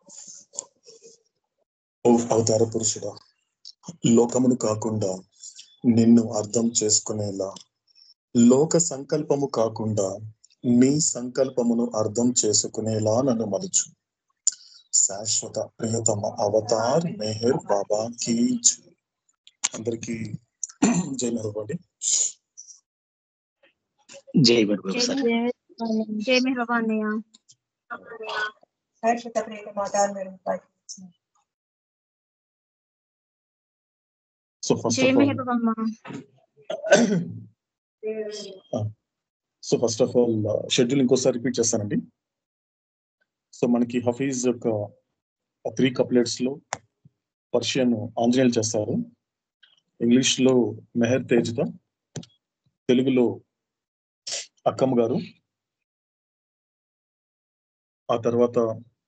ఓ అవతార పురుషుడా లోకమును కాకుండా నిన్ను అర్థం చేసుకునేలా లోక సంకల్పము కాకుండా నీ సంకల్పమును అర్థం చేసుకునేలా నన్ను మలుచు శాశ్వత ప్రియతమ అవతార్ మెహర్ బాబా కీ జై. అందరికీ జై మెహర్బాడి జై బడుగు సార్ జై మీ బాబా అన్నయ్య శాశ్వత ప్రేమ మాతారు మీరు సో ఫస్ట్ జై ఆఫ్ మీ ఆల్ బాబా అమ్మ so first of all schedule ఇంకోసారి రిపీట్ చేస్తానండి సో మనకి హఫీజ్ యొక్క త్రీ కప్లెట్స్ లో పర్షియన్ ఆంజనేయులు చేస్తారు ఇంగ్లీష్ లో మెహర్ తేజ్ద తెలుగులో అక్కమ్మ గారు ఆ తర్వాత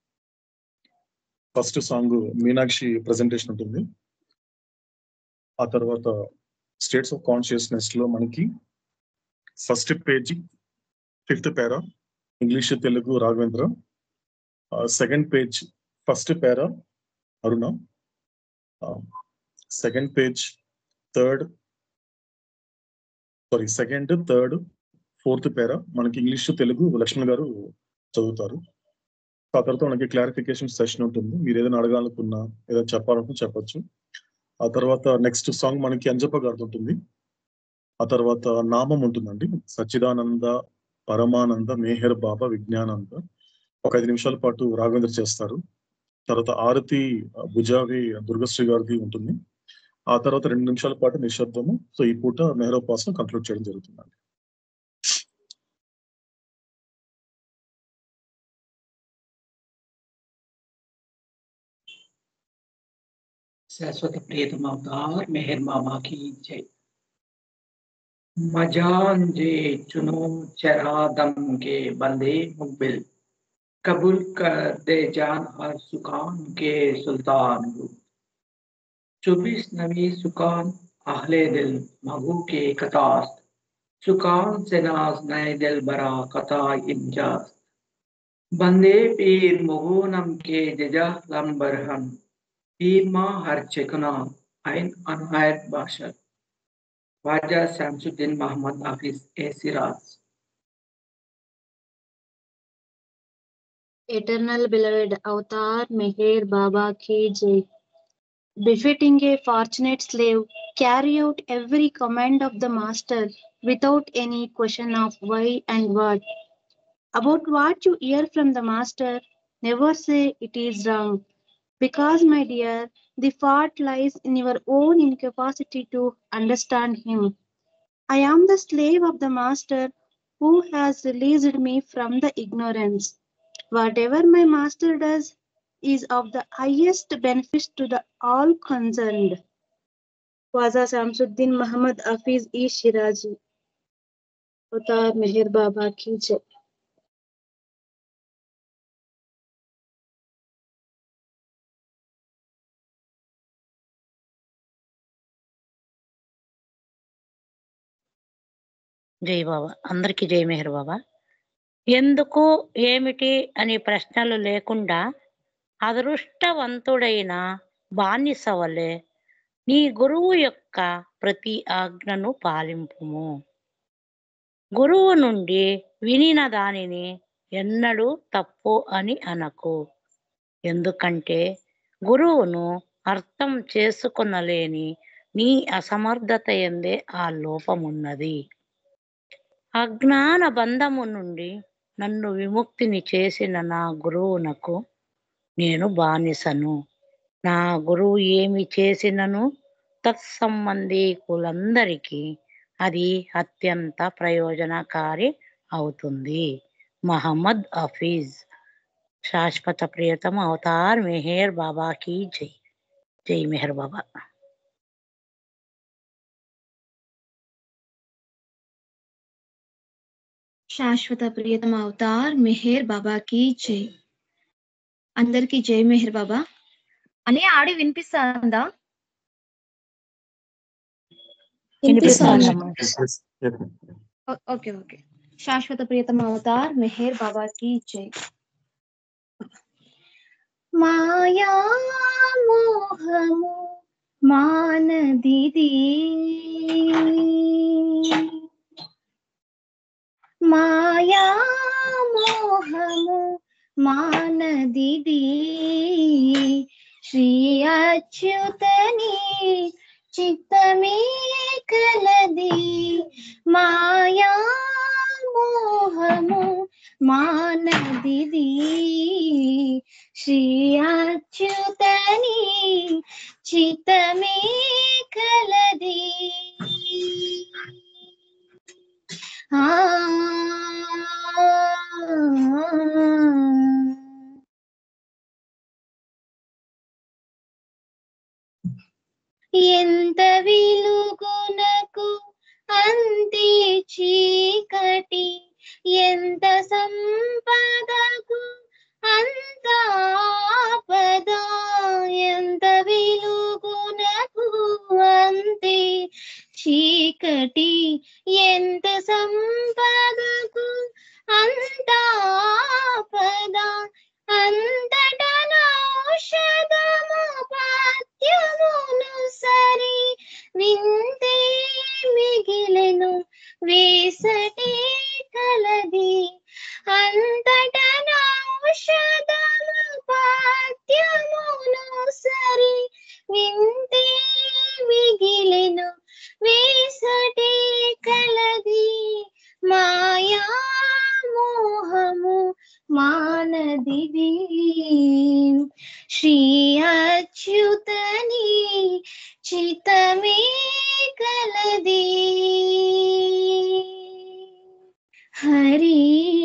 ఫస్ట్ సాంగ్ మీనాక్షి ప్రజెంటేషన్ ఉంటుంది ఆ తర్వాత స్టేట్స్ ఆఫ్ కాన్షియస్నెస్ లో మనకి first page fifth para English Telugu Raghavendra second page first para Aruna second page third sorry second third fourth para మనకి ఇంగ్లీష్ తెలుగు లక్ష్మణ్ గారు చదువుతారు ఆ తర్వాత మనకి క్లారిఫికేషన్ సెషన్ ఉంటుంది మీరు ఏదైనా అడగాలనుకున్నా ఏదైనా చెప్పాలనుకున్నా చెప్పొచ్చు ఆ తర్వాత నెక్స్ట్ సాంగ్ మనకి అంజప్ప గారితో ఉంటుంది ఆ తర్వాత నామం ఉంటుందండి సచ్చిదానంద పరమానంద మేహర్ బాబా విజ్ఞానంద ఒక ఐదు నిమిషాల పాటు రాఘవేంద్ర చేస్తారు తర్వాత ఆరతి భుజావి దుర్గశ్రీ గారిది ఉంటుంది ఆ తర్వాత రెండు నిమిషాల పాటు నిశ్శబ్దము సో ఈ పూట మెహరోపాసన కంక్లూడ్ చేయడం జరుగుతుందండి శాశ్వత ప్రియతమ అవతార్ మెహర్ మామా की जय मजान जे चुनो चरा दम के बंदे मुकबिल कबूल कर दे जान हर सुकान के सुल्तान को चौबीस नवी सुकान आहले दिल मगू के कतास्त सुकान से नाज नए दिल बरा कता इमजाज बंदे पीर मुगूनम के जजा लंबरहम पीरमा हर चिकना आइन अनहायत बाशर ख्वाजा शमसुद्दीन मोहम्मद हाफिज ए Siraj Eternal beloved Avatar Meher Baba Ki Jai. Befitting a fortunate slave, carry out every command of the master without any question of why and what. About what you hear from the master, never say it is wrong. Because, my dear, the fault lies in your own incapacity to understand him. I am the slave of the master who has released me from the ignorance. Whatever my master does is of the highest benefit to the all concerned. Waza Samsuddin Muhammad Hafiz E. Shirazi. Avatar Meher Baba Ki Jai. జై బాబా అందరికీ జై మెహర్ బాబా ఎందుకు ఏమిటి అనే ప్రశ్నలు లేకుండా అదృష్టవంతుడైన బానిస వలె నీ గురువు యొక్క ప్రతి ఆజ్ఞను పాలింపుము గురువు నుండి వినిన దానిని ఎన్నడూ తప్పు అని అనకు ఎందుకంటే గురువును అర్థం చేసుకొనలేని నీ అసమర్థత ఎందే ఆ లోపమున్నది అజ్ఞాన బంధము నుండి నన్ను విముక్తిని చేసిన నా గురువునకు నేను బానిసను నా గురువు ఏమి చేసినను తత్సంబంధీకులందరికీ అది అత్యంత ప్రయోజనకారి అవుతుంది మహమ్మద్ హఫీజ్ శాశ్వత ప్రియతమ అవతార్ మెహర్ బాబాకి జై జై మెహర్ బాబా శాశ్వత ప్రియతమ అవతార్ మెహర్ బాబాకి జై అందరికి జై మెహర్ బాబా అని ఆడి వినిపిస్తుందా వినిపిస్తోందమ్మా. ఓ- ఓకే ఓకే శాశ్వత ప్రియతమ అవతార్ మెహర్ బాబాకి జై మాయా మోహము మానదిది మాయా మోహము మానదిది శ్రీ అచ్యుతని చిత్తమే కలది మాయా మోహము మానదిది శ్రీ అచ్యుతని చిత్తమే కలది ఆ ఎంత విలుగునకు అంతే చీకటి ఎంత సంపదకు అంత ఆపద ఎంత విలుగునకు అంతే చీకటి ఎంత సంపదకు అంత ఆపద అంతటా ఔషధము పత్యమును సరి వింతే మిగిలెను వేసటి కలది అంతటా ఔషధము పత్యమును సరి వింతే మిగిలెను వేసటి కలది మాయా మోహము మానదిది శ్రీ అచ్యుతని చితమే కలది హరి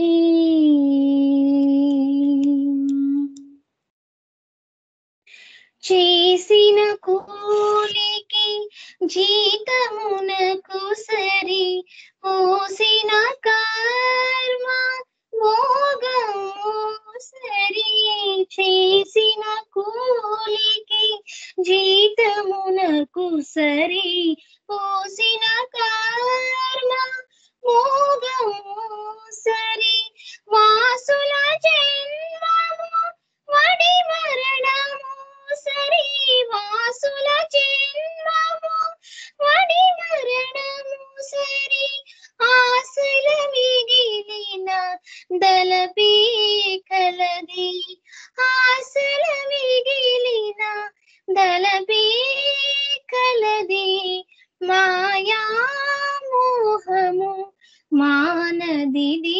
చేసిన కూలికి జీతమునకు సరి పోసిన కర్మ భోగము సరి చేసిన కూలికి జీతమునకు సరి పోసిన కర్మ భోగము సరి వాసుల జన్మము వడి మరణము సరి వాసుల జన్మము వడి మరణము సరి ఆశల మిగిలిన దళపి కలది ఆశల మిగిలిన దళపి కలది మాయా మోహము మానదిది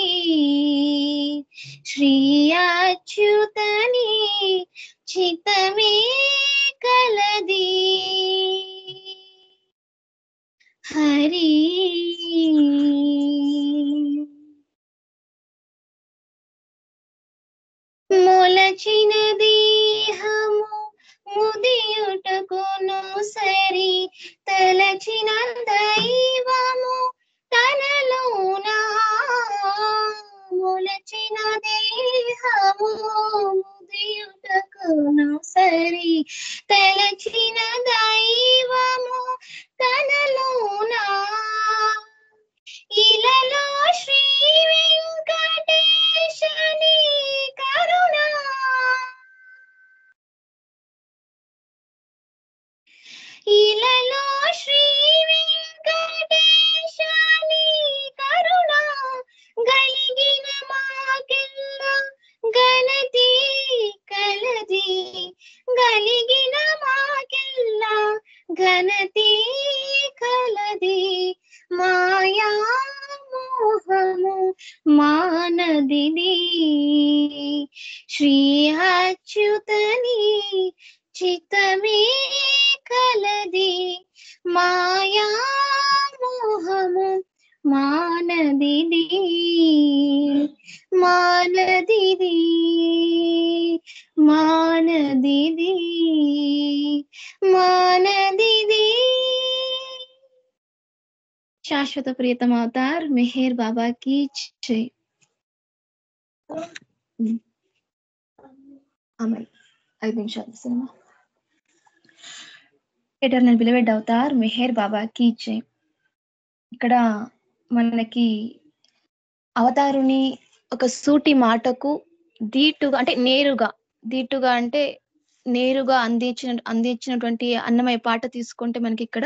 శ్రీ అచ్యుతని చితమే కలది హరి మొలచిన దేహము ముదియుటకును సరి తలచిన దైవము తనలోన మొలచిన దేహము ముదియుటకును సరి తలచిన దైవము తనలోన ఇలలో శ్రీ వెంకటేశని కరుణ ఇలలో శ్రీ వెంకటేశని కరుణ గలిగిన మాకెల్ల గణతి కలది గలిగిన మాకెల్ల ఘనతి కలది మాయా మోహము మానదిది శ్రీ అచ్యుతని చిత్తమే కలది మాయా మోహము మానదిది మానదిది మానదిది మానదిది శాశ్వత ప్రియతమ అవతార్ మెహర్ బాబా की జై అమల్ ఐదు నిమిషాలు cinema eternal beloved Avatar Meher Baba की జై ఇక్కడ మనకి అవతారుని ఒక సూటి మాటకు దీటుగా అంటే నేరుగా దీటుగా అంటే నేరుగా అందించిన అందించినటువంటి అన్నమయ్య పాట తీసుకుంటే మనకి ఇక్కడ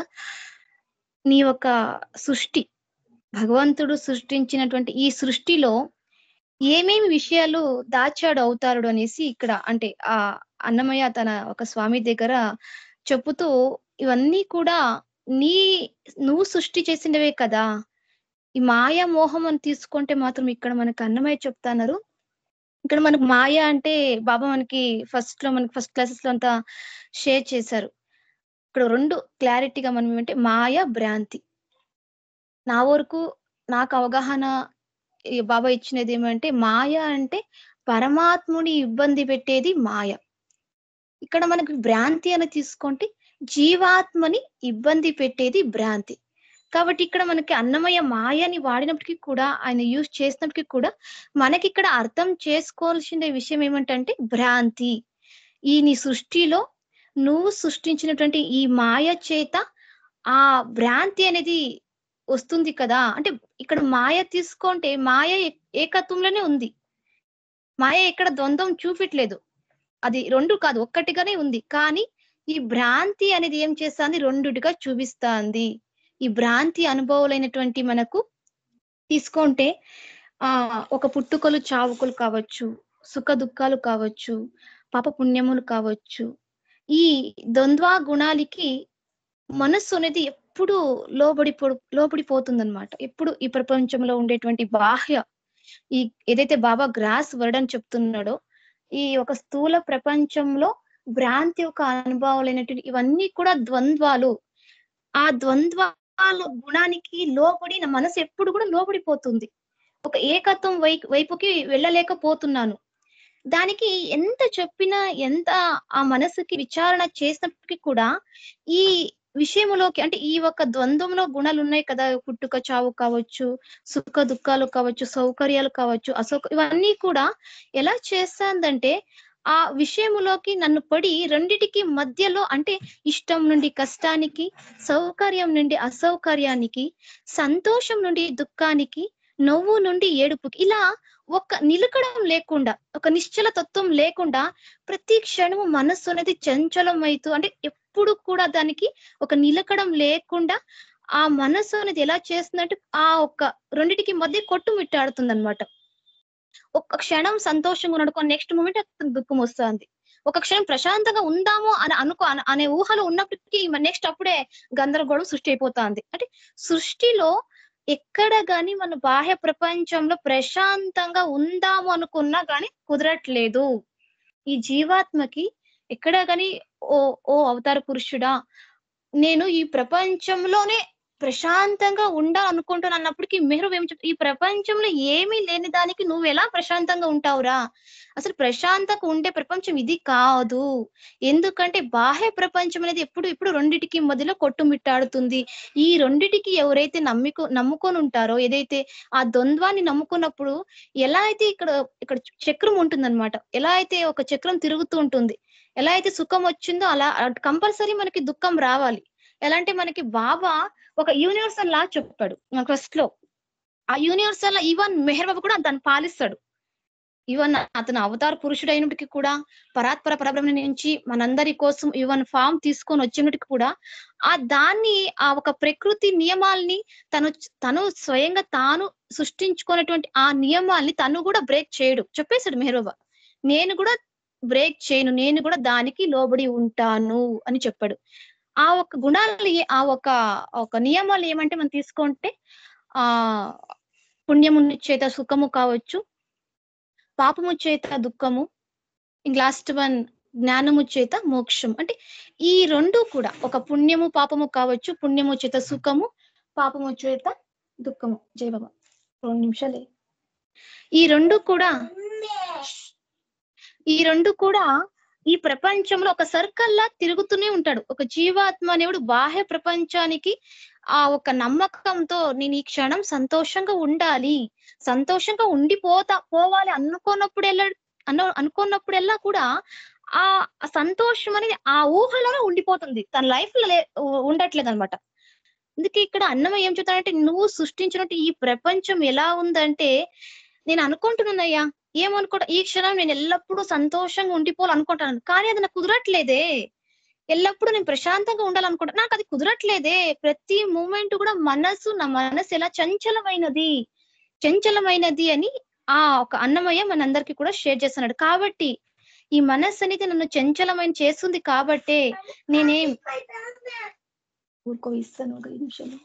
నీ యొక్క సృష్టి భగవంతుడు సృష్టించినటువంటి ఈ సృష్టిలో ఏమేమి విషయాలు దాచాడు అవుతాడు అనేసి ఇక్కడ అంటే ఆ అన్నమయ్య తన ఒక స్వామి దగ్గర చెప్పుతూ ఇవన్నీ కూడా నీ నువ్వు సృష్టి చేసినవే కదా ఈ మాయా మోహం అని తీసుకుంటే మాత్రం ఇక్కడ మనకు అన్నమయ్య చెప్తున్నారు ఇక్కడ మనకు మాయ అంటే బాబా మనకి ఫస్ట్ లో మనకి ఫస్ట్ క్లాసెస్ లో అంతా షేర్ చేశారు ఇక్కడ రెండు క్లారిటీగా మనం ఏమంటే మాయ భ్రాంతి నా వరకు నాకు అవగాహన ఈ బాబా ఇచ్చినది ఏమంటే మాయ అంటే పరమాత్ముని ఇబ్బంది పెట్టేది మాయ ఇక్కడ మనకి భ్రాంతి అని తీసుకుంటే జీవాత్మని ఇబ్బంది పెట్టేది భ్రాంతి కాబట్టి ఇక్కడ మనకి అన్నమయ్య మాయని వాడినప్పటికీ కూడా ఆయన యూజ్ చేసినప్పటికీ కూడా మనకి ఇక్కడ అర్థం చేసుకోవాల్సిన విషయం ఏమంటే భ్రాంతి ఈ నీ సృష్టిలో నువ్వు సృష్టించినటువంటి ఈ మాయ చేత ఆ భ్రాంతి అనేది వస్తుంది కదా అంటే ఇక్కడ మాయ తీసుకుంటే మాయ ఏ- ఏకత్వంలోనే ఉంది మాయ ఇక్కడ ద్వంద్వం చూపెట్లేదు అది రెండు కాదు ఒక్కటిగానే ఉంది కానీ ఈ భ్రాంతి అనేది ఏం చేస్తుంది రెండుటిగా చూపిస్తాంది ఈ భ్రాంతి అనుభవాలైనటువంటి మనకు తీసుకుంటే ఆ ఒక పుట్టుకలు చావుకలు కావచ్చు సుఖ దుఃఖాలు కావచ్చు పాప పుణ్యములు కావచ్చు ఈ ద్వంద్వ గుణాలకి మనస్సు అనేది ఎప్పుడు లోబడి లోబడిపోతుంది అనమాట ఎప్పుడు ఈ ప్రపంచంలో ఉండేటువంటి బాహ్య ఈ ఏదైతే బాబా గ్రాస్ వర్డ్ అని చెప్తున్నాడో ఈ ఒక స్థూల ప్రపంచంలో భ్రాంతి యొక్క అనుభవాలైనటువంటి ఇవన్నీ కూడా ద్వంద్వాలు ఆ ద్వంద్వాల గుణానికి లోబడి నా మనసు ఎప్పుడు కూడా లోబడిపోతుంది ఒక ఏకత్వం వై వైపుకి వెళ్ళలేకపోతున్నాను దానికి ఎంత చెప్పినా ఎంత ఆ మనసుకి విచారణ చేసినప్పటికీ కూడా ఈ విషయంలోకి అంటే ఈ ఒక ద్వంద్వంలో గుణాలు ఉన్నాయి కదా పుట్టుక చావు కావచ్చు సుఖ దుఃఖాలు కావచ్చు సౌకర్యాలు కావచ్చు అసౌక ఇవన్నీ కూడా ఎలా చేస్తాందంటే ఆ విషయములోకి నన్ను పడి రెండిటికి మధ్యలో అంటే ఇష్టం నుండి కష్టానికి సౌకర్యం నుండి అసౌకర్యానికి సంతోషం నుండి దుఃఖానికి నవ్వు నుండి ఏడుపుకి ఇలా ఒక నిలకడం లేకుండా ఒక నిశ్చల తత్వం లేకుండా ప్రతి క్షణము మనస్సు అనేది చంచలం అవుతూ అంటే ఎప్పుడు కూడా దానికి ఒక నిలకడం లేకుండా ఆ మనస్సు అనేది ఎలా చేస్తుందంటే ఆ ఒక్క రెండిటికి మధ్య కొట్టుమిట్టాడుతుంది అనమాట ఒక్క క్షణం సంతోషంగా నడుకో నెక్స్ట్ మూమెంట్ దుఃఖం వస్తుంది ఒక క్షణం ప్రశాంతంగా ఉందాము అని అనుకో అన- అనే ఊహలో ఉన్నప్పటికీ నెక్స్ట్ అప్పుడే గందరగోళం సృష్టి అయిపోతుంది అంటే సృష్టిలో ఎక్కడ గాని మన బాహ్య ప్రపంచంలో ప్రశాంతంగా ఉందాము అనుకున్నా గాని కుదరట్లేదు ఈ జీవాత్మకి ఎక్కడ గాని ఓ ఓ అవతార పురుషుడా నేను ఈ ప్రపంచంలోనే ప్రశాంతంగా ఉండాలనుకుంటున్నాను అన్నప్పటికీ మెహరు ఏం చెప్ ఈ ప్రపంచంలో ఏమీ లేని దానికి నువ్వు ఎలా ప్రశాంతంగా ఉంటావురా అసలు ప్రశాంతత ఉండే ప్రపంచం ఇది కాదు ఎందుకంటే బాహ్య ప్రపంచం అనేది ఎప్పుడు ఇప్పుడు రెండిటికి మధ్యలో కొట్టుమిట్టాడుతుంది ఈ రెండిటికి ఎవరైతే నమ్మికో నమ్ముకొని ఉంటారో ఏదైతే ఆ ద్వంద్వాన్ని నమ్ముకున్నప్పుడు ఎలా అయితే ఇక్కడ ఇక్కడ చక్రం ఉంటుందన్నమాట ఎలా అయితే ఒక చక్రం తిరుగుతూ ఉంటుంది ఎలా అయితే సుఖం వచ్చిందో అలా కంపల్సరీ మనకి దుఃఖం రావాలి ఎలా అంటే మనకి బాబా ఒక యూనివర్సల్ లా చెప్పాడు ఫస్ట్ లో ఆ యూనివర్సల్ ఈవెన్ మెహర్ బాబు కూడా దాన్ని పాలిస్తాడు ఈవెన్ అతను అవతార పురుషుడు అయినప్పటికీ కూడా పరాత్పర పరబ్రహ్మ నుంచి మనందరి కోసం ఈవెన్ ఫామ్ తీసుకొని వచ్చినప్పటికీ కూడా ఆ దాన్ని ఆ ఒక ప్రకృతి నియమాల్ని తను తను స్వయంగా తాను సృష్టించుకున్నటువంటి ఆ నియమాల్ని తను కూడా బ్రేక్ చేయడు చెప్పేశాడు మెహరోబా నేను కూడా బ్రేక్ చేయను నేను కూడా దానికి లోబడి ఉంటాను అని చెప్పాడు ఆ ఒక గుణాలు ఏ- ఆ ఒక ఒక నియమాలు ఏమంటే మనం తీసుకుంటే ఆ పుణ్యము చేత సుఖము కావచ్చు పాపము చేత దుఃఖము లాస్ట్ వన్ జ్ఞానము చేత మోక్షం అంటే ఈ రెండు కూడా ఒక పుణ్యము పాపము కావచ్చు పుణ్యము చేత సుఖము పాపము చేత దుఃఖము జయ బాబా రెండు నిమిషాలే ఈ రెండు కూడా ఈ రెండు కూడా ఈ ప్రపంచంలో ఒక సర్కిల్ లా తిరుగుతూనే ఉంటాడు ఒక జీవాత్మ అనేవాడు బాహ్య ప్రపంచానికి ఆ ఒక నమ్మకంతో నేను ఈ క్షణం సంతోషంగా ఉండాలి సంతోషంగా ఉండిపోతా పోవాలి అనుకున్నప్పుడెల్లా అన్న అనుకున్నప్పుడెల్లా కూడా ఆ సంతోషం అనేది ఆ ఊహలోనే ఉండిపోతుంది తన లైఫ్ లో లే- ఉండట్లేదు అనమాట అందుకే ఇక్కడ అన్నమయ్య ఏం చెప్తాడంటే నువ్వు సృష్టించినట్టు ఈ ప్రపంచం ఎలా ఉందంటే నేను అనుకుంటున్నానయ్యా ఏమనుకుంటా ఈ క్షణం నేను ఎల్లప్పుడూ సంతోషంగా ఉండిపోవాలనుకుంటాను కానీ అది నాకు కుదరట్లేదే ఎల్లప్పుడూ నేను ప్రశాంతంగా ఉండాలనుకుంటా నాకు అది కుదరట్లేదే ప్రతి మూమెంట్ కూడా మనసు నా మనసు ఎలా చంచలమైనది చంచలమైనది అని ఆ ఒక అన్నమయ్య మనందరికి కూడా షేర్ చేస్తున్నాడు కాబట్టి ఈ మనస్సు అనేది నన్ను చంచలమైన చేస్తుంది కాబట్టే నేనేం ఊరుకో ఇస్తాను ఒక ఐదు నిమిషాలు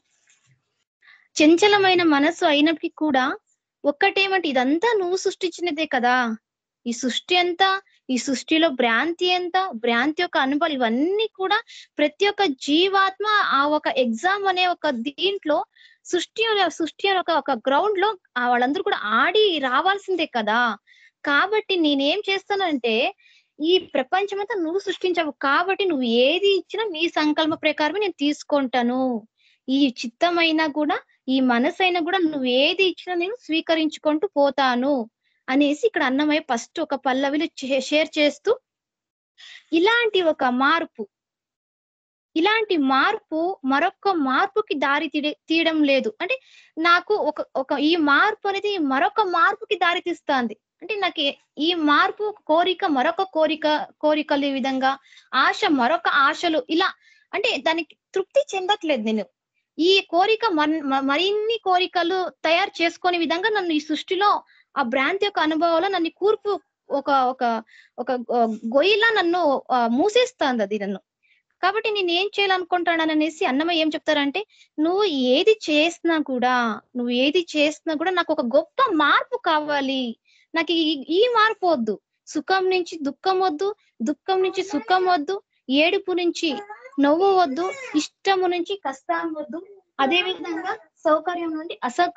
చంచలమైన మనస్సు అయినప్పటికీ కూడా ఒక్కటేమంటే ఇదంతా నువ్వు సృష్టించినదే కదా ఈ సృష్టి అంతా ఈ సృష్టిలో భ్రాంతి ఎంత భ్రాంతి యొక్క అనుభవాలు ఇవన్నీ కూడా ప్రతి ఒక్క జీవాత్మ ఆ ఒక ఎగ్జామ్ అనే ఒక దీంట్లో సృష్టి అనే సృష్టి అనే ఒక ఒక గ్రౌండ్ లో ఆ వాళ్ళందరూ కూడా ఆడి రావాల్సిందే కదా కాబట్టి నేనేం చేస్తానంటే ఈ ప్రపంచమంతా నువ్వు సృష్టించావు కాబట్టి నువ్వు ఏది ఇచ్చినా నీ సంకల్ప ప్రకారమే నేను తీసుకుంటాను ఈ చిత్తమైనా కూడా ఈ మనసైనా కూడా నువ్వు ఏది ఇచ్చినా నేను స్వీకరించుకుంటూ పోతాను అనేసి ఇక్కడ అన్నమయ్య ఫస్ట్ ఒక పల్లవిలో చే- షేర్ చేస్తూ ఇలాంటి ఒక మార్పు ఇలాంటి మార్పు మరొక మార్పుకి దారి తీయ- తీయడం లేదు అంటే నాకు ఒక ఒక ఈ మార్పు అనేది మరొక మార్పుకి దారి తీస్తుంది అంటే నాకు ఏ- ఈ మార్పు ఒక కోరిక మరొక కోరిక కోరికలు ఈ విధంగా ఆశ మరొక ఆశలు ఇలా అంటే దానికి తృప్తి చెందట్లేదు నేను ఈ కోరిక మన్- మ- మరిన్ని కోరికలు తయారు చేసుకునే విధంగా నన్ను ఈ సృష్టిలో ఆ భ్రాంతి యొక్క అనుభవంలో నన్ను కూర్పు ఒక ఒక ఒక గొ- గొయ్యిలా నన్ను ఆ, మూసేస్తుంది అది నన్ను కాబట్టి నేను ఏం చేయాలనుకుంటాను అనేసి అన్నమయ్య ఏం చెప్తారంటే నువ్వు ఏది చేసినా కూడా నువ్వు ఏది చేసినా కూడా నాకు ఒక గొప్ప మార్పు కావాలి నాకు ఈ ఈ మార్పు వద్దు సుఖం నుంచి దుఃఖం వద్దు దుఃఖం నుంచి సుఖం వద్దు ఏడుపు నుంచి నవ్వు వద్దు ఇష్టము నుంచి కష్టం వద్దు అదే విధంగా సౌకర్యం నుండి అసౌక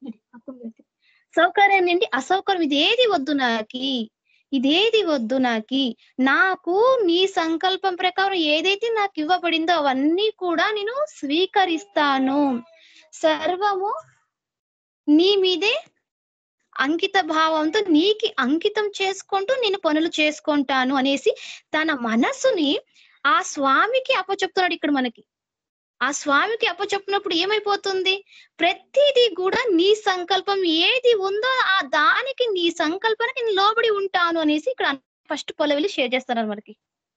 సౌకర్యం నుండి అసౌకర్యం ఇది ఏది వద్దు నాకి ఇదేది వద్దు నాకి నాకు నీ సంకల్పం ప్రకారం ఏదైతే నాకు ఇవ్వబడిందో అవన్నీ కూడా నేను స్వీకరిస్తాను సర్వము నీ మీదే అంకిత భావంతో నీకి అంకితం చేసుకుంటూ నేను పనులు చేసుకుంటాను అనేసి తన మనస్సుని ఆ స్వామికి అప్పచెప్తున్నాడు ఇక్కడ మనకి ఆ స్వామికి అప్పచెప్పినప్పుడు ఏమైపోతుంది ప్రతిదీ కూడా నీ సంకల్పం ఏది ఉందో ఆ దానికి నీ సంకల్పానికి నేను లోబడి ఉంటాను అనేసి ఇక్కడ ఫస్ట్ పొలవిలు షేర్ చేస్తున్నారు మనకి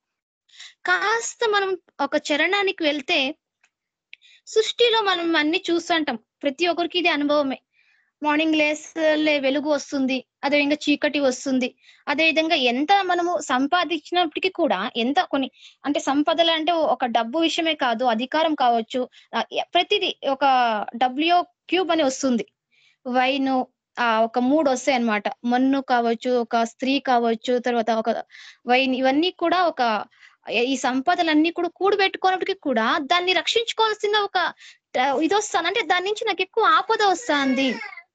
కాస్త మనం ఒక చరణానికి వెళ్తే సృష్టిలో మనం అన్ని చూస్తుంటాం ప్రతి ఒక్కరికి ఇది అనుభవమే మార్నింగ్ లేసలే వెలుగు వస్తుంది అదే విధంగా చీకటి వస్తుంది అదే విధంగా ఎంత మనము సంపాదించినప్పటికీ కూడా ఎంత కొన్ని అంటే సంపదలు అంటే ఒక డబ్బు విషయమే కాదు అధికారం కావచ్చు ఆ, ఎ- ప్రతిదీ ఒక డబ్ల్యూ క్యూబ్ అని వస్తుంది వైన్ ఆ ఒక మూడు వస్తాయి అన్నమాట మన్ను కావచ్చు ఒక స్త్రీ కావచ్చు తర్వాత ఒక వైన్ ఇవన్నీ కూడా ఒక ఈ సంపదలన్నీ కూడా కూడబెట్టుకున్నప్పటికీ కూడా దాన్ని రక్షించుకోవాల్సిన ఒక ఆ, ఇది వస్తుంది అంటే దాని నుంచి నాకు ఎక్కువ ఆపద వస్తుంది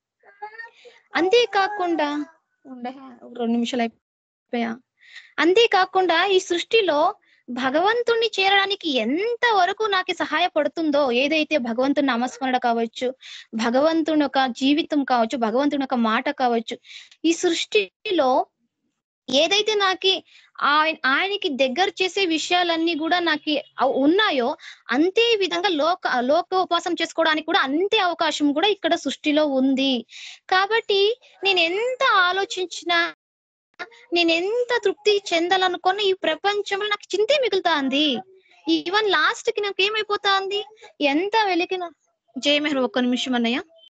అంతేకాకుండా ఉండే రెండు నిమిషాలు అయిపోయా అంతేకాకుండా ఈ సృష్టిలో భగవంతుణ్ణి చేరడానికి ఎంత వరకు నాకు సహాయపడుతుందో ఏదైతే భగవంతుని నామస్మరణ కావచ్చు భగవంతుని ఒక జీవితం కావచ్చు భగవంతుని ఒక మాట కావచ్చు ఈ సృష్టిలో ఏదైతే నాకు ఆయన ఆయనకి దగ్గర చేసే విషయాలన్నీ కూడా నాకు అవ్- ఉన్నాయో అంతే విధంగా లోక లోకోపాసన చేసుకోవడానికి కూడా అంతే అవకాశం కూడా ఇక్కడ సృష్టిలో ఉంది కాబట్టి నేను ఎంత ఆలోచించినా నేను ఎంత తృప్తి చెందాలనుకున్న ఈ ప్రపంచంలో నాకు చింతే మిగులుతాంది ఈవెన్ లాస్ట్ కి నాకు ఏమైపోతాంది ఎంత వెలికిన జయమెహర్ ఒక్క నిమిషం అన్నయ్య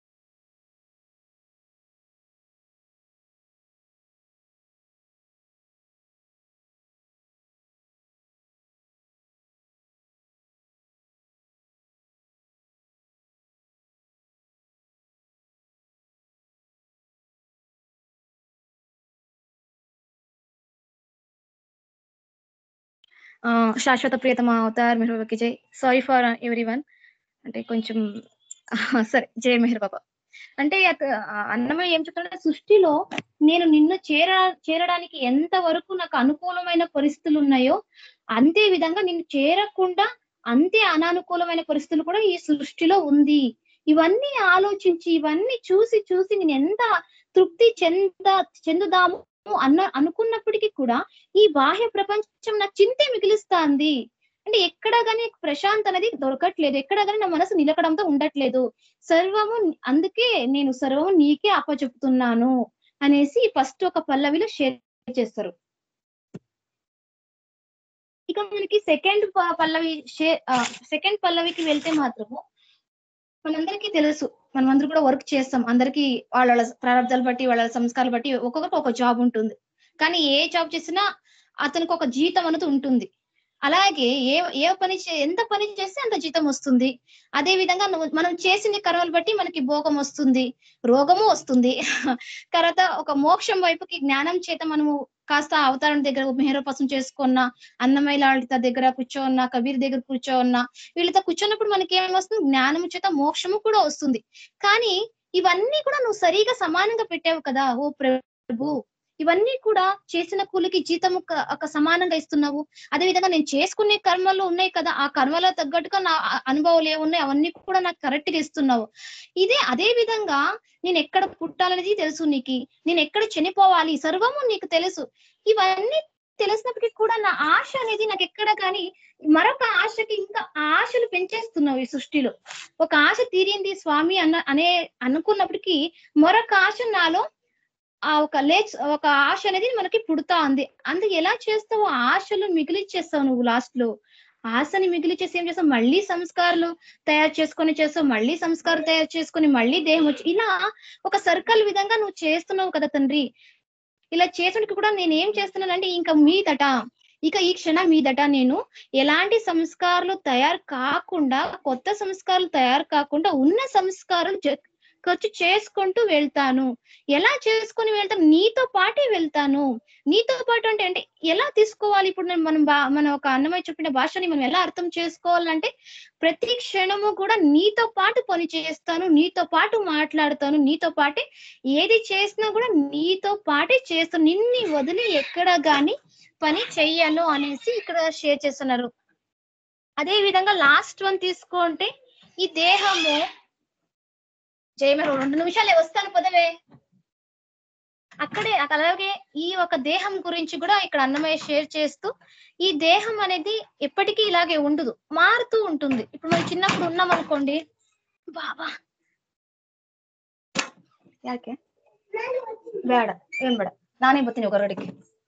ఆ, శాశ్వత ప్రియతమ అవతార్ మెహర్ జై సారీ ఫర్ ఎవ్రీ వన్ అంటే కొంచెం సరే జై మెహర్ బాబా అంటే అత- ఆ అన్నమయ్య ఏం చెప్తాడంటే సృష్టిలో నేను నిన్ను చేర చేరడానికి ఎంత వరకు నాకు అనుకూలమైన పరిస్థితులు ఉన్నాయో అంతే విధంగా నిన్ను చేరకుండా అంతే అనానుకూలమైన పరిస్థితులు కూడా ఈ సృష్టిలో ఉంది ఇవన్నీ ఆలోచించి ఇవన్నీ చూసి చూసి నేను ఎంత తృప్తి చెంద చెందుదాము అన్న అనుకున్నప్పటికీ కూడా ఈ బాహ్య ప్రపంచం నాకు చింతే మిగిలిస్తాంది అంటే ఎక్కడ గానీ ప్రశాంత్ అనేది దొరకట్లేదు ఎక్కడ గానీ నా మనసు నిలకడంతో ఉండట్లేదు సర్వము అందుకే నేను సర్వము నీకే అప్పచెప్తున్నాను అనేసి ఫస్ట్ ఒక పల్లవిలో షేర్ చేస్తారు ఇక మనకి సెకండ్ పల్లవి సెకండ్ పల్లవికి వెళ్తే మాత్రము మనందరికీ తెలుసు మనం అందరూ కూడా వర్క్ చేస్తాం అందరికీ వాళ్ళ వాళ్ళ ప్రారంభాలు బట్టి వాళ్ళ సంస్కారాలు బట్టి ఒక్కొక్కటి ఒక జాబ్ ఉంటుంది కానీ ఏ జాబ్ చేసినా అతనికి ఒక జీతం అనేది ఉంటుంది అలాగే ఏ ఏ పని చే ఎంత పని చేస్తే అంత జీతం వస్తుంది అదే విధంగా నువ్వు మనం చేసిన కర్మలు బట్టి మనకి భోగం వస్తుంది రోగము వస్తుంది తర్వాత ఒక మోక్షం వైపుకి జ్ఞానం చేత మనము కాస్త అవతారం దగ్గర మెహరోపాసం చేసుకున్న అన్నమయ్య లాలిత దగ్గర కూర్చోన్న కబీర్ దగ్గర కూర్చోన్న వీళ్ళతో కూర్చున్నప్పుడు మనకి ఏం వస్తుంది జ్ఞానము చేత మోక్షము కూడా వస్తుంది కానీ ఇవన్నీ కూడా నువ్వు సరిగా సమానంగా పెట్టావు కదా ఓ ప్రభు ఇవన్నీ కూడా చేసిన కూలికి జీతము క- ఒక సమానంగా ఇస్తున్నావు అదే విధంగా నేను చేసుకునే కర్మలు ఉన్నాయి కదా ఆ కర్మల తగ్గట్టుగా నా అ- అనుభవాలు ఏమున్నాయి అవన్నీ కూడా నాకు కరెక్ట్ గా ఇస్తున్నావు ఇదే అదే విధంగా నేను ఎక్కడ పుట్టాలనేది తెలుసు నీకు నేను ఎక్కడ చనిపోవాలి సర్వము నీకు తెలుసు ఇవన్నీ తెలిసినప్పటికీ కూడా నా ఆశ అనేది నాకు ఎక్కడ కానీ మరొక ఆశకి ఇంకా ఆ ఆశలు పెంచేస్తున్నావు ఈ సృష్టిలో ఒక ఆశ తీరింది స్వామి అన్న అనే అనుకున్నప్పటికీ మరొక ఆశ నాలో ఆ ఒక లేచ్ ఒక ఆశ అనేది మనకి పుడతా ఉంది అందుకు ఎలా చేస్తావు ఆ ఆశలు మిగిలిచ్చేస్తావు నువ్వు లాస్ట్ లో ఆశని మిగిలిచ్చేసి ఏం చేస్తావు మళ్ళీ సంస్కారాలు తయారు చేసుకొని చేస్తావు మళ్ళీ సంస్కారం తయారు చేసుకొని మళ్ళీ దేహం వచ్చి ఇలా ఒక సర్కిల్ విధంగా నువ్వు చేస్తున్నావు కదా తండ్రి ఇలా చేసినట్టు కూడా నేను ఏం చేస్తున్నానంటే ఇంకా మీదట ఇక ఈ క్షణం మీదట నేను ఎలాంటి సంస్కారాలు తయారు కాకుండా కొత్త సంస్కారాలు తయారు కాకుండా ఉన్న సంస్కారాలు జ- ఖర్చు చేసుకుంటూ వెళ్తాను ఎలా చేసుకొని వెళ్తాను నీతో పాటే వెళ్తాను నీతో పాటు అంటే అంటే ఎలా తీసుకోవాలి ఇప్పుడు నేను మనం బా మన ఒక అన్నమయ్య చెప్పిన భాషని మనం ఎలా అర్థం చేసుకోవాలంటే ప్రతి క్షణము కూడా నీతో పాటు పని చేస్తాను నీతో పాటు మాట్లాడతాను నీతో పాటే ఏది చేసినా కూడా నీతో పాటే చేస్తాను నిన్ని వదిలి ఎక్కడ గాని పని చెయ్యను అనేసి ఇక్కడ షేర్ చేస్తున్నారు అదే విధంగా లాస్ట్ వన్ తీసుకుంటే ఈ దేహము జయమే రెండు నిమిషాలే వస్తాను పదవే అక్కడే అలాగే ఈ ఒక దేహం గురించి కూడా ఇక్కడ అన్నమయ్య షేర్ చేస్తూ ఈ దేహం అనేది ఎప్పటికీ ఇలాగే ఉండదు మారుతూ ఉంటుంది ఇప్పుడు మనం చిన్నప్పుడు ఉన్నాం అనుకోండి బాబా ಯಾಕೆ ಬೇಡ ಏನ್ ಬೇಡ ನಾನೇ ಬರ್ತೀನಿ ಹೊರಗಡೆಗೆ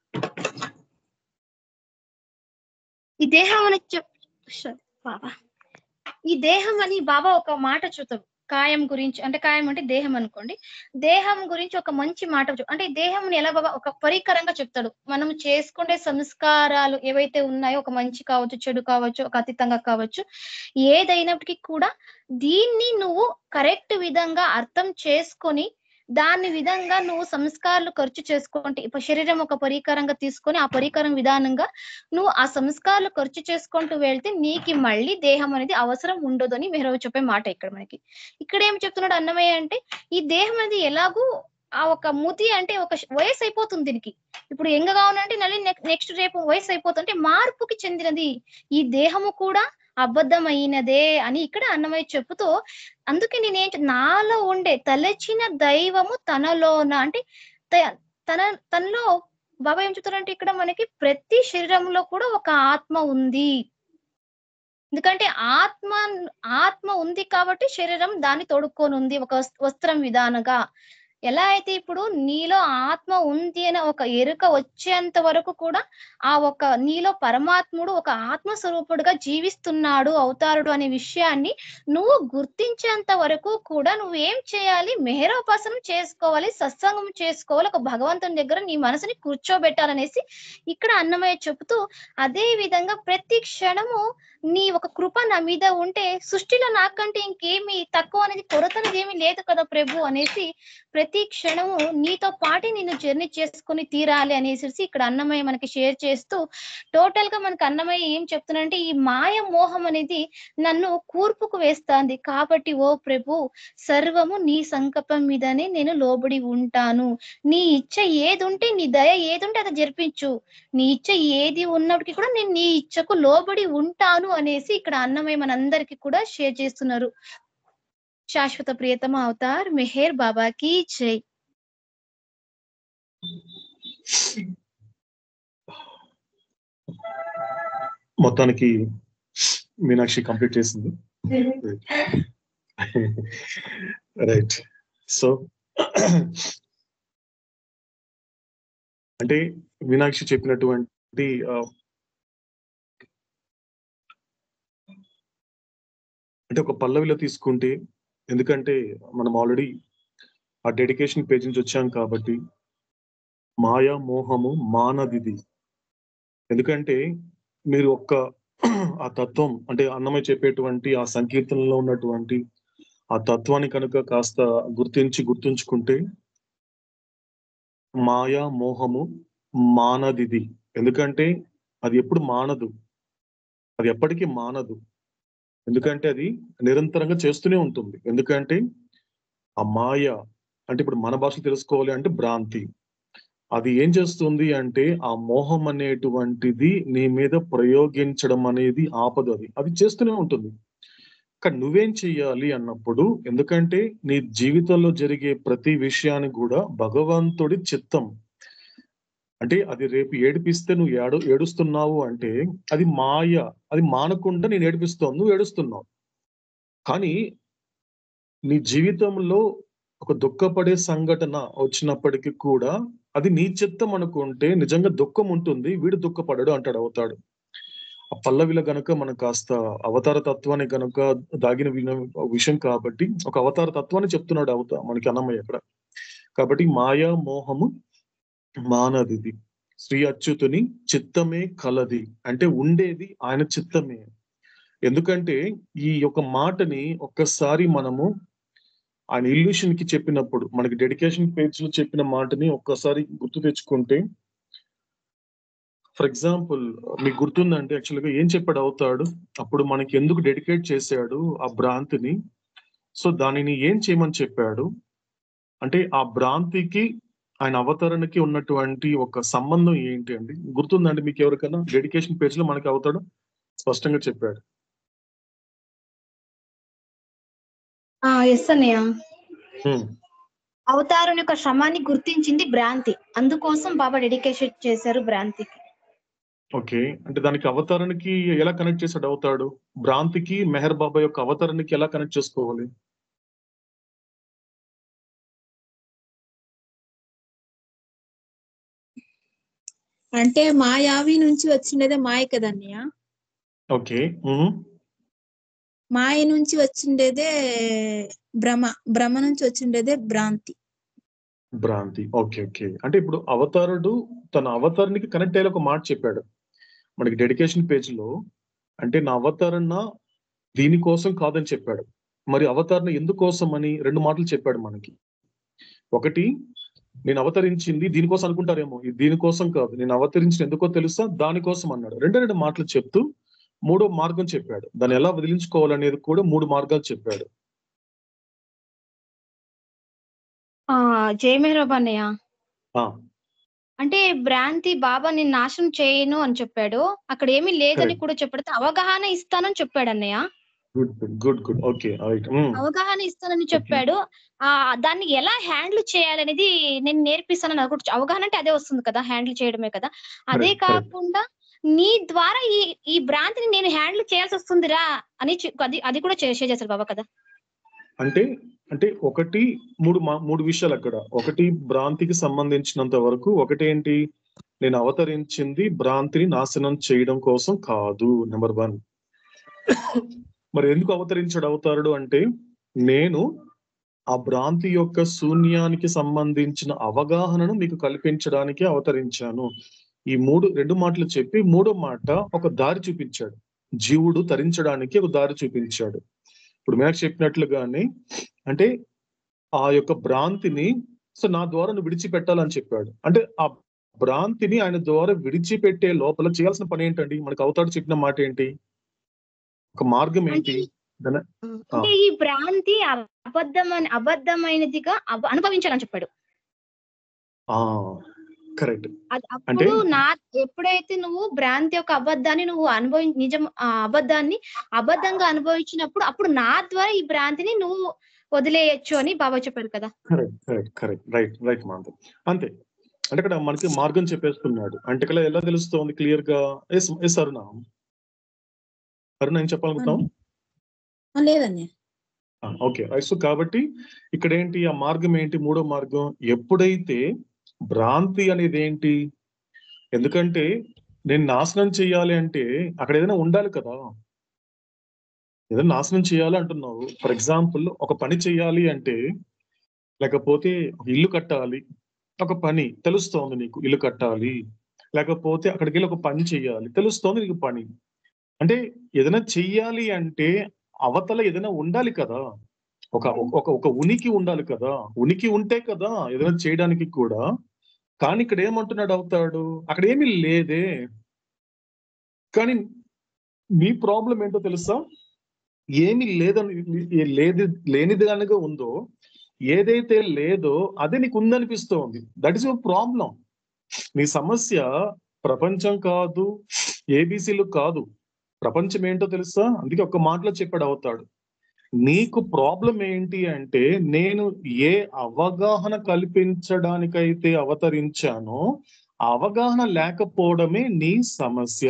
ఈ దేహం అని చెప్ ష- బాబా ఈ దేహం అని బాబా ఒక మాట చూతాం కాయం గురించి అంటే కాయం అంటే దేహం అనుకోండి దేహం గురించి ఒక మంచి మాట చెప్- అంటే ఈ దేహం ఎలా బాబా ఒక పరికరంగా చెప్తాడు మనం చేసుకునే సంస్కారాలు ఏవైతే ఉన్నాయో ఒక మంచి కావచ్చు చెడు కావచ్చు ఒక అతీతంగా కావచ్చు ఏదైనప్పటికీ కూడా దీన్ని నువ్వు కరెక్ట్ విధంగా అర్థం చేసుకొని దాని విధంగా నువ్వు సంస్కారాలు ఖర్చు చేసుకుంటే ఇప్పుడు శరీరం ఒక పరికరంగా తీసుకొని ఆ పరికరం విధానంగా నువ్వు ఆ సంస్కారాలు ఖర్చు చేసుకుంటూ వెళ్తే నీకు మళ్ళీ దేహం అనేది అవసరం ఉండదు అని మెహరవ చెప్పే మాట ఇక్కడ మనకి ఇక్కడ ఏం చెప్తున్నాడు అన్నమయ్య అంటే ఈ దేహం అనేది ఎలాగూ ఆ ఒక ముతి అంటే ఒక శ- వయసు అయిపోతుంది దీనికి ఇప్పుడు ఎంగగా ఉన్నంటే మళ్ళీ నెక్స్ట్ రేపు వయసు అయిపోతుంటే మార్పుకి చెందినది ఈ దేహము కూడా అబద్ధమైనదే అని ఇక్కడ అన్నమయ్య చెప్పుతూ అందుకే నేనేం చెప్- నాలో ఉండే తలచిన దైవము తనలోన అంటే త- తన తనలో బాబా ఏం చెప్తారంటే ఇక్కడ మనకి ప్రతి శరీరంలో కూడా ఒక ఆత్మ ఉంది ఎందుకంటే ఆత్మ ఆత్మ ఉంది కాబట్టి శరీరం దాన్ని తొడుక్కొని ఉంది ఒక వస్- వస్త్రం విధానంగా ఎలా అయితే ఇప్పుడు నీలో ఆత్మ ఉంది అనే ఒక ఎరుక వచ్చేంత వరకు కూడా ఆ ఒక నీలో పరమాత్ముడు ఒక ఆత్మ స్వరూపుడుగా జీవిస్తున్నాడు అవతారుడు అనే విషయాన్ని నువ్వు గుర్తించేంత వరకు కూడా నువ్వు ఏం చేయాలి మెహరోపాసనం చేసుకోవాలి సత్సంగం చేసుకోవాలి ఒక భగవంతుని దగ్గర నీ మనసుని కూర్చోబెట్టాలనేసి ఇక్కడ అన్నమయ్య చెబుతూ అదే విధంగా ప్రతి క్షణము నీ ఒక కృప నా మీద ఉంటే సృష్టిలో నాకంటే ఇంకేమి తక్కువ అనేది కొరత అనేది ఏమీ లేదు కదా ప్రభు అనేసి ప్రతి క్షణము నీతో పాటే నేను జర్నీ చేసుకొని తీరాలి అనేసి ఇక్కడ అన్నమయ్య మనకి షేర్ చేస్తూ టోటల్ గా మనకి అన్నమయ్య ఏం చెప్తున్నాడంటే ఈ మాయ మోహం అనేది నన్ను కూర్పుకు వేస్తాంది కాబట్టి ఓ ప్రభు సర్వము నీ సంకల్పం మీదనే నేను లోబడి ఉంటాను నీ ఇచ్చ ఏది ఉంటే నీ దయ ఏది ఉంటే అది జరిపించు నీ ఇచ్చ ఏది ఉన్నప్పటికీ కూడా నేను నీ ఇచ్చకు లోబడి ఉంటాను అనేసి ఇక్కడ అన్నమయ్య మనందరికీ కూడా షేర్ చేస్తున్నారు శాశ్వత ప్రియతమ అవతార్ మెహర్ బాబాకి జై మొత్తానికి మీనాక్షి కంప్లీట్ చేసింది రైట్ సో అంటే మీనాక్షి చెప్పినటువంటి ఆ, అంటే ఒక పల్లవిలో తీసుకుంటే ఎందుకంటే మనం ఆల్రెడీ ఆ డెడికేషన్ పేజ్ నుంచి వచ్చాం కాబట్టి మాయా మోహము మానదిది ఎందుకంటే మీరు ఒక్క ఆ తత్వం అంటే అన్నమయ్య చెప్పేటువంటి ఆ సంకీర్తనలో ఉన్నటువంటి ఆ తత్వాన్ని కనుక కాస్త గుర్తించి గుర్తుంచుకుంటే మాయా మోహము మానదిది ఎందుకంటే అది ఎప్పుడు మానదు అది ఎప్పటికీ మానదు ఎందుకంటే అది నిరంతరంగా చేస్తూనే ఉంటుంది ఎందుకంటే ఆ మాయ అంటే ఇప్పుడు మన భాష తెలుసుకోవాలి అంటే భ్రాంతి అది ఏం చేస్తుంది అంటే ఆ మోహం అనేటువంటిది నీ మీద ప్రయోగించడం అనేది ఆపదు అది అది చేస్తూనే ఉంటుంది కానీ నువ్వేం చెయ్యాలి అన్నప్పుడు ఎందుకంటే నీ జీవితంలో జరిగే ప్రతి విషయాన్ని కూడా భగవంతుడి చిత్తం అంటే అది రేపు ఏడిపిస్తే నువ్వు ఏడు ఏడుస్తున్నావు అంటే అది మాయ అది మానకుండా నేను ఏడిపిస్తాను నువ్వు ఏడుస్తున్నావు కానీ నీ జీవితంలో ఒక దుఃఖపడే సంఘటన వచ్చినప్పటికీ కూడా అది నీ చిత్తం అనుకుంటే నిజంగా దుఃఖం ఉంటుంది వీడు దుఃఖపడడు అంటాడు అవుతాడు ఆ పల్లవిల గనక మనం కాస్త అవతార తత్వాన్ని గనక దాగిన విన- విషయం కాబట్టి ఒక అవతార తత్వాన్ని చెప్తున్నాడు అవత మనకి అన్నమయ్య అక్కడ కాబట్టి మాయా మోహము మానదిది శ్రీ అచ్యుతుని చిత్తమే కలది అంటే ఉండేది ఆయన చిత్తమే ఎందుకంటే ఈ యొక్క మాటని ఒక్కసారి మనము ఆయన ఇల్యూషన్ కి చెప్పినప్పుడు మనకి డెడికేషన్ పేజ్ లో చెప్పిన మాటని ఒక్కసారి గుర్తు తెచ్చుకుంటే ఫర్ ఎగ్జాంపుల్ మీకు గుర్తుందంటే యాక్చువల్ గా ఏం చెప్పాడు అవుతాడు అప్పుడు మనకి ఎందుకు డెడికేట్ చేశాడు ఆ భ్రాంతిని సో దానిని ఏం చేయమని చెప్పాడు అంటే ఆ భ్రాంతికి ఆయన అవతరణకి ఉన్నటువంటి ఒక సంబంధం ఏంటి అండి గుర్తుందండి మీకు ఎవరికైనా డెడికేషన్ పేజ్ లో మనకి అవుతాడు స్పష్టంగా చెప్పాడు ఆ ఎస్ అన్నయ్య హ్మ్. అవతారుని యొక్క శ్రమాన్ని గుర్తించింది భ్రాంతి అందుకోసం బాబా డెడికేషన్ చేశారు భ్రాంతికి ఓకే అంటే దానికి అవతరణకి ఎలా కనెక్ట్ చేసాడు అవుతాడు భ్రాంతికి మెహర్ బాబా యొక్క అవతరణకి ఎలా కనెక్ట్ చేసుకోవాలి అంటే మాయావి నుంచి వచ్చిండేదే మాయ కదన్నయ్య ఓకే ఉహు. మాయ నుంచి వచ్చిండేదే భ్రమ భ్రమ నుంచి వచ్చిండేదే భ్రాంతి భ్రాంతి ఓకే ఓకే అంటే ఇప్పుడు అవతారుడు తన అవతారానికి కనెక్ట్ అయ్యే ఒక మాట చెప్పాడు మనకి డెడికేషన్ పేజ్ లో అంటే నా అవతరణ దీనికోసం కాదని చెప్పాడు మరి అవతరణ ఎందుకోసం అని రెండు మాటలు చెప్పాడు మనకి ఒకటి నేను అవతరించింది దీనికోసం అనుకుంటారేమో ఇది దీనికోసం కాదు నేను అవతరించిన ఎందుకో తెలుసా దానికోసం అన్నాడు రెండు రెండు మాటలు చెప్తూ మూడో మార్గం చెప్పాడు దాన్ని ఎలా వదిలించుకోవాలనేది కూడా మూడు మార్గాలు చెప్పాడు ఆ జయమేహరాబ్ అన్నయ్య ఆ అంటే భ్రాంతి బాబా నేను నాశనం చేయను అని చెప్పాడు అక్కడ ఏమీ లేదని Correct. కూడా చెప్పాడు అవగాహన ఇస్తానని చెప్పాడు అన్నయ్య good good good good okay right అవగాహన ఇస్తానని చెప్పాడు ఆ దాన్ని ఎలా హ్యాండిల్ చేయాలనేది నేను నేర్పిస్తానని అనుకుంటు అవగాహన అంటే అదే వస్తుంది కదా హ్యాండిల్ చేయడమే కదా అదే Correct, correct. కాకుండా నీ ద్వారా ఈ ఈ భ్రాంతిని నేను హ్యాండిల్ చేయాల్సి వస్తుందిరా అని చె- అది అది కూడా షేర్ చేశారు బాబా కదా అంటే అంటే ఒకటి మూడు మా- మూడు విషయాలు అక్కడ ఒకటి భ్రాంతికి సంబంధించినంత వరకు ఒకటి ఏంటి నేను అవతరించింది భ్రాంతిని నాశనం చేయడం కోసం కాదు నెంబర్ వన్ మరి ఎందుకు అవతరించాడు అవతారుడు అంటే నేను ఆ భ్రాంతి యొక్క శూన్యానికి సంబంధించిన అవగాహనను మీకు కల్పించడానికి అవతరించాను ఈ మూడు రెండు మాటలు చెప్పి మూడో మాట ఒక దారి చూపించాడు జీవుడు తరించడానికి ఒక దారి చూపించాడు ఇప్పుడు మేరకు చెప్పినట్లుగానే అంటే ఆ యొక్క భ్రాంతిని సో నా ద్వారా నువ్వు విడిచిపెట్టాలని చెప్పాడు అంటే ఆ భ్రాంతిని ఆయన ద్వారా విడిచిపెట్టే లోపల చేయాల్సిన పని ఏంటండి మనకు అవతాడు చెప్పిన మాట ఏంటి ఒక మార్గం ఏంటి దాని- అంటే ఈ భ్రాంతి అబద్ధమని అబద్ధమైనదిగా అబ- అనుభవించాలని చెప్పాడు ఆ కరెక్ట్ అది అంటే- అప్పుడు నా ఎప్పుడైతే నువ్వు భ్రాంతి యొక్క అబద్ధాన్ని నువ్వు అనుభవి నిజం ఆ అబద్ధాన్ని అబద్ధంగా అనుభవించినప్పుడు అప్పుడు నా ద్వారా ఈ భ్రాంతిని నువ్వు వదిలేయచ్చు అని బాబా చెప్పారు కదా correct correct correct right right మాంత అంతే అంటే ఇక్కడ మనకి మార్గం చెప్పేస్తున్నాడు అంటే ఇక్కడ ఎలా తెలుస్తోంది క్లియర్ గా ఎస్ ఎస్ అరుణ అరుణ ఏం చెప్పాలనుకుంటాం ఆ, లేదన్నయ్య ఓకే రైట్ సో కాబట్టి ఇక్కడ ఏంటి ఆ మార్గం ఏంటి మూడో మార్గం ఎప్పుడైతే భ్రాంతి అనేది ఏంటి ఎందుకంటే నేను నాశనం చేయాలి అంటే అక్కడ ఏదైనా ఉండాలి కదా ఏదైనా నాశనం చేయాలి అంటున్నావు ఫర్ ఎగ్జాంపుల్ ఒక పని చేయాలి అంటే లేకపోతే ఒక ఇల్లు కట్టాలి ఒక పని తెలుస్తోంది నీకు ఇల్లు కట్టాలి లేకపోతే అక్కడికి వెళ్ళి ఒక పని చేయాలి తెలుస్తోంది నీకు పని అంటే ఏదైనా చెయ్యాలి అంటే అవతల ఏదైనా ఉండాలి కదా ఒక ఒక ఒక ఉనికి ఉండాలి కదా ఉనికి ఉంటే కదా ఏదైనా చేయడానికి కూడా కానీ ఇక్కడ ఏమంటున్నాడు అవుతాడు అక్కడ ఏమీ లేదే కానీ మీ ప్రాబ్లం ఏంటో తెలుసా ఏమి లేదని లేదు లేనిది కనుక ఉందో ఏదైతే లేదో అదే నీకు ఉందనిపిస్తోంది దట్ ఇస్ యువర్ ప్రాబ్లం నీ సమస్య ప్రపంచం కాదు ఏబీసీలు కాదు ప్రపంచం ఏంటో తెలుసా అందుకే ఒక మాటలో చెప్పాడు అవుతాడు నీకు ప్రాబ్లం ఏంటి అంటే నేను ఏ అవగాహన కల్పించడానికైతే అవతరించానో ఆ అవగాహన లేకపోవడమే నీ సమస్య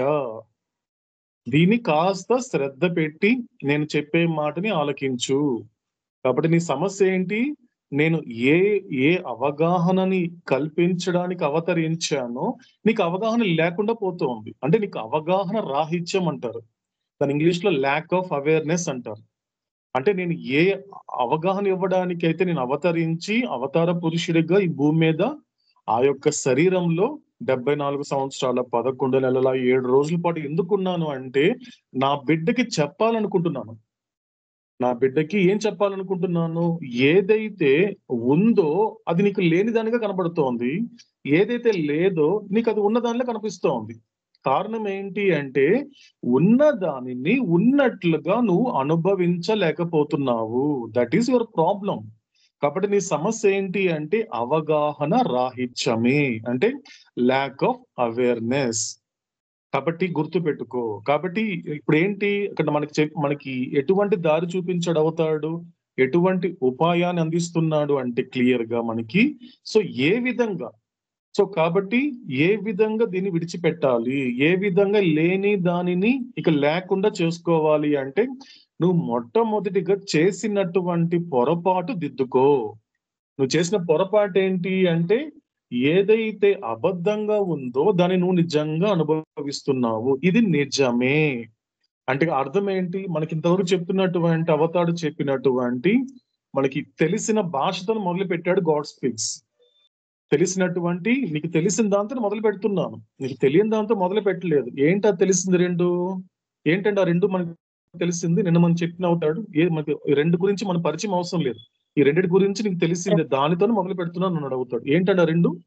దీన్ని కాస్త శ్రద్ధ పెట్టి నేను చెప్పే మాటని ఆలకించు కాబట్టి నీ సమస్య ఏంటి నేను ఏ ఏ అవగాహనని కల్పించడానికి అవతరించానో నీకు అవగాహన లేకుండా పోతోంది అంటే నీకు అవగాహన రాహిత్యం అంటారు దాని ఇంగ్లీష్ లో ల్యాక్ ఆఫ్ అవేర్నెస్ అంటారు అంటే నేను ఏ అవగాహన ఇవ్వడానికి అయితే నేను అవతరించి అవతార పురుషుడిగా ఈ భూమి మీద ఆ యొక్క శరీరంలో డెబ్బై నాలుగు సంవత్సరాల పదకొండు నెలల ఏడు రోజుల పాటు ఎందుకున్నాను అంటే నా బిడ్డకి చెప్పాలనుకుంటున్నాను నా బిడ్డకి ఏం చెప్పాలనుకుంటున్నాను ఏదైతే ఉందో అది నీకు లేనిదానిగా కనబడుతోంది ఏదైతే లేదో నీకు అది ఉన్నదానిలో కనిపిస్తోంది కారణం ఏంటి అంటే ఉన్న దానిని ఉన్నట్లుగా నువ్వు అనుభవించలేకపోతున్నావు దట్ ఈస్ యువర్ ప్రాబ్లం కాబట్టి నీ సమస్య ఏంటి అంటే అవగాహన రాహిత్యమే అంటే ల్యాక్ ఆఫ్ అవేర్నెస్ కాబట్టి గుర్తు పెట్టుకో కాబట్టి ఇప్పుడు ఏంటి ఇక్కడ మనకి చెప్ మనకి ఎటువంటి దారి చూపించాడు అవుతాడు ఎటువంటి ఉపాయాన్ని అందిస్తున్నాడు అంటే క్లియర్ గా మనకి సో ఏ విధంగా సో కాబట్టి ఏ విధంగా దీన్ని విడిచిపెట్టాలి ఏ విధంగా లేని దానిని ఇక లేకుండా చేసుకోవాలి అంటే నువ్వు మొట్టమొదటిగా చేసినటువంటి పొరపాటు దిద్దుకో నువ్వు చేసిన పొరపాటు ఏంటి అంటే ఏదైతే అబద్ధంగా ఉందో దాన్ని నువ్వు నిజంగా అనుభవిస్తున్నావు ఇది నిజమే అంటే అర్థం ఏంటి మనకి ఇంతవరకు చెప్తున్నటువంటి అవతాడు చెప్పినటువంటి మనకి తెలిసిన భాషతో మొదలు పెట్టాడు గాడ్ స్పీక్స్ తెలిసినటువంటి నీకు తెలిసిన దాంతో మొదలు పెడుతున్నాను నీకు తెలియని దాంతో మొదలు పెట్టలేదు ఏంటి అది తెలిసింది రెండు ఏంటంటే ఆ రెండు మనకి తెలిసింది నిన్న మనం చెప్పిన అవుతాడు ఏ మనకి ఈ రెండు గురించి మన పరిచయం అవసరం లేదు ఈ రెండింటి గురించి నీకు తెలిసింది దానితో మొదలు పెడుతున్నాను అన్నాడు అవుతాడు ఏంటంటే ఆ రెండు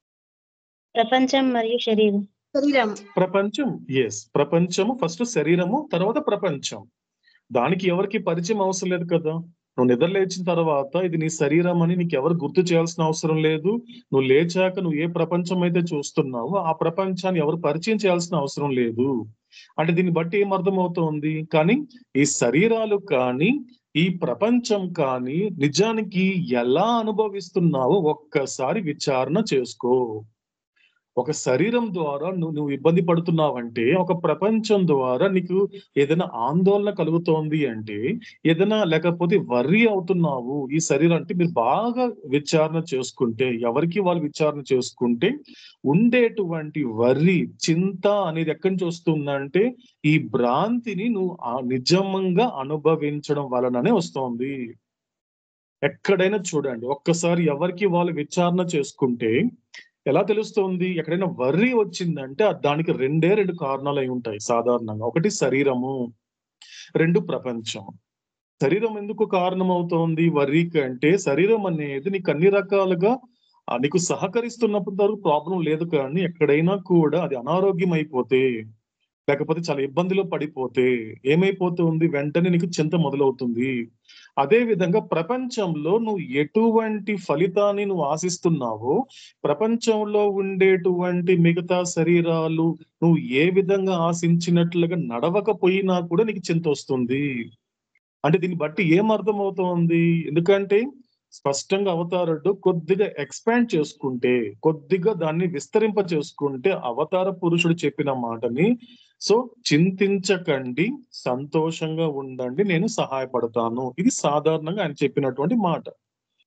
ప్రపంచం మరియు శరీరం శరీరం ప్రపంచం ఎస్ ప్రపంచము ఫస్ట్ శరీరము తర్వాత ప్రపంచం దానికి ఎవరికి పరిచయం అవసరం లేదు కదా నువ్వు నిద్ర లేచిన తర్వాత ఇది నీ శరీరం అని నీకు ఎవరు గుర్తు చేయాల్సిన అవసరం లేదు నువ్వు లేచాక నువ్వు ఏ ప్రపంచం అయితే చూస్తున్నావో ఆ ప్రపంచాన్ని ఎవరు పరిచయం చేయాల్సిన అవసరం లేదు అంటే దీన్ని బట్టి ఏం అర్థమవుతోంది కానీ ఈ శరీరాలు కానీ ఈ ప్రపంచం కానీ నిజానికి ఎలా అనుభవిస్తున్నావో ఒక్కసారి విచారణ చేసుకో ఒక శరీరం ద్వారా నువ్వు నువ్వు ఇబ్బంది పడుతున్నావంటే ఒక ప్రపంచం ద్వారా నీకు ఏదైనా ఆందోళన కలుగుతోంది అంటే ఏదైనా లేకపోతే వర్రీ అవుతున్నావు ఈ శరీరం అంటే మీరు బాగా విచారణ చేసుకుంటే ఎవరికి వాళ్ళు విచారణ చేసుకుంటే ఉండేటువంటి వర్రి చింత అనేది ఎక్కడి నుంచి వస్తుందంటే ఈ భ్రాంతిని నువ్వు ఆ నిజంగా అనుభవించడం వలననే వస్తోంది ఎక్కడైనా చూడండి ఒక్కసారి ఎవరికి వాళ్ళు విచారణ చేసుకుంటే ఎలా తెలుస్తుంది ఎక్కడైనా వర్రీ వచ్చిందంటే ఆ దానికి రెండే రెండు కారణాలు అయి ఉంటాయి సాధారణంగా ఒకటి శరీరము రెండు ప్రపంచం శరీరం ఎందుకు కారణం అవుతోంది వర్రీకి అంటే శరీరం అనేది నీకు అన్ని రకాలుగా ఆ, నీకు సహకరిస్తున్నప్పుడు వరకు ప్రాబ్లం లేదు కానీ ఎక్కడైనా కూడా అది అనారోగ్యం అయిపోతే లేకపోతే చాలా ఇబ్బందిలో పడిపోతే ఏమైపోతుంది వెంటనే నీకు చింత మొదలవుతుంది అదే విధంగా ప్రపంచంలో నువ్వు ఎటువంటి ఫలితాన్ని నువ్వు ఆశిస్తున్నావో ప్రపంచంలో ఉండేటువంటి మిగతా శరీరాలు నువ్వు ఏ విధంగా ఆశించినట్లుగా నడవకపోయినా కూడా నీకు చింత వస్తుంది అంటే దీన్ని బట్టి ఏం అర్థమవుతోంది ఎందుకంటే స్పష్టంగా అవతారుడు కొద్దిగా ఎక్స్పాండ్ చేసుకుంటే కొద్దిగా దాన్ని విస్తరింప చేసుకుంటే అవతార పురుషుడు చెప్పిన మాటని సో చింతించకండి సంతోషంగా ఉండండి నేను సహాయపడతాను ఇది సాధారణంగా ఆయన చెప్పినటువంటి మాట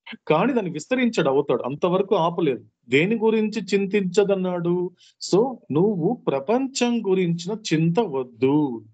కానీ దాన్ని విస్తరించాడు అవుతాడు అంతవరకు ఆపలేదు దేని గురించి చింతించదన్నాడు సో నువ్వు ప్రపంచం గురించిన చింత వద్దు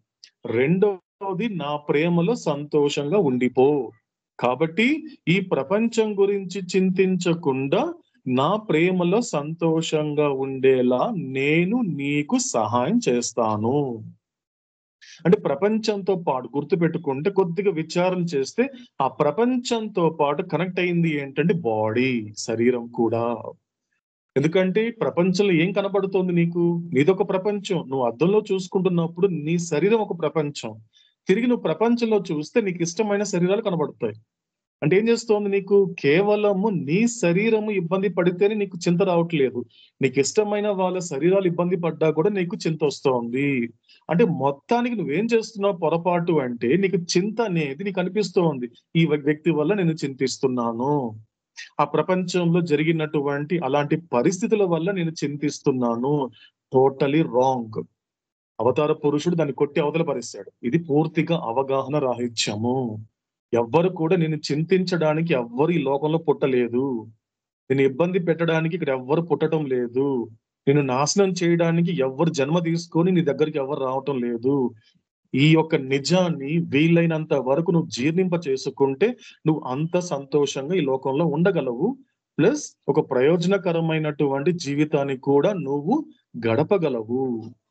రెండవది నా ప్రేమలో సంతోషంగా ఉండిపో కాబట్టి ఈ ప్రపంచం గురించి చింతించకుండా నా ప్రేమలో సంతోషంగా ఉండేలా నేను నీకు సహాయం చేస్తాను అంటే ప్రపంచంతో పాటు గుర్తుపెట్టుకుంటే కొద్దిగా విచారం చేస్తే ఆ ప్రపంచంతో పాటు కనెక్ట్ అయింది ఏంటంటే బాడీ శరీరం కూడా ఎందుకంటే ప్రపంచంలో ఏం కనబడుతోంది నీకు నీదొక ప్రపంచం నువ్వు అద్దంలో చూసుకుంటున్నప్పుడు నీ శరీరం ఒక ప్రపంచం తిరిగి నువ్వు ప్రపంచంలో చూస్తే నీకు ఇష్టమైన శరీరాలు కనబడతాయి అంటే ఏం చేస్తోంది నీకు కేవలము నీ శరీరము ఇబ్బంది పడితేనే నీకు చింత రావట్లేదు నీకు ఇష్టమైన వాళ్ళ శరీరాలు ఇబ్బంది పడ్డా కూడా నీకు చింత వస్తోంది అంటే మొత్తానికి నువ్వేం చేస్తున్నావు పొరపాటు అంటే నీకు చింత అనేది నీకు అనిపిస్తోంది ఈ వ్యక్తి వల్ల నేను చింతిస్తున్నాను ఆ ప్రపంచంలో జరిగినటువంటి అలాంటి పరిస్థితుల వల్ల నేను చింతిస్తున్నాను టోటలీ రాంగ్ అవతార పురుషుడు దాన్ని కొట్టి అవతల పరిస్తాడు ఇది పూర్తిగా అవగాహన రాహిత్యము ఎవ్వరు కూడా నేను చింతించడానికి ఎవ్వరు ఈ లోకంలో పుట్టలేదు నేను ఇబ్బంది పెట్టడానికి ఇక్కడ ఎవ్వరు పుట్టడం లేదు నేను నాశనం చేయడానికి ఎవ్వరు జన్మ తీసుకొని నీ దగ్గరికి ఎవరు రావటం లేదు ఈ యొక్క నిజాన్ని వీలైనంత వరకు నువ్వు జీర్ణింప చేసుకుంటే నువ్వు అంత సంతోషంగా ఈ లోకంలో ఉండగలవు ప్లస్ ఒక ప్రయోజనకరమైనటువంటి జీవితాన్ని కూడా నువ్వు గడపగలవు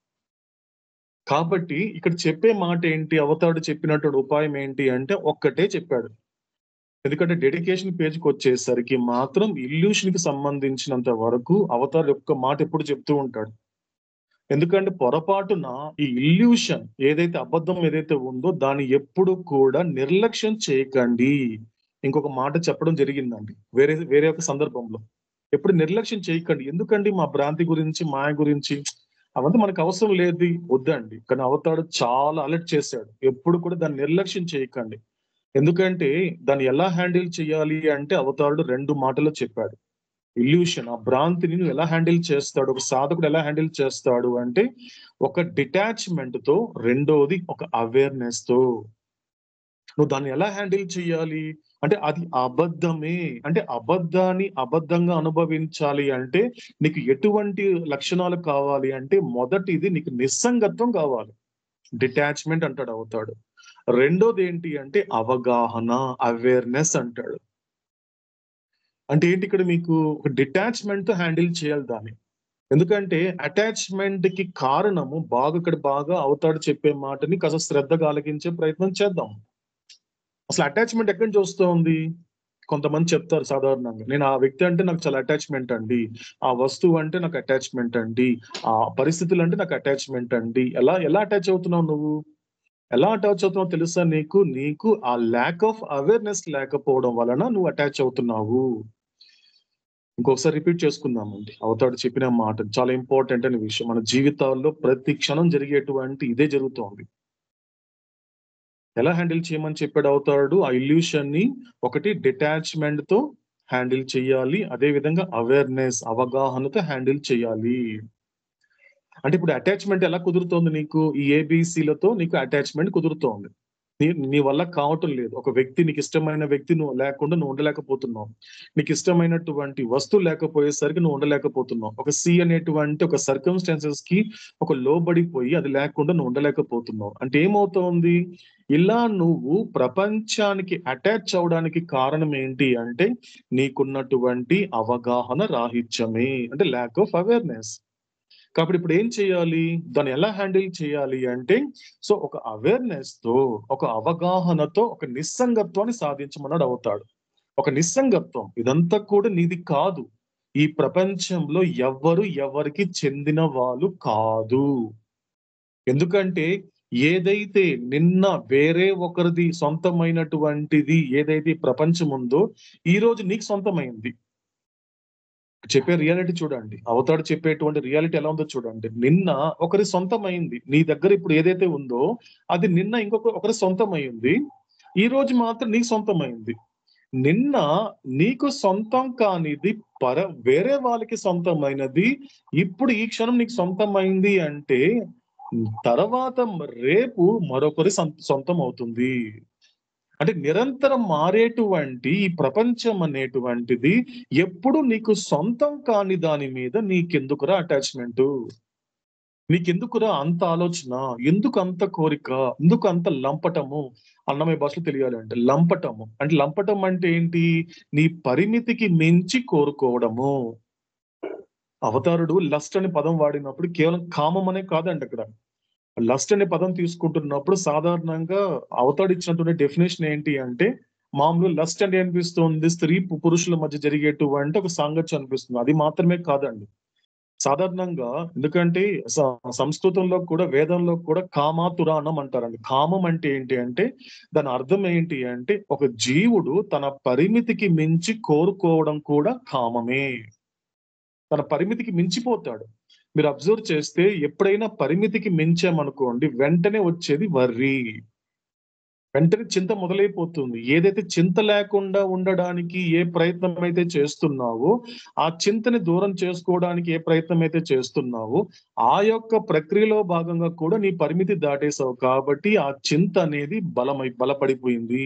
కాబట్టి ఇక్కడ చెప్పే మాట ఏంటి అవతాడు చెప్పినటువంటి ఉపాయం ఏంటి అంటే ఒక్కటే చెప్పాడు ఎందుకంటే డెడికేషన్ పేజ్కి వచ్చేసరికి మాత్రం ఇల్యూషన్ కి సంబంధించినంత వరకు అవతార్ యొక్క మాట ఎప్పుడు చెప్తూ ఉంటాడు ఎందుకంటే పొరపాటున ఈ ఇల్యూషన్ ఏదైతే అబద్ధం ఏదైతే ఉందో దాన్ని ఎప్పుడు కూడా నిర్లక్ష్యం చేయకండి ఇంకొక మాట చెప్పడం జరిగిందండి వేరే వేరే ఒక సందర్భంలో ఎప్పుడు నిర్లక్ష్యం చేయకండి ఎందుకండి మా భ్రాంతి గురించి మాయ గురించి అవంతా మనకు అవసరం లేదు వద్దండి కానీ అవతాడు చాలా అలర్ట్ చేశాడు ఎప్పుడు కూడా దాన్ని నిర్లక్ష్యం చేయకండి ఎందుకంటే దాన్ని ఎలా హ్యాండిల్ చేయాలి అంటే అవతారుడు రెండు మాటలు చెప్పాడు ఇల్యూషన్ ఆ భ్రాంతిని నువ్వు ఎలా హ్యాండిల్ చేస్తాడు ఒక సాధకుడు ఎలా హ్యాండిల్ చేస్తాడు అంటే ఒక డిటాచ్మెంట్ తో రెండోది ఒక అవేర్నెస్ తో నువ్వు దాన్ని ఎలా హ్యాండిల్ చేయాలి అంటే అది అబద్ధమే అంటే అబద్ధాన్ని అబద్ధంగా అనుభవించాలి అంటే నీకు ఎటువంటి లక్షణాలు కావాలి అంటే మొదటిది నీకు నిస్సంగత్వం కావాలి డిటాచ్మెంట్ అంటాడు అవుతాడు రెండోది ఏంటి అంటే అవగాహన అవేర్నెస్ అంటాడు అంటే ఏంటి ఇక్కడ మీకు ఒక డిటాచ్మెంట్ తో హ్యాండిల్ చేయాలి దాన్ని ఎందుకంటే అటాచ్మెంట్ కి కారణము బాగా ఇక్కడ బాగా అవుతాడు చెప్పే మాటని కాస్త శ్రద్ధగా ఆలకించే ప్రయత్నం చేద్దాం అసలు అటాచ్మెంట్ ఎక్కడి నుంచి వస్తుంది కొంతమంది చెప్తారు సాధారణంగా నేను ఆ వ్యక్తి అంటే నాకు చాలా అటాచ్మెంట్ అండి ఆ వస్తువు అంటే నాకు అటాచ్మెంట్ అండి ఆ పరిస్థితులు అంటే నాకు అటాచ్మెంట్ అండి ఎలా ఎలా అటాచ్ అవుతున్నావు నువ్వు ఎలా అటాచ్ అవుతున్నావు తెలుసా నీకు నీకు ఆ ల్యాక్ ఆఫ్ అవేర్నెస్ లేకపోవడం వలన నువ్వు అటాచ్ అవుతున్నావు ఇంకొకసారి రిపీట్ చేసుకుందామండి అవతాడు చెప్పిన మాట చాలా ఇంపార్టెంట్ అనే విషయం మన జీవితాల్లో ప్రతి క్షణం జరిగేటువంటి ఇదే జరుగుతోంది ఎలా హ్యాండిల్ చేయమని చెప్పాడు అవుతాడు ఆ ఇల్యూషన్ ని ఒకటి డిటాచ్మెంట్ తో హ్యాండిల్ చేయాలి అదే విధంగా అవేర్నెస్ అవగాహనతో హ్యాండిల్ చేయాలి అంటే ఇప్పుడు అటాచ్మెంట్ ఎలా కుదురుతోంది నీకు ఈ ఏబిసిలతో నీకు అటాచ్మెంట్ కుదురుతోంది నీ నీ వల్ల కావటం లేదు ఒక వ్యక్తి నీకు ఇష్టమైన వ్యక్తి నువ్వు లేకుండా నువ్వు ఉండలేకపోతున్నావు నీకు ఇష్టమైనటువంటి వస్తువు లేకపోయేసరికి నువ్వు ఉండలేకపోతున్నావు ఒక సి అనేటువంటి ఒక సర్కమ్స్టాన్సెస్ కి ఒక లోబడిపోయి అది లేకుండా నువ్వు ఉండలేకపోతున్నావు అంటే ఏమవుతోంది ఇలా నువ్వు ప్రపంచానికి అటాచ్ అవడానికి కారణం ఏంటి అంటే నీకున్నటువంటి అవగాహన రాహిత్యమే అంటే ల్యాక్ ఆఫ్ అవేర్నెస్ కాబట్టి ఇప్పుడు ఏం చేయాలి దాన్ని ఎలా హ్యాండిల్ చేయాలి అంటే సో ఒక అవేర్నెస్ తో ఒక అవగాహనతో ఒక నిస్సంగత్వాన్ని సాధించమన్నాడు అవుతాడు ఒక నిస్సంగత్వం ఇదంతా కూడా నీది కాదు ఈ ప్రపంచంలో ఎవ్వరు ఎవరికి చెందిన వాళ్ళు కాదు ఎందుకంటే ఏదైతే నిన్న వేరే ఒకరిది సొంతమైనటువంటిది ఏదైతే ఈ ప్రపంచం ఉందో ఈ రోజు నీకు సొంతమైంది చెప్పే రియాలిటీ చూడండి అవతాడు చెప్పేటువంటి రియాలిటీ ఎలా ఉందో చూడండి నిన్న ఒకరి సొంతమైంది నీ దగ్గర ఇప్పుడు ఏదైతే ఉందో అది నిన్న ఇంకొక ఒకరి సొంతమైంది ఈ రోజు మాత్రం నీకు సొంతమైంది నిన్న నీకు సొంతం కానిది పర వేరే వాళ్ళకి సొంతమైనది ఇప్పుడు ఈ క్షణం నీకు సొంతమైంది అంటే తర్వాత రేపు మరొకరి సొంతం అవుతుంది అంటే నిరంతరం మారేటువంటి ఈ ప్రపంచం అనేటువంటిది ఎప్పుడు నీకు సొంతం కాని దాని మీద నీకెందుకురా అటాచ్మెంట్ నీకెందుకురా అంత ఆలోచన ఎందుకు అంత కోరిక ఎందుకు అంత లంపటము అన్నమయ్య భాషలో తెలియాలి అంటే లంపటము అంటే లంపటం అంటే ఏంటి నీ పరిమితికి మించి కోరుకోవడము అవతారుడు లస్ట్ అనే పదం వాడినప్పుడు కేవలం కామం అనే కాదండి అక్కడ లస్ట్ అనే పదం తీసుకుంటున్నప్పుడు సాధారణంగా అవతాడు ఇచ్చినటువంటి డెఫినేషన్ ఏంటి అంటే మామూలు లస్ట్ అంటే అనిపిస్తుంది స్త్రీ పు- పురుషుల మధ్య జరిగేటువంటి ఒక సాంగత్యం అనిపిస్తుంది అది మాత్రమే కాదండి సాధారణంగా ఎందుకంటే స- సంస్కృతంలో కూడా వేదంలో కూడా కామాతురాణం అంటారండి కామం అంటే ఏంటి అంటే దాని అర్థం ఏంటి అంటే ఒక జీవుడు తన పరిమితికి మించి కోరుకోవడం కూడా కామమే తన పరిమితికి మించిపోతాడు మీరు అబ్జర్వ్ చేస్తే ఎప్పుడైనా పరిమితికి మించామనుకోండి వెంటనే వచ్చేది వర్రి వెంటనే చింత మొదలైపోతుంది ఏదైతే చింత లేకుండా ఉండడానికి ఏ ప్రయత్నం అయితే చేస్తున్నావో ఆ చింతని దూరం చేసుకోవడానికి ఏ ప్రయత్నం అయితే చేస్తున్నావో ఆ యొక్క ప్రక్రియలో భాగంగా కూడా నీ పరిమితి దాటేసావు కాబట్టి ఆ చింత అనేది బలమై బలపడిపోయింది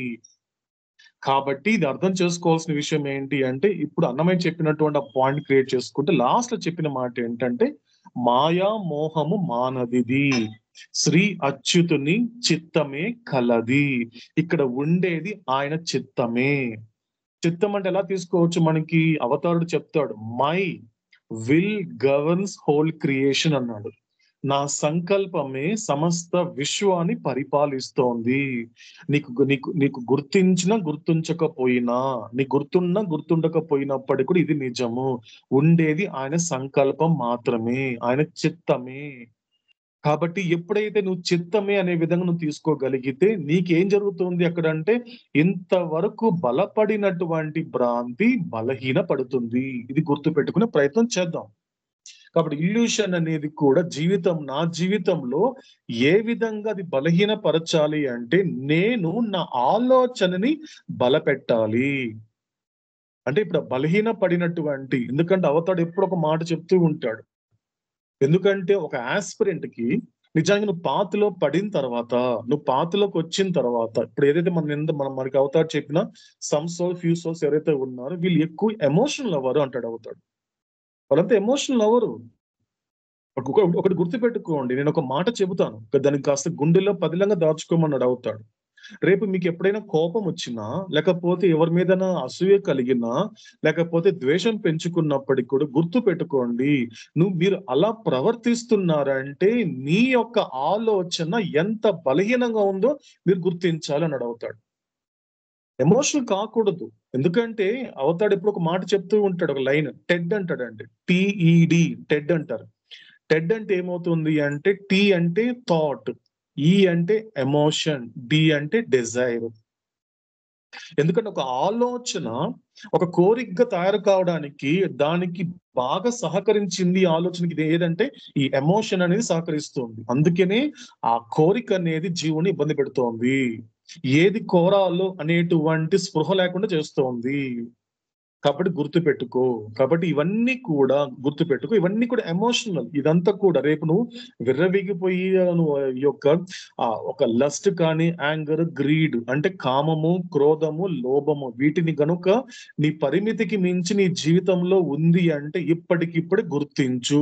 కాబట్టి ఇది అర్థం చేసుకోవాల్సిన విషయం ఏంటి అంటే ఇప్పుడు అన్నమయ్య చెప్పినటువంటి ఆ పాయింట్ క్రియేట్ చేసుకుంటే లాస్ట్ లో చెప్పిన మాట ఏంటంటే మాయా మోహము మానదిది శ్రీ అచ్యుతుని చిత్తమే కలది ఇక్కడ ఉండేది ఆయన చిత్తమే చిత్తం అంటే ఎలా తీసుకోవచ్చు మనకి అవతారుడు చెప్తాడు my will governs whole creation అన్నాడు నా సంకల్పమే సమస్త విశ్వాన్ని పరిపాలిస్తోంది నీకు నీకు నీకు గుర్తించినా గుర్తుంచకపోయినా నీకు గుర్తున్నా గుర్తుండకపోయినప్పటికీ కూడా ఇది నిజము ఉండేది ఆయన సంకల్పం మాత్రమే ఆయన చిత్తమే కాబట్టి ఎప్పుడైతే నువ్వు చిత్తమే అనే విధంగా నువ్వు తీసుకోగలిగితే నీకేం జరుగుతుంది అక్కడ అంటే ఇంతవరకు బలపడినటువంటి భ్రాంతి బలహీన పడుతుంది ఇది గుర్తు పెట్టుకునే ప్రయత్నం చేద్దాం కాబట్టి ఇల్యూషన్ అనేది కూడా జీవితం నా జీవితంలో ఏ విధంగా అది బలహీనపరచాలి అంటే నేను నా ఆలోచనని బలపెట్టాలి అంటే ఇప్పుడు బలహీన పడినటువంటి ఎందుకంటే అవతాడు ఎప్పుడు ఒక మాట చెప్తూ ఉంటాడు ఎందుకంటే ఒక ఆస్పిరెంట్ కి నిజంగా నువ్వు పాతలో పడిన తర్వాత నువ్వు పాతలోకి వచ్చిన తర్వాత ఇప్పుడు ఏదైతే మన నింద మనం మనకి అవతాడు చెప్పిన సమ్ సోల్ ఫ్యూ సోల్స్ ఎవరైతే ఉన్నారో వీళ్ళు ఎక్కువ ఎమోషనల్ అవ్వరు అంటాడు అవుతాడు వాళ్ళంతా ఎమోషనల్ అవ్వరు ఒక- ఒకటి గుర్తు పెట్టుకోండి నేను ఒక మాట చెబుతాను దానికి కాస్త గుండెల్లో పదిలంగా దాచుకోమన్నాడు అవుతాడు రేపు మీకు ఎప్పుడైనా కోపం వచ్చినా లేకపోతే ఎవరి మీదైనా అసూయ కలిగినా లేకపోతే ద్వేషం పెంచుకున్నప్పటికీ కూడా గుర్తు పెట్టుకోండి నువ్వు మీరు అలా ప్రవర్తిస్తున్నారంటే నీ యొక్క ఆలోచన ఎంత బలహీనంగా ఉందో మీరు గుర్తించాలి అని అవుతాడు ఎమోషనల్ కాకూడదు ఎందుకంటే అవతాడు ఇప్పుడు ఒక మాట చెప్తూ ఉంటాడు ఒక లైన్ టెడ్ అంటాడండి టిఈడి టెడ్ అంటారు టెడ్ అంటే ఏమవుతుంది అంటే టీ అంటే థాట్ ఈ అంటే ఎమోషన్ డి అంటే డిజైర్ ఎందుకంటే ఒక ఆలోచన ఒక కోరికగా తయారు కావడానికి దానికి బాగా సహకరించింది ఈ ఆలోచనకి ఇది ఏదంటే ఈ ఎమోషన్ అనేది సహకరిస్తుంది అందుకనే ఆ కోరిక అనేది జీవుని ఇబ్బంది పెడుతోంది ఏది కోరాలో అనేటువంటి స్పృహ లేకుండా చేస్తోంది కాబట్టి గుర్తు పెట్టుకో కాబట్టి ఇవన్నీ కూడా గుర్తు పెట్టుకో ఇవన్నీ కూడా ఎమోషనల్ ఇదంతా కూడా రేపు నువ్వు విర్రవీగిపోయి నువ్వు ఈ యొక్క ఆ ఒక లస్ట్ కానీ యాంగర్ గ్రీడ్ అంటే కామము క్రోధము లోభము వీటిని గనుక నీ పరిమితికి మించి నీ జీవితంలో ఉంది అంటే ఇప్పటికిప్పుడే గుర్తించు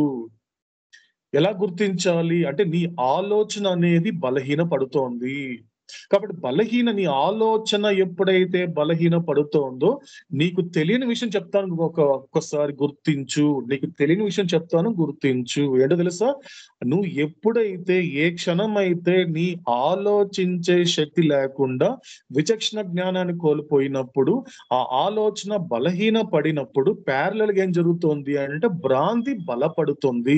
ఎలా గుర్తించాలి అంటే నీ ఆలోచన అనేది బలహీన పడుతోంది కాబట్టి బలహీన నీ ఆలోచన ఎప్పుడైతే బలహీన పడుతోందో నీకు తెలియని విషయం చెప్తాను ఒక ఒక్కసారి గుర్తించు నీకు తెలియని విషయం చెప్తాను గుర్తించు ఏంటో తెలుసా నువ్వు ఎప్పుడైతే ఏ క్షణం అయితే నీ ఆలోచించే శక్తి లేకుండా విచక్షణ జ్ఞానాన్ని కోల్పోయినప్పుడు ఆ ఆలోచన బలహీన పడినప్పుడు ప్యారలల్ గా ఏం జరుగుతుంది అంటే భ్రాంతి బలపడుతుంది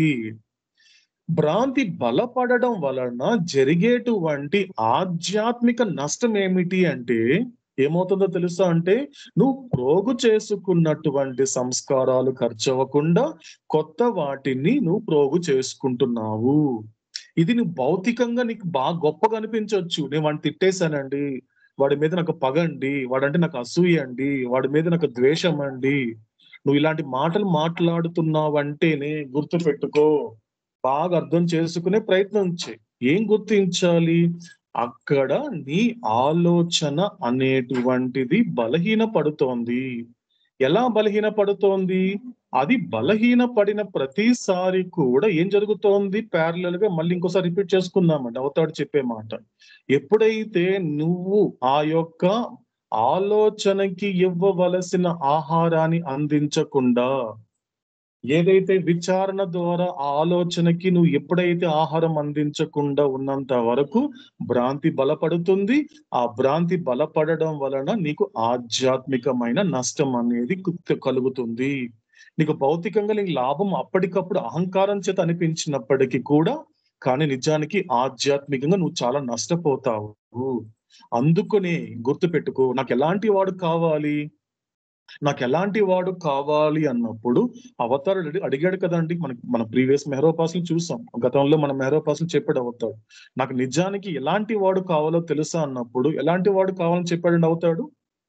భ్రాంతి బలపడడం వలన జరిగేటువంటి ఆధ్యాత్మిక నష్టం ఏమిటి అంటే ఏమవుతుందో తెలుసా అంటే నువ్వు ప్రోగు చేసుకున్నటువంటి సంస్కారాలు ఖర్చు అవ్వకుండా కొత్త వాటిని నువ్వు ప్రోగు చేసుకుంటున్నావు ఇది నువ్వు భౌతికంగా నీకు బాగా గొప్పగా అనిపించవచ్చు నేను వాడిని తిట్టేశానండి వాడి మీద నాకు పగ అండి వాడంటే నాకు అసూయ అండి వాడి మీద నాకు ద్వేషం అండి నువ్వు ఇలాంటి మాటలు మాట్లాడుతున్నావంటేనే గుర్తు పెట్టుకో బాగా అర్థం చేసుకునే ప్రయత్నం చేయి ఏం గుర్తించాలి అక్కడ నీ ఆలోచన అనేటువంటిది బలహీనపడుతోంది ఎలా బలహీనపడుతోంది అది బలహీనపడిన ప్రతిసారి కూడా ఏం జరుగుతోంది ప్యారలల్ గా మళ్ళీ ఇంకోసారి రిపీట్ చేసుకుందామండి అవతాడు చెప్పే మాట ఎప్పుడైతే నువ్వు ఆ యొక్క ఆలోచనకి ఇవ్వవలసిన ఆహారాన్ని అందించకుండా ఏదైతే విచారణ ద్వారా ఆ ఆలోచనకి నువ్వు ఎప్పుడైతే ఆహారం అందించకుండా ఉన్నంత వరకు భ్రాంతి బలపడుతుంది ఆ భ్రాంతి బలపడడం వలన నీకు ఆధ్యాత్మికమైన నష్టం అనేది కు- కలుగుతుంది నీకు భౌతికంగా నీకు లాభం అప్పటికప్పుడు అహంకారం చేత అనిపించినప్పటికీ కూడా కానీ నిజానికి ఆధ్యాత్మికంగా నువ్వు చాలా నష్టపోతావు అందుకనే గుర్తుపెట్టుకో నాకు ఎలాంటి వాడు కావాలి నాకు ఎలాంటి వాడు కావాలి అన్నప్పుడు అవతారుడు అడి- అడిగాడు కదండి మనకి మన ప్రీవియస్ మెహరోపాసులు చూసాం గతంలో మన మెహరోపాసులు చెప్పాడు అవతాడు నాకు నిజానికి ఎలాంటి వాడు కావాలో తెలుసా అన్నప్పుడు ఎలాంటి వాడు కావాలని చెప్పాడు అవుతాడు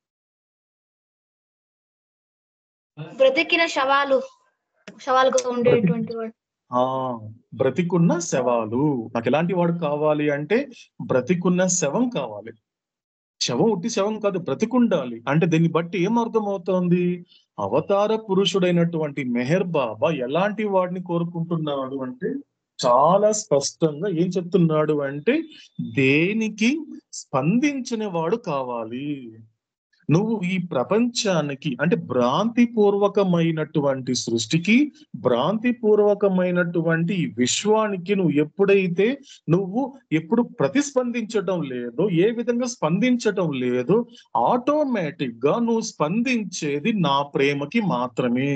బ్రతికిన శవాలు శవాలుగా ఉండేటువంటి వాడు ఆ బ్రతికున్న శవాలు నాకు ఎలాంటి వాడు కావాలి అంటే బ్రతికున్న శవం కావాలి శవం ఉట్టి శవం కాదు బ్రతికుండాలి అంటే దీన్ని బట్టి ఏం అర్థం అవుతోంది అవతార పురుషుడైనటువంటి మెహర్ బాబా ఎలాంటి వాడిని కోరుకుంటున్నాడు అంటే చాలా స్పష్టంగా ఏం చెప్తున్నాడు అంటే దేనికి స్పందించిన వాడు కావాలి నువ్వు ఈ ప్రపంచానికి అంటే భ్రాంతి పూర్వకమైనటువంటి సృష్టికి భ్రాంతి పూర్వకమైనటువంటి ఈ విశ్వానికి నువ్వు ఎప్పుడైతే నువ్వు ఎప్పుడు ప్రతిస్పందించటం లేదో ఏ విధంగా స్పందించటం లేదో ఆటోమేటిక్ గా నువ్వు స్పందించేది నా ప్రేమకి మాత్రమే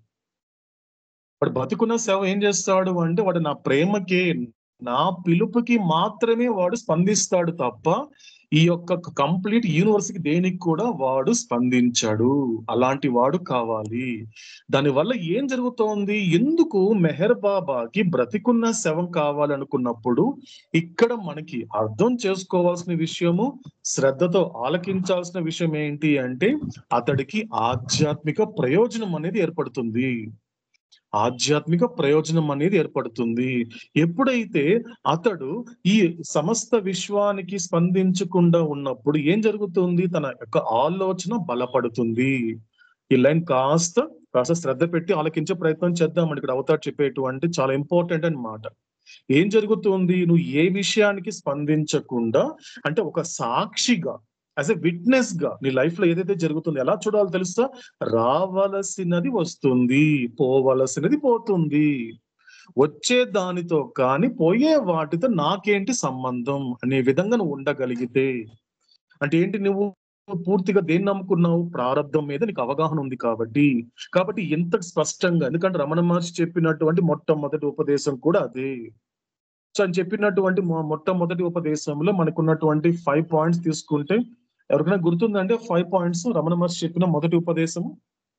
వాడు బతుకున్న సేవ ఏం చేస్తాడు అంటే వాడు నా ప్రేమకే నా పిలుపుకి మాత్రమే వాడు స్పందిస్తాడు తప్ప ఈ యొక్క కంప్లీట్ యూనివర్స్ కి దేనికి కూడా వాడు స్పందించాడు అలాంటి వాడు కావాలి దానివల్ల ఏం జరుగుతోంది ఎందుకు మెహర్ బాబాకి బ్రతికున్న శవం కావాలనుకున్నప్పుడు ఇక్కడ మనకి అర్థం చేసుకోవాల్సిన విషయము శ్రద్ధతో ఆలకించాల్సిన విషయం ఏంటి అంటే అతడికి ఆధ్యాత్మిక ప్రయోజనం అనేది ఏర్పడుతుంది ఆధ్యాత్మిక ప్రయోజనం అనేది ఏర్పడుతుంది ఎప్పుడైతే అతడు ఈ సమస్త విశ్వానికి స్పందించకుండా ఉన్నప్పుడు ఏం జరుగుతుంది తన యొక్క ఆలోచన బలపడుతుంది ఈ లైన్ కాస్త కాస్త శ్రద్ధ పెట్టి ఆలకించే ప్రయత్నం చేద్దామని ఇక్కడ అవతారు చెప్పేటువంటి చాలా ఇంపార్టెంట్ అన్నమాట ఏం జరుగుతుంది నువ్వు ఏ విషయానికి స్పందించకుండా అంటే ఒక సాక్షిగా యాజ్ ఎ విట్నెస్ గా నీ లైఫ్ లో ఏదైతే జరుగుతుందో ఎలా చూడాలో తెలుసా రావలసినది వస్తుంది పోవలసినది పోతుంది వచ్చే దానితో కానీ పోయే వాటితో నాకేంటి సంబంధం అనే విధంగా నువ్వు ఉండగలిగితే అంటే ఏంటి నువ్వు పూర్తిగా దేన్ని నమ్ముకున్నావు ప్రారంధం మీద నీకు అవగాహన ఉంది కాబట్టి కాబట్టి ఎంత స్పష్టంగా ఎందుకంటే రమణ మహర్షి చెప్పినటువంటి మొట్టమొదటి ఉపదేశం కూడా అదే సో అని చెప్పినటువంటి మొ- మొట్టమొదటి ఉపదేశంలో మనకున్నటువంటి ఫైవ్ పాయింట్స్ తీసుకుంటే ఎవరికైనా గుర్తుందంటే ఫైవ్ పాయింట్స్ రమణ మహర్షి చెప్పిన మొదటి ఉపదేశము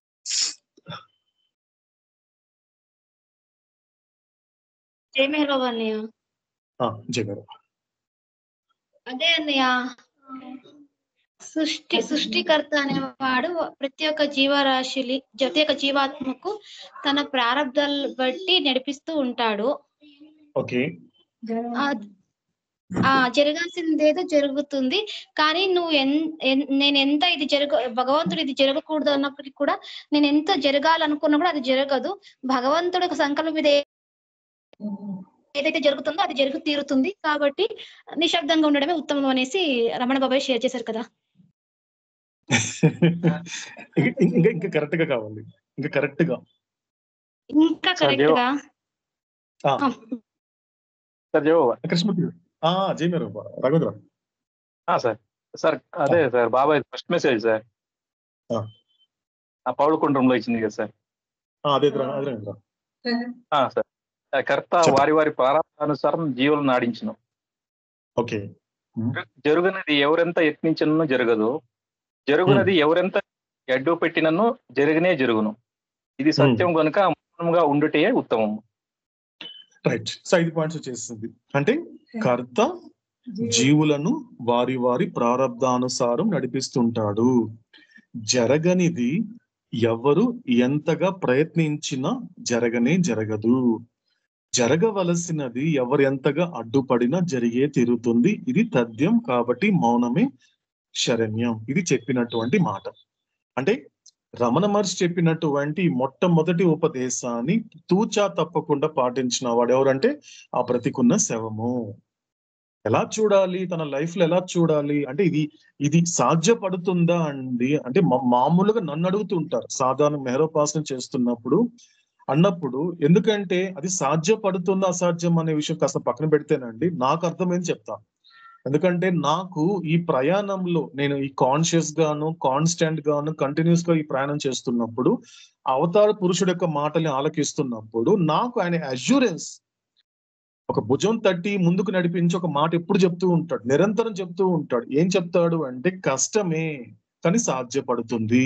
జయమేహర్ బాబా అన్నయ్య ఆ, జగన్ అదే అన్నయ్య సృష్టి సృష్టికర్త అనేవాడు ప్రతి ఒక్క జీవరాశిని ప్రతి ఒక్క జీవాత్మకు తన ప్రారంధాలు బట్టి నడిపిస్తూ ఉంటాడు ఓకే ఆ ఆ జరగాల్సింది ఏదో జరుగుతుంది కానీ నువ్వు ఎన్ ఎన్- నేను ఎంత ఇది జరగ భగవంతుడు ఇది జరగకూడదు అన్నప్పటికీ కూడా నేను ఎంత జరగాలనుకున్నా కూడా అది జరగదు భగవంతుడి యొక్క సంకల్పం మీద ఏ- ఏదైతే జరుగుతుందో అది జరుగు తీరుతుంది కాబట్టి నిశ్శబ్దంగా ఉండడమే ఉత్తమం అనేసి రమణ బాబాయ్ షేర్ చేశారు కదా ఇంకా ఇంకా ఇంకా కరెక్ట్ గా కావాలి ఇంకా కరెక్ట్ గా ఇంకా సార్, కరెక్ట్ గా ఆ, ఆ, సార్ జో కృష్ణమూర్తి ఆ జై మీరు రాఘవేంద్ర సార్ సార్ అదే సార్ బాబాయ్ ఫస్ట్ మెసేజ్ సార్ ఆ. ఆ పౌడకుండ్రంలో ఇచ్చింది కదా సార్ ఆ, అదే రా- అదే రాఘవేంద్ర ఆ, సార్ ఆ కర్త చెప్పండి. వారి వారి ప్రారంభానుసారం జీవులను నాడించను ఓకే జరుగునది ఎవరెంత యత్నించినను జరగదు జరుగునది ఎవరెంత ఎడ్డు పెట్టినను జరిగినే జరుగును ఇది సత్యం కనుక మౌనంగా ఉండుటే ఉత్తమం రైట్ సో ఐదు పాయింట్స్ వచ్చేసింది అంటే కర్త జీవులను వారి వారి ప్రారంధానుసారం నడిపిస్తుంటాడు జరగనిది ఎవరు ఎంతగా ప్రయత్నించినా జరగనే జరగదు జరగవలసినది ఎవరు ఎంతగా అడ్డుపడినా జరిగే తీరుతుంది ఇది తథ్యం కాబట్టి మౌనమే శరణ్యం ఇది చెప్పినటువంటి మాట అంటే రమణ మహర్షి చెప్పినటువంటి మొట్టమొదటి ఉపదేశాన్ని తూచా తప్పకుండా పాటించిన వాడు ఎవరంటే ఆ బ్రతికున్న శవము ఎలా చూడాలి తన లైఫ్ లో ఎలా చూడాలి అంటే ఇది ఇది సాధ్యపడుతుందా అండి అంటే మా- మామూలుగా నన్ను అడుగుతుంటారు సాధారణ మెహరోపాసన చేస్తున్నప్పుడు అన్నప్పుడు ఎందుకంటే అది సాధ్యపడుతుందా అసాధ్యం అనే విషయం కాస్త పక్కన పెడితేనండి నాకు అర్థమైంది చెప్తాను ఎందుకంటే నాకు ఈ ప్రయాణంలో నేను ఈ కాన్షియస్ గాను కాన్స్టెంట్ గాను కంటిన్యూస్ గా ఈ ప్రయాణం చేస్తున్నప్పుడు అవతార పురుషుడు యొక్క మాటల్ని ఆలకిస్తున్నప్పుడు నాకు ఆయన అష్యూరెన్స్ ఒక భుజం తట్టి ముందుకు నడిపించి ఒక మాట ఎప్పుడు చెప్తూ ఉంటాడు నిరంతరం చెప్తూ ఉంటాడు ఏం చెప్తాడు అంటే కష్టమే కానీ సాధ్యపడుతుంది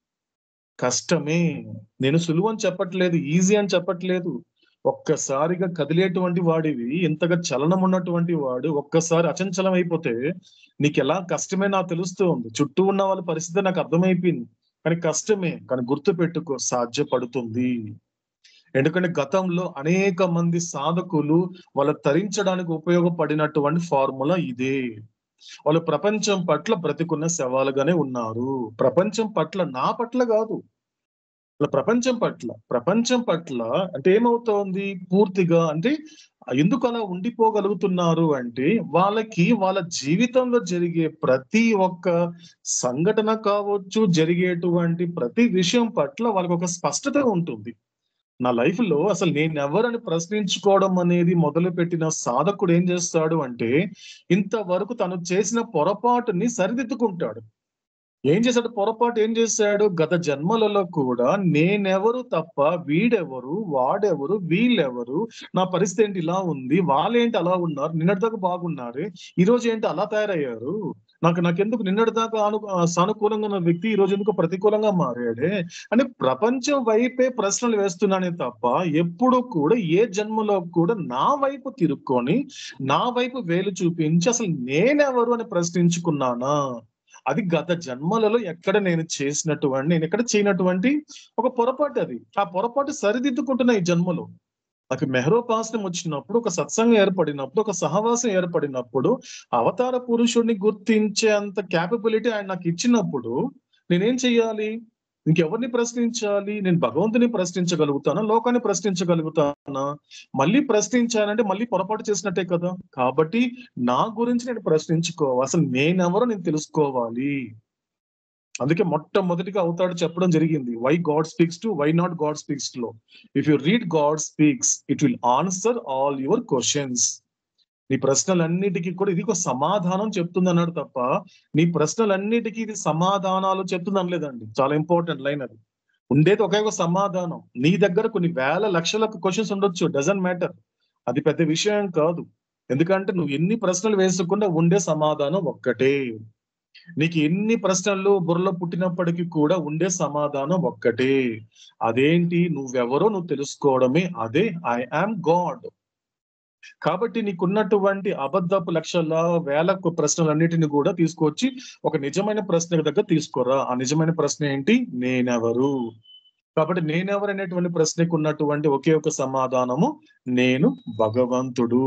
కష్టమే నేను సులువు అని చెప్పట్లేదు ఈజీ అని చెప్పట్లేదు ఒక్కసారిగా కదిలేటువంటి వాడివి ఇంతగా చలనం ఉన్నటువంటి వాడు ఒక్కసారి అచంచలం అయిపోతే నీకు ఎలా కష్టమే నాకు తెలుస్తూ ఉంది చుట్టూ ఉన్న వాళ్ళ పరిస్థితి నాకు అర్థమైపోయింది కానీ కష్టమే కానీ గుర్తు పెట్టుకో సాధ్యపడుతుంది ఎందుకంటే గతంలో అనేక మంది సాధకులు వాళ్ళ తరించడానికి ఉపయోగపడినటువంటి ఫార్ములా ఇదే వాళ్ళు ప్రపంచం పట్ల బ్రతికున్న శవాలుగానే ఉన్నారు ప్రపంచం పట్ల నా పట్ల కాదు వాళ్ళ ప్రపంచం పట్ల ప్రపంచం పట్ల అంటే ఏమవుతోంది పూర్తిగా అంటే ఎందుకు అలా ఉండిపోగలుగుతున్నారు అంటే వాళ్ళకి వాళ్ళ జీవితంలో జరిగే ప్రతి ఒక్క సంఘటన కావచ్చు జరిగేటువంటి ప్రతి విషయం పట్ల వాళ్ళకి ఒక స్పష్టత ఉంటుంది నా లైఫ్ లో అసలు నేను ఎవరని ప్రశ్నించుకోవడం అనేది మొదలు పెట్టిన సాధకుడు ఏం చేస్తాడు అంటే ఇంతవరకు తను చేసిన పొరపాటుని సరిదిద్దుకుంటాడు ఏం చేశాడు పొరపాటు ఏం చేశాడు గత జన్మలలో కూడా నేనెవరు తప్ప వీడెవరు వాడెవరు వీళ్ళెవరు నా పరిస్థితి ఏంటి ఇలా ఉంది వాళ్ళేంటి అలా ఉన్నారు నిన్నటిదాకా బాగున్నారే ఈ రోజు ఏంటి అలా తయారయ్యారు నాకు నాకెందుకు నిన్నటిదాకా అను సానుకూలంగా ఉన్న వ్యక్తి ఈ రోజు ఎందుకు ప్రతికూలంగా మారాడే అని ప్రపంచం వైపే ప్రశ్నలు వేస్తున్నానే తప్ప ఎప్పుడు కూడా ఏ జన్మలో కూడా నా వైపు తిరుక్కొని నా వైపు వేలు చూపించి అసలు నేనెవరు అని ప్రశ్నించుకున్నానా అది గత జన్మలలో ఎక్కడ నేను చేసినటువంటి నేను ఎక్కడ చేయనటువంటి ఒక పొరపాటు అది ఆ పొరపాటు సరిదిద్దుకుంటున్న ఈ జన్మలో నాకు మెహరోపాసనం వచ్చినప్పుడు ఒక సత్సంగం ఏర్పడినప్పుడు ఒక సహవాసం ఏర్పడినప్పుడు అవతార పురుషుడిని గుర్తించే అంత క్యాపబిలిటీ ఆయన నాకు ఇచ్చినప్పుడు నేనేం చెయ్యాలి ఇంకెవరిని ప్రశ్నించాలి నేను భగవంతుని ప్రశ్నించగలుగుతానా లోకాన్ని ప్రశ్నించగలుగుతానా మళ్ళీ ప్రశ్నించానంటే మళ్ళీ పొరపాటు చేసినట్టే కదా కాబట్టి నా గురించి నేను ప్రశ్నించుకోవాలి అసలు నేనెవరో నేను తెలుసుకోవాలి అందుకే మొట్టమొదటిగా అవుతాడు చెప్పడం జరిగింది why God speaks to why not God speaks లో if you read God speaks it will answer all your questions నీ ప్రశ్నలన్నిటికీ కూడా ఇది ఒక సమాధానం చెప్తుంది అన్నాడు తప్ప నీ ప్రశ్నలన్నిటికీ ఇది సమాధానాలు చెప్తుంది అనలేదండి చాలా ఇంపార్టెంట్ లైన్ అది ఉండేది ఒకే ఒక సమాధానం నీ దగ్గర కొన్ని వేల లక్షల క్వశ్చన్స్ ఉండొచ్చు డజన్ మ్యాటర్ అది పెద్ద విషయం కాదు ఎందుకంటే నువ్వు ఎన్ని ప్రశ్నలు వేసకుండా ఉండే సమాధానం ఒక్కటే నీకు ఎన్ని ప్రశ్నలు బుర్రలో పుట్టినప్పటికీ కూడా ఉండే సమాధానం ఒక్కటే అదేంటి నువ్వెవరో నువ్వు తెలుసుకోవడమే అదే ఐ ఆమ్ గాడ్ కాబట్టి నీకున్నటువంటి అబద్ధపు లక్షల వేల ప్రశ్నలన్నిటిని కూడా తీసుకొచ్చి ఒక నిజమైన ప్రశ్న దగ్గర తీసుకోరా ఆ నిజమైన ప్రశ్న ఏంటి నేనెవరు కాబట్టి నేనెవరు అనేటువంటి ప్రశ్నకు ఉన్నటువంటి ఒకే ఒక సమాధానము నేను భగవంతుడు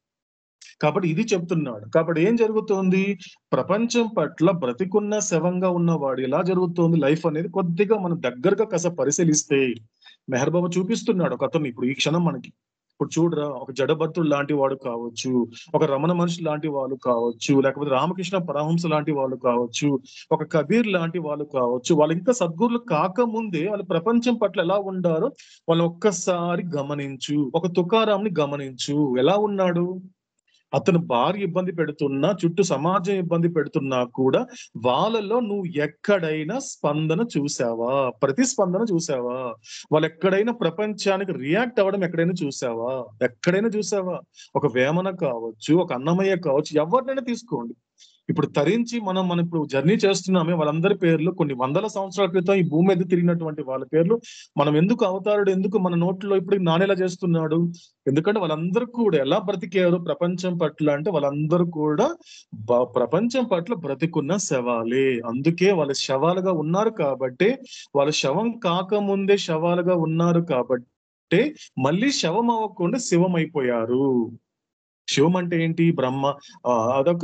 కాబట్టి ఇది చెప్తున్నాడు కాబట్టి ఏం జరుగుతుంది ప్రపంచం పట్ల బ్రతికున్న శవంగా ఉన్నవాడు ఎలా జరుగుతుంది లైఫ్ అనేది కొద్దిగా మనం దగ్గరగా కాస్త పరిశీలిస్తే మెహర్ బాబా చూపిస్తున్నాడు ఒక అతను ఇప్పుడు ఈ క్షణం మనకి ఇప్పుడు చూడరా ఒక జడభత్తుడు లాంటి వాడు కావచ్చు ఒక రమణ మనిషి లాంటి వాళ్ళు కావచ్చు లేకపోతే రామకృష్ణ పరహంస లాంటి వాళ్ళు కావచ్చు ఒక కబీర్ లాంటి వాళ్ళు కావచ్చు వాళ్ళు ఇంకా సద్గురులు కాకముందే వాళ్ళు ప్రపంచం పట్ల ఎలా ఉండారో వాళ్ళు ఒక్కసారి గమనించు ఒక తుకారాంని గమనించు ఎలా ఉన్నాడు అతను భార్య ఇబ్బంది పెడుతున్నా చుట్టూ సమాజం ఇబ్బంది పెడుతున్నా కూడా వాళ్ళలో నువ్వు ఎక్కడైనా స్పందన చూసావా ప్రతిస్పందన చూసావా వాళ్ళు ఎక్కడైనా ప్రపంచానికి రియాక్ట్ అవ్వడం ఎక్కడైనా చూసావా ఎక్కడైనా చూసావా ఒక వేమన కావచ్చు ఒక అన్నమయ్య కావచ్చు ఎవరినైనా తీసుకోండి ఇప్పుడు తరించి మనం మనం ఇప్పుడు జర్నీ చేస్తున్నామే వాళ్ళందరి పేర్లు కొన్ని వందల సంవత్సరాల క్రితం ఈ భూమి మీద తిరిగినటువంటి వాళ్ళ పేర్లు మనం ఎందుకు అవతారుడు ఎందుకు మన నోట్లో ఇప్పుడు నానేలా చేస్తున్నాడు ఎందుకంటే వాళ్ళందరూ కూడా ఎలా బ్రతికారు ప్రపంచం పట్ల అంటే వాళ్ళందరూ కూడా బ- ప్రపంచం పట్ల బ్రతికున్న శవాలే అందుకే వాళ్ళ శవాలుగా ఉన్నారు కాబట్టి వాళ్ళ శవం కాకముందే శవాలుగా ఉన్నారు కాబట్టి కాబట్టే మళ్ళీ శవం అవ్వకుండా శివం అయిపోయారు శివం అంటే ఏంటి బ్రహ్మ ఆ, అదొక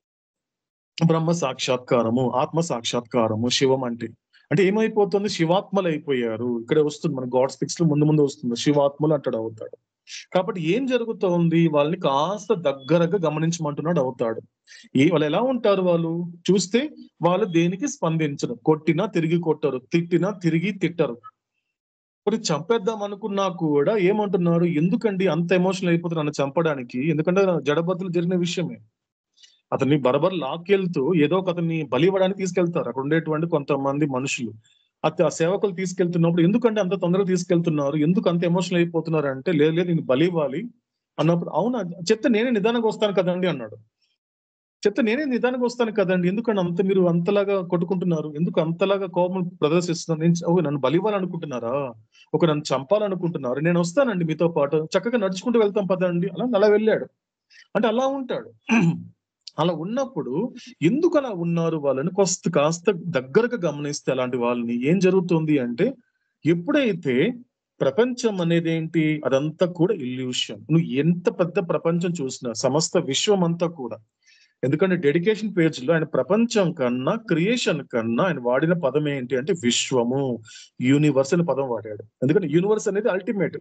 బ్రహ్మ సాక్షాత్కారము ఆత్మ సాక్షాత్కారము శివం అంటే అంటే ఏమైపోతుంది శివాత్మలు అయిపోయారు ఇక్కడ వస్తుంది మన గాడ్ స్పిక్స్ లో ముందు ముందు వస్తుంది శివాత్మలు అంటాడు అవుతాడు కాబట్టి ఏం జరుగుతోంది వాళ్ళని కాస్త దగ్గరగా గమనించమంటున్నాడు అవుతాడు ఏ వాళ్ళు ఎలా ఉంటారు వాళ్ళు చూస్తే వాళ్ళు దేనికి స్పందించరు కొట్టినా తిరిగి కొట్టరు తిట్టినా తిరిగి తిట్టరు ఇప్పుడు చంపేద్దాం అనుకున్నా కూడా ఏమంటున్నారు ఎందుకండి అంత ఎమోషనల్ అయిపోతుంది నన్ను చంపడానికి ఎందుకంటే జడబద్దులు జరిగిన విషయమే అతన్ని బరబర్ లాక్కెళ్తూ ఏదో ఒక అతన్ని బలి ఇవ్వడానికి తీసుకెళ్తారు అక్కడ ఉండేటువంటి కొంతమంది మనుషులు అత ఆ సేవకులు తీసుకెళ్తున్నప్పుడు ఎందుకంటే అంత తొందరగా తీసుకెళ్తున్నారు ఎందుకు అంత ఎమోషనల్ అయిపోతున్నారు అంటే లేదు లేదు నేను బలి ఇవ్వాలి అన్నప్పుడు అవునా చెప్తే నేనే నిదానంగా వస్తాను కదండి అన్నాడు చెప్తే నేనే నిదానంగా వస్తాను కదండి ఎందుకంటే అంత మీరు అంతలాగా కొట్టుకుంటున్నారు ఎందుకు అంతలాగా కోపం ప్రదర్శిస్తున్నారు నేను ఓ నన్ను బలి ఇవ్వాలనుకుంటున్నారా ఒక నన్ను చంపాలనుకుంటున్నారు నేను వస్తానండి మీతో పాటు చక్కగా నడుచుకుంటూ వెళ్తాం పదండి అలా అలా వెళ్ళాడు అంటే అలా ఉంటాడు అలా ఉన్నప్పుడు ఎందుకు అలా ఉన్నారు వాళ్ళని కొస్త కాస్త దగ్గరగా గమనిస్తే అలాంటి వాళ్ళని ఏం జరుగుతుంది అంటే ఎప్పుడైతే ప్రపంచం అనేది ఏంటి అదంతా కూడా ఇల్యూషన్ నువ్వు ఎంత పెద్ద ప్రపంచం చూసినా సమస్త విశ్వం అంతా కూడా ఎందుకంటే డెడికేషన్ పేజ్ లో ఆయన ప్రపంచం కన్నా క్రియేషన్ కన్నా ఆయన వాడిన పదం ఏంటి అంటే విశ్వము యూనివర్స్ అనే పదం వాడాడు ఎందుకంటే యూనివర్స్ అనేది అల్టిమేట్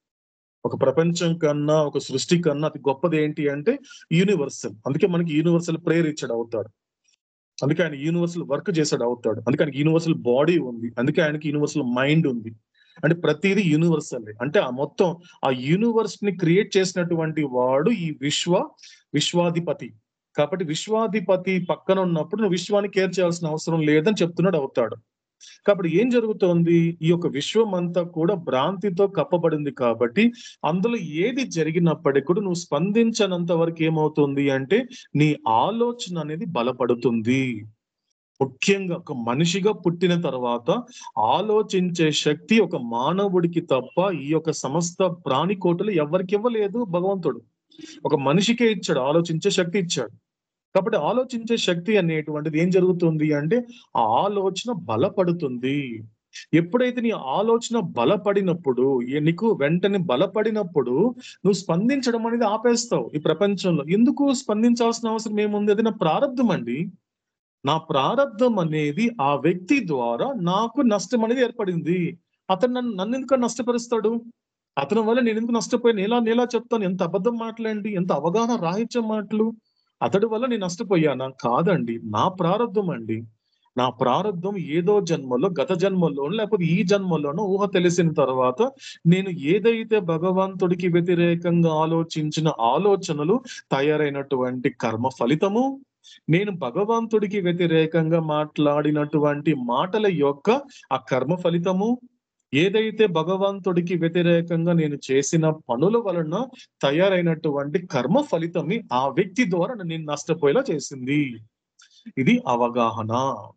ఒక ప్రపంచం కన్నా ఒక సృష్టి కన్నా అతి గొప్పది ఏంటి అంటే యూనివర్సల్ అందుకే మనకి యూనివర్సల్ ప్రేయర్ ఇచ్చాడు అవుతాడు అందుకే ఆయన యూనివర్సల్ వర్క్ చేశాడు అవుతాడు అందుకే ఆయనకి యూనివర్సల్ బాడీ ఉంది అందుకే ఆయనకి యూనివర్సల్ మైండ్ ఉంది అంటే ప్రతిదీ యూనివర్సల్ అంటే ఆ మొత్తం ఆ యూనివర్స్ ని క్రియేట్ చేసినటువంటి వాడు ఈ విశ్వ విశ్వాధిపతి కాబట్టి విశ్వాధిపతి పక్కన ఉన్నప్పుడు నువ్వు విశ్వాన్ని కేర్ చేయాల్సిన అవసరం లేదని చెప్తున్నాడు అవుతాడు కాబట్టి ఏం జరుగుతోంది ఈ యొక్క విశ్వం అంతా కూడా భ్రాంతితో కప్పబడింది కాబట్టి అందులో ఏది జరిగినప్పటికీ కూడా నువ్వు స్పందించనంత వరకు ఏమవుతుంది అంటే నీ ఆలోచన అనేది బలపడుతుంది ముఖ్యంగా ఒక మనిషిగా పుట్టిన తర్వాత ఆలోచించే శక్తి ఒక మానవుడికి తప్ప ఈ యొక్క సమస్త ప్రాణికోటలు ఎవరికి ఇవ్వలేదు భగవంతుడు ఒక మనిషికే ఇచ్చాడు ఆలోచించే శక్తి ఇచ్చాడు కాబట్టి ఆలోచించే శక్తి అనేటువంటిది ఏం జరుగుతుంది అంటే ఆ ఆలోచన బలపడుతుంది ఎప్పుడైతే నీ ఆలోచన బలపడినప్పుడు ఏ- నీకు వెంటనే బలపడినప్పుడు నువ్వు స్పందించడం అనేది ఆపేస్తావు ఈ ప్రపంచంలో ఎందుకు స్పందించాల్సిన అవసరం ఏముంది అది నా ప్రారంధం అండి నా ప్రారంధం అనేది ఆ వ్యక్తి ద్వారా నాకు నష్టం అనేది ఏర్పడింది అతను నన్ను నన్ను ఎందుకు నష్టపరుస్తాడు అతని వల్ల నేను ఎందుకు నష్టపోయాను నేలా నేలా చెప్తాను ఎంత అబద్ధం మాటలండి ఎంత అవగాహన రాహిత్యం మాటలు అతడి వల్ల నేను నష్టపోయానా కాదండి నా ప్రారంధం అండి నా ప్రారంధం ఏదో జన్మలో గత జన్మలోనో లేకపోతే ఈ జన్మలోనో ఊహ తెలిసిన తర్వాత నేను ఏదైతే భగవంతుడికి వ్యతిరేకంగా ఆలోచించిన ఆలోచనలు తయారైనటువంటి కర్మ ఫలితము నేను భగవంతుడికి వ్యతిరేకంగా మాట్లాడినటువంటి మాటల యొక్క ఆ కర్మ ఫలితము ఏదైతే భగవంతుడికి వ్యతిరేకంగా నేను చేసిన పనుల వలన తయారైనటువంటి కర్మ ఫలితమే ఆ వ్యక్తి ద్వారా నన్ను నేను నష్టపోయేలా చేసింది ఇది అవగాహన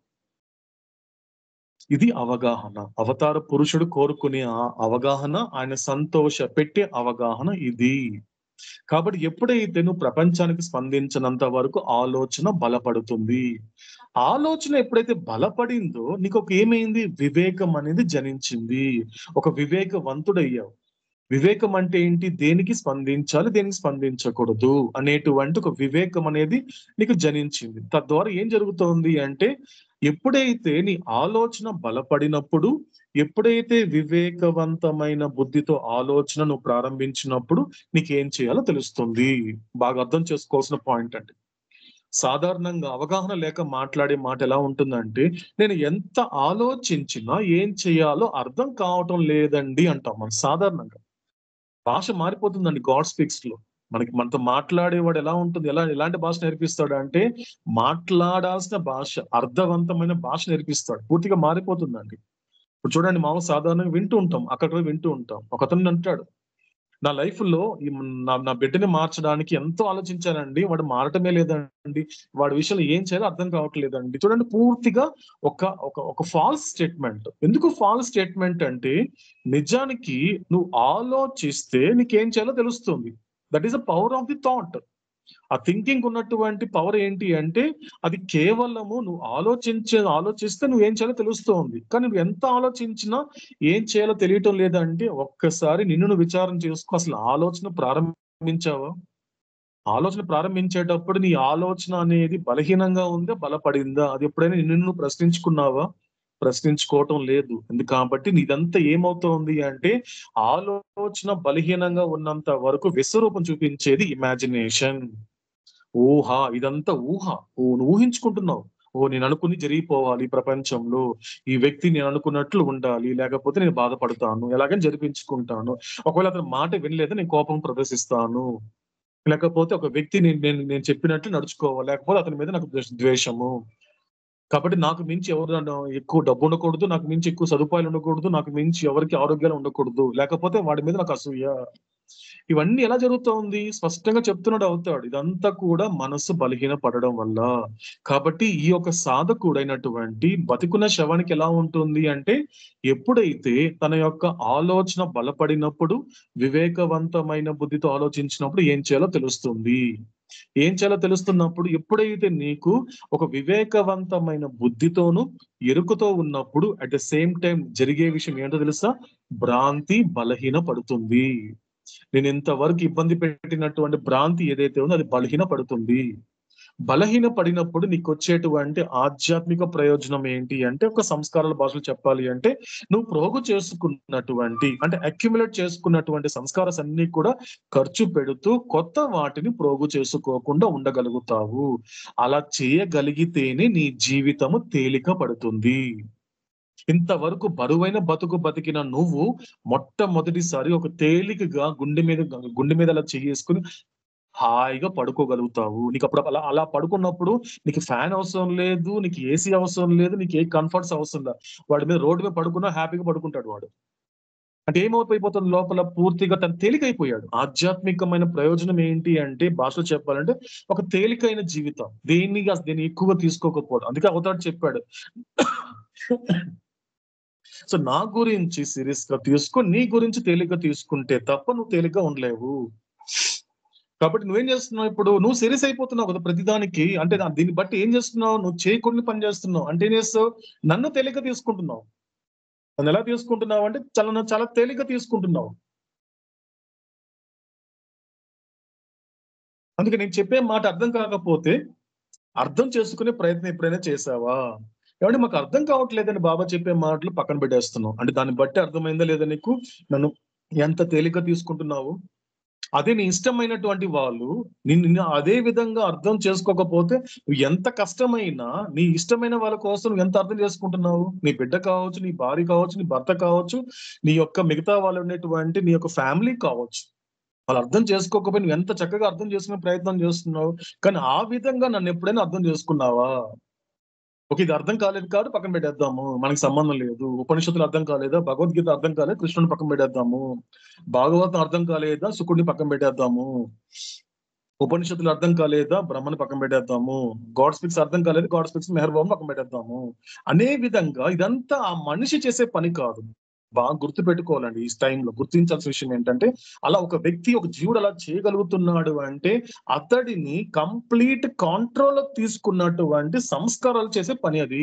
ఇది అవగాహన అవతార పురుషుడు కోరుకునే ఆ అవగాహన ఆయన సంతోష పెట్టే అవగాహన ఇది కాబట్టి ఎప్పుడైతే నువ్వు ప్రపంచానికి స్పందించినంత వరకు ఆలోచన బలపడుతుంది ఆలోచన ఎప్పుడైతే బలపడిందో నీకు ఒక ఏమైంది వివేకం అనేది జనించింది ఒక వివేకవంతుడయ్యావు వివేకం అంటే ఏంటి దేనికి స్పందించాలి దేనికి స్పందించకూడదు అనేటువంటి ఒక వివేకం అనేది నీకు జనించింది తద్వారా ఏం జరుగుతోంది అంటే ఎప్పుడైతే నీ ఆలోచన బలపడినప్పుడు ఎప్పుడైతే వివేకవంతమైన బుద్ధితో ఆలోచన నువ్వు ప్రారంభించినప్పుడు నీకేం చేయాలో తెలుస్తుంది బాగా అర్థం చేసుకోవాల్సిన పాయింట్ అండి సాధారణంగా అవగాహన లేక మాట్లాడే మాట ఎలా ఉంటుందంటే నేను ఎంత ఆలోచించినా ఏం చేయాలో అర్థం కావటం లేదండి అంటాం మనం సాధారణంగా భాష మారిపోతుందండి గాడ్ స్పీక్స్ లో మనకి మనతో మాట్లాడేవాడు ఎలా ఉంటుంది ఎలా ఎలాంటి భాష నేర్పిస్తాడు అంటే మాట్లాడాల్సిన భాష అర్థవంతమైన భాష నేర్పిస్తాడు పూర్తిగా మారిపోతుందండి ఇప్పుడు చూడండి మామూలు సాధారణంగా వింటూ ఉంటాం అక్కడ వింటూ ఉంటాం ఒకతను అంటాడు నా లైఫ్ లో ఈ నా నా బిడ్డని మార్చడానికి ఎంతో ఆలోచించానండి వాడు మారటమే లేదండి వాడి విషయంలో ఏం చేయాలో అర్థం కావట్లేదండి చూడండి పూర్తిగా ఒక ఒక ఒక ఫాల్స్ స్టేట్మెంట్ ఎందుకు ఫాల్స్ స్టేట్మెంట్ అంటే నిజానికి నువ్వు ఆలోచిస్తే నీకేం చేయాలో తెలుస్తుంది that is the power of the thought ఆ థింకింగ్ ఉన్నటువంటి పవర్ ఏంటి అంటే అది కేవలము నువ్వు ఆలోచించే ఆలోచిస్తే నువ్వు ఏం చేయాలో తెలుస్తోంది కానీ నువ్వు ఎంత ఆలోచించినా ఏం చేయాలో తెలియటం లేదంటే ఒక్కసారి నిన్ను నువ్వు విచారం చేసుకో అసలు ఆలోచన ప్రారంభించావా ఆలోచన ప్రారంభించేటప్పుడు నీ ఆలోచన అనేది బలహీనంగా ఉందా బలపడిందా అది ఎప్పుడైనా నిన్ను నువ్వు ప్రశ్నించుకున్నావా ప్రశ్నించుకోవటం లేదు ఎందుకు కాబట్టి నీదంతా ఏమవుతోంది అంటే ఆలోచన బలహీనంగా ఉన్నంత వరకు విశ్వరూపం చూపించేది ఇమాజినేషన్ ఊహ ఇదంతా ఊహ ఓ నువ్వు ఊహించుకుంటున్నావు ఓ నేను అనుకుని జరిగిపోవాలి ఈ ప్రపంచంలో ఈ వ్యక్తి నేను అనుకున్నట్లు ఉండాలి లేకపోతే నేను బాధపడతాను ఎలాగని జరిపించుకుంటాను ఒకవేళ అతని మాట వినలేదు నేను కోపం ప్రదర్శిస్తాను లేకపోతే ఒక వ్యక్తి నేను నేను నేను చెప్పినట్లు నడుచుకోవాలి లేకపోతే అతని మీద నాకు ద్వేష- ద్వేషము కాబట్టి నాకు మించి ఎవరు నన్ను ఎక్కువ డబ్బు ఉండకూడదు నాకు మించి ఎక్కువ సదుపాయాలు ఉండకూడదు నాకు మించి ఎవరికి ఆరోగ్యాలు ఉండకూడదు లేకపోతే వాడి మీద నాకు అసూయ ఇవన్నీ ఎలా జరుగుతోంది స్పష్టంగా చెప్తున్నాడు అవుతాడు ఇదంతా కూడా మనస్సు బలహీన పడడం వల్ల కాబట్టి ఈ యొక్క సాధకుడైనటువంటి బతికున్న శవానికి ఎలా ఉంటుంది అంటే ఎప్పుడైతే తన యొక్క ఆలోచన బలపడినప్పుడు వివేకవంతమైన బుద్ధితో ఆలోచించినప్పుడు ఏం చేయాలో తెలుస్తుంది ఏం చేయాలో తెలుస్తున్నప్పుడు ఎప్పుడైతే నీకు ఒక వివేకవంతమైన బుద్ధితోను ఎరుకతో ఉన్నప్పుడు అట్ ద సేమ్ టైం జరిగే విషయం ఏంటో తెలుసా భ్రాంతి బలహీన పడుతుంది నేను ఇంతవరకు ఇబ్బంది పెట్టినటువంటి భ్రాంతి ఏదైతే ఉందో అది బలహీన పడుతుంది బలహీన పడినప్పుడు నీకు వచ్చేటువంటి ఆధ్యాత్మిక ప్రయోజనం ఏంటి అంటే ఒక సంస్కారాల భాషలో చెప్పాలి అంటే నువ్వు ప్రోగు చేసుకున్నటువంటి అంటే అక్యుములేట్ చేసుకున్నటువంటి సంస్కారాస్ అన్ని కూడా ఖర్చు పెడుతూ కొత్త వాటిని ప్రోగు చేసుకోకుండా ఉండగలుగుతావు అలా చేయగలిగితేనే నీ జీవితము తేలిక పడుతుంది ఇంతవరకు బరువైన బతుకు బతికిన నువ్వు మొట్టమొదటిసారి ఒక తేలికగా గుండె మీద గుండె మీద అలా చేసుకుని హాయిగా పడుకోగలుగుతావు నీకు అప్పుడు అలా అలా పడుకున్నప్పుడు నీకు ఫ్యాన్ అవసరం లేదు నీకు ఏసీ అవసరం లేదు నీకు ఏ కంఫర్ట్స్ అవసరం లేదు వాడి మీద రోడ్డు మీద పడుకున్నా హ్యాపీగా పడుకుంటాడు వాడు అంటే ఏమైపోతుంది లోపల పూర్తిగా తను తేలికైపోయాడు ఆధ్యాత్మికమైన ప్రయోజనం ఏంటి అంటే భాషలో చెప్పాలంటే ఒక తేలికైన జీవితం దేన్ని దీన్ని ఎక్కువగా తీసుకోకపోవడం అందుకే అవతాడు చెప్పాడు సో నా గురించి సీరియస్ గా తీసుకో నీ గురించి తేలిగ్గా తీసుకుంటే తప్ప నువ్వు తేలిగ్గా ఉండలేవు కాబట్టి నువ్వేం చేస్తున్నావు ఇప్పుడు నువ్వు సీరియస్ అయిపోతున్నావు కదా ప్రతిదానికి అంటే దా- దీన్ని బట్టి ఏం చేస్తున్నావు నువ్వు చేయకుండా పని చేస్తున్నావు అంటే ఏం చేస్తావు నన్ను తేలిగ్గా తీసుకుంటున్నావు నన్ను ఎలా తీసుకుంటున్నావు అంటే చాలా నువ్వు చాలా తేలిగ్గా తీసుకుంటున్నావు అందుకే నేను చెప్పే మాట అర్థం కాకపోతే అర్థం చేసుకునే ప్రయత్నం ఎప్పుడైనా చేసావా ఏమంటే మాకు అర్థం కావట్లేదని బాబా చెప్పే మాటలు పక్కన పెట్టేస్తున్నావు అంటే దాన్ని బట్టి అర్థమైందా లేదా నీకు నన్ను ఎంత తేలిక తీసుకుంటున్నావు అదే నీ ఇష్టమైనటువంటి వాళ్ళు నిన్ను నిన్ను అదే విధంగా అర్థం చేసుకోకపోతే నువ్వు ఎంత కష్టమైనా నీ ఇష్టమైన వాళ్ళ కోసం నువ్వు ఎంత అర్థం చేసుకుంటున్నావు నీ బిడ్డ కావచ్చు నీ భార్య కావచ్చు నీ భర్త కావచ్చు నీ యొక్క మిగతా వాళ్ళు ఉన్నటువంటి నీ యొక్క ఫ్యామిలీ కావచ్చు వాళ్ళు అర్థం చేసుకోకపోయి నువ్వు ఎంత చక్కగా అర్థం చేసుకునే ప్రయత్నం చేస్తున్నావు కానీ ఆ విధంగా నన్ను ఎప్పుడైనా అర్థం చేసుకున్నావా ఓకే ఇది అర్థం కాలేదు కాదు పక్కన పెట్టేద్దాము మనకి సంబంధం లేదు ఉపనిషత్తులు అర్థం కాలేదా భగవద్గీత అర్థం కాలేదు కృష్ణుని పక్కన పెట్టేద్దాము భాగవతం అర్థం కాలేదా శుకుడిని పక్కన పెట్టేద్దాము ఉపనిషత్తులు అర్థం కాలేదా బ్రహ్మని పక్కన పెట్టేద్దాము గాడ్ స్పిక్స్ అర్థం కాలేదు గాడ్ స్పిక్స్ మెహర్బాబు పక్కన పెట్టేద్దాము అనే విధంగా ఇదంతా ఆ మనిషి చేసే పని కాదు బాగా గుర్తు పెట్టుకోవాలండి ఈ టైంలో గుర్తించాల్సిన విషయం ఏంటంటే అలా ఒక వ్యక్తి ఒక జీవుడు అలా చేయగలుగుతున్నాడు అంటే అతడిని కంప్లీట్ కంట్రోల్ తీసుకున్నటువంటి సంస్కారాలు చేసే పని అది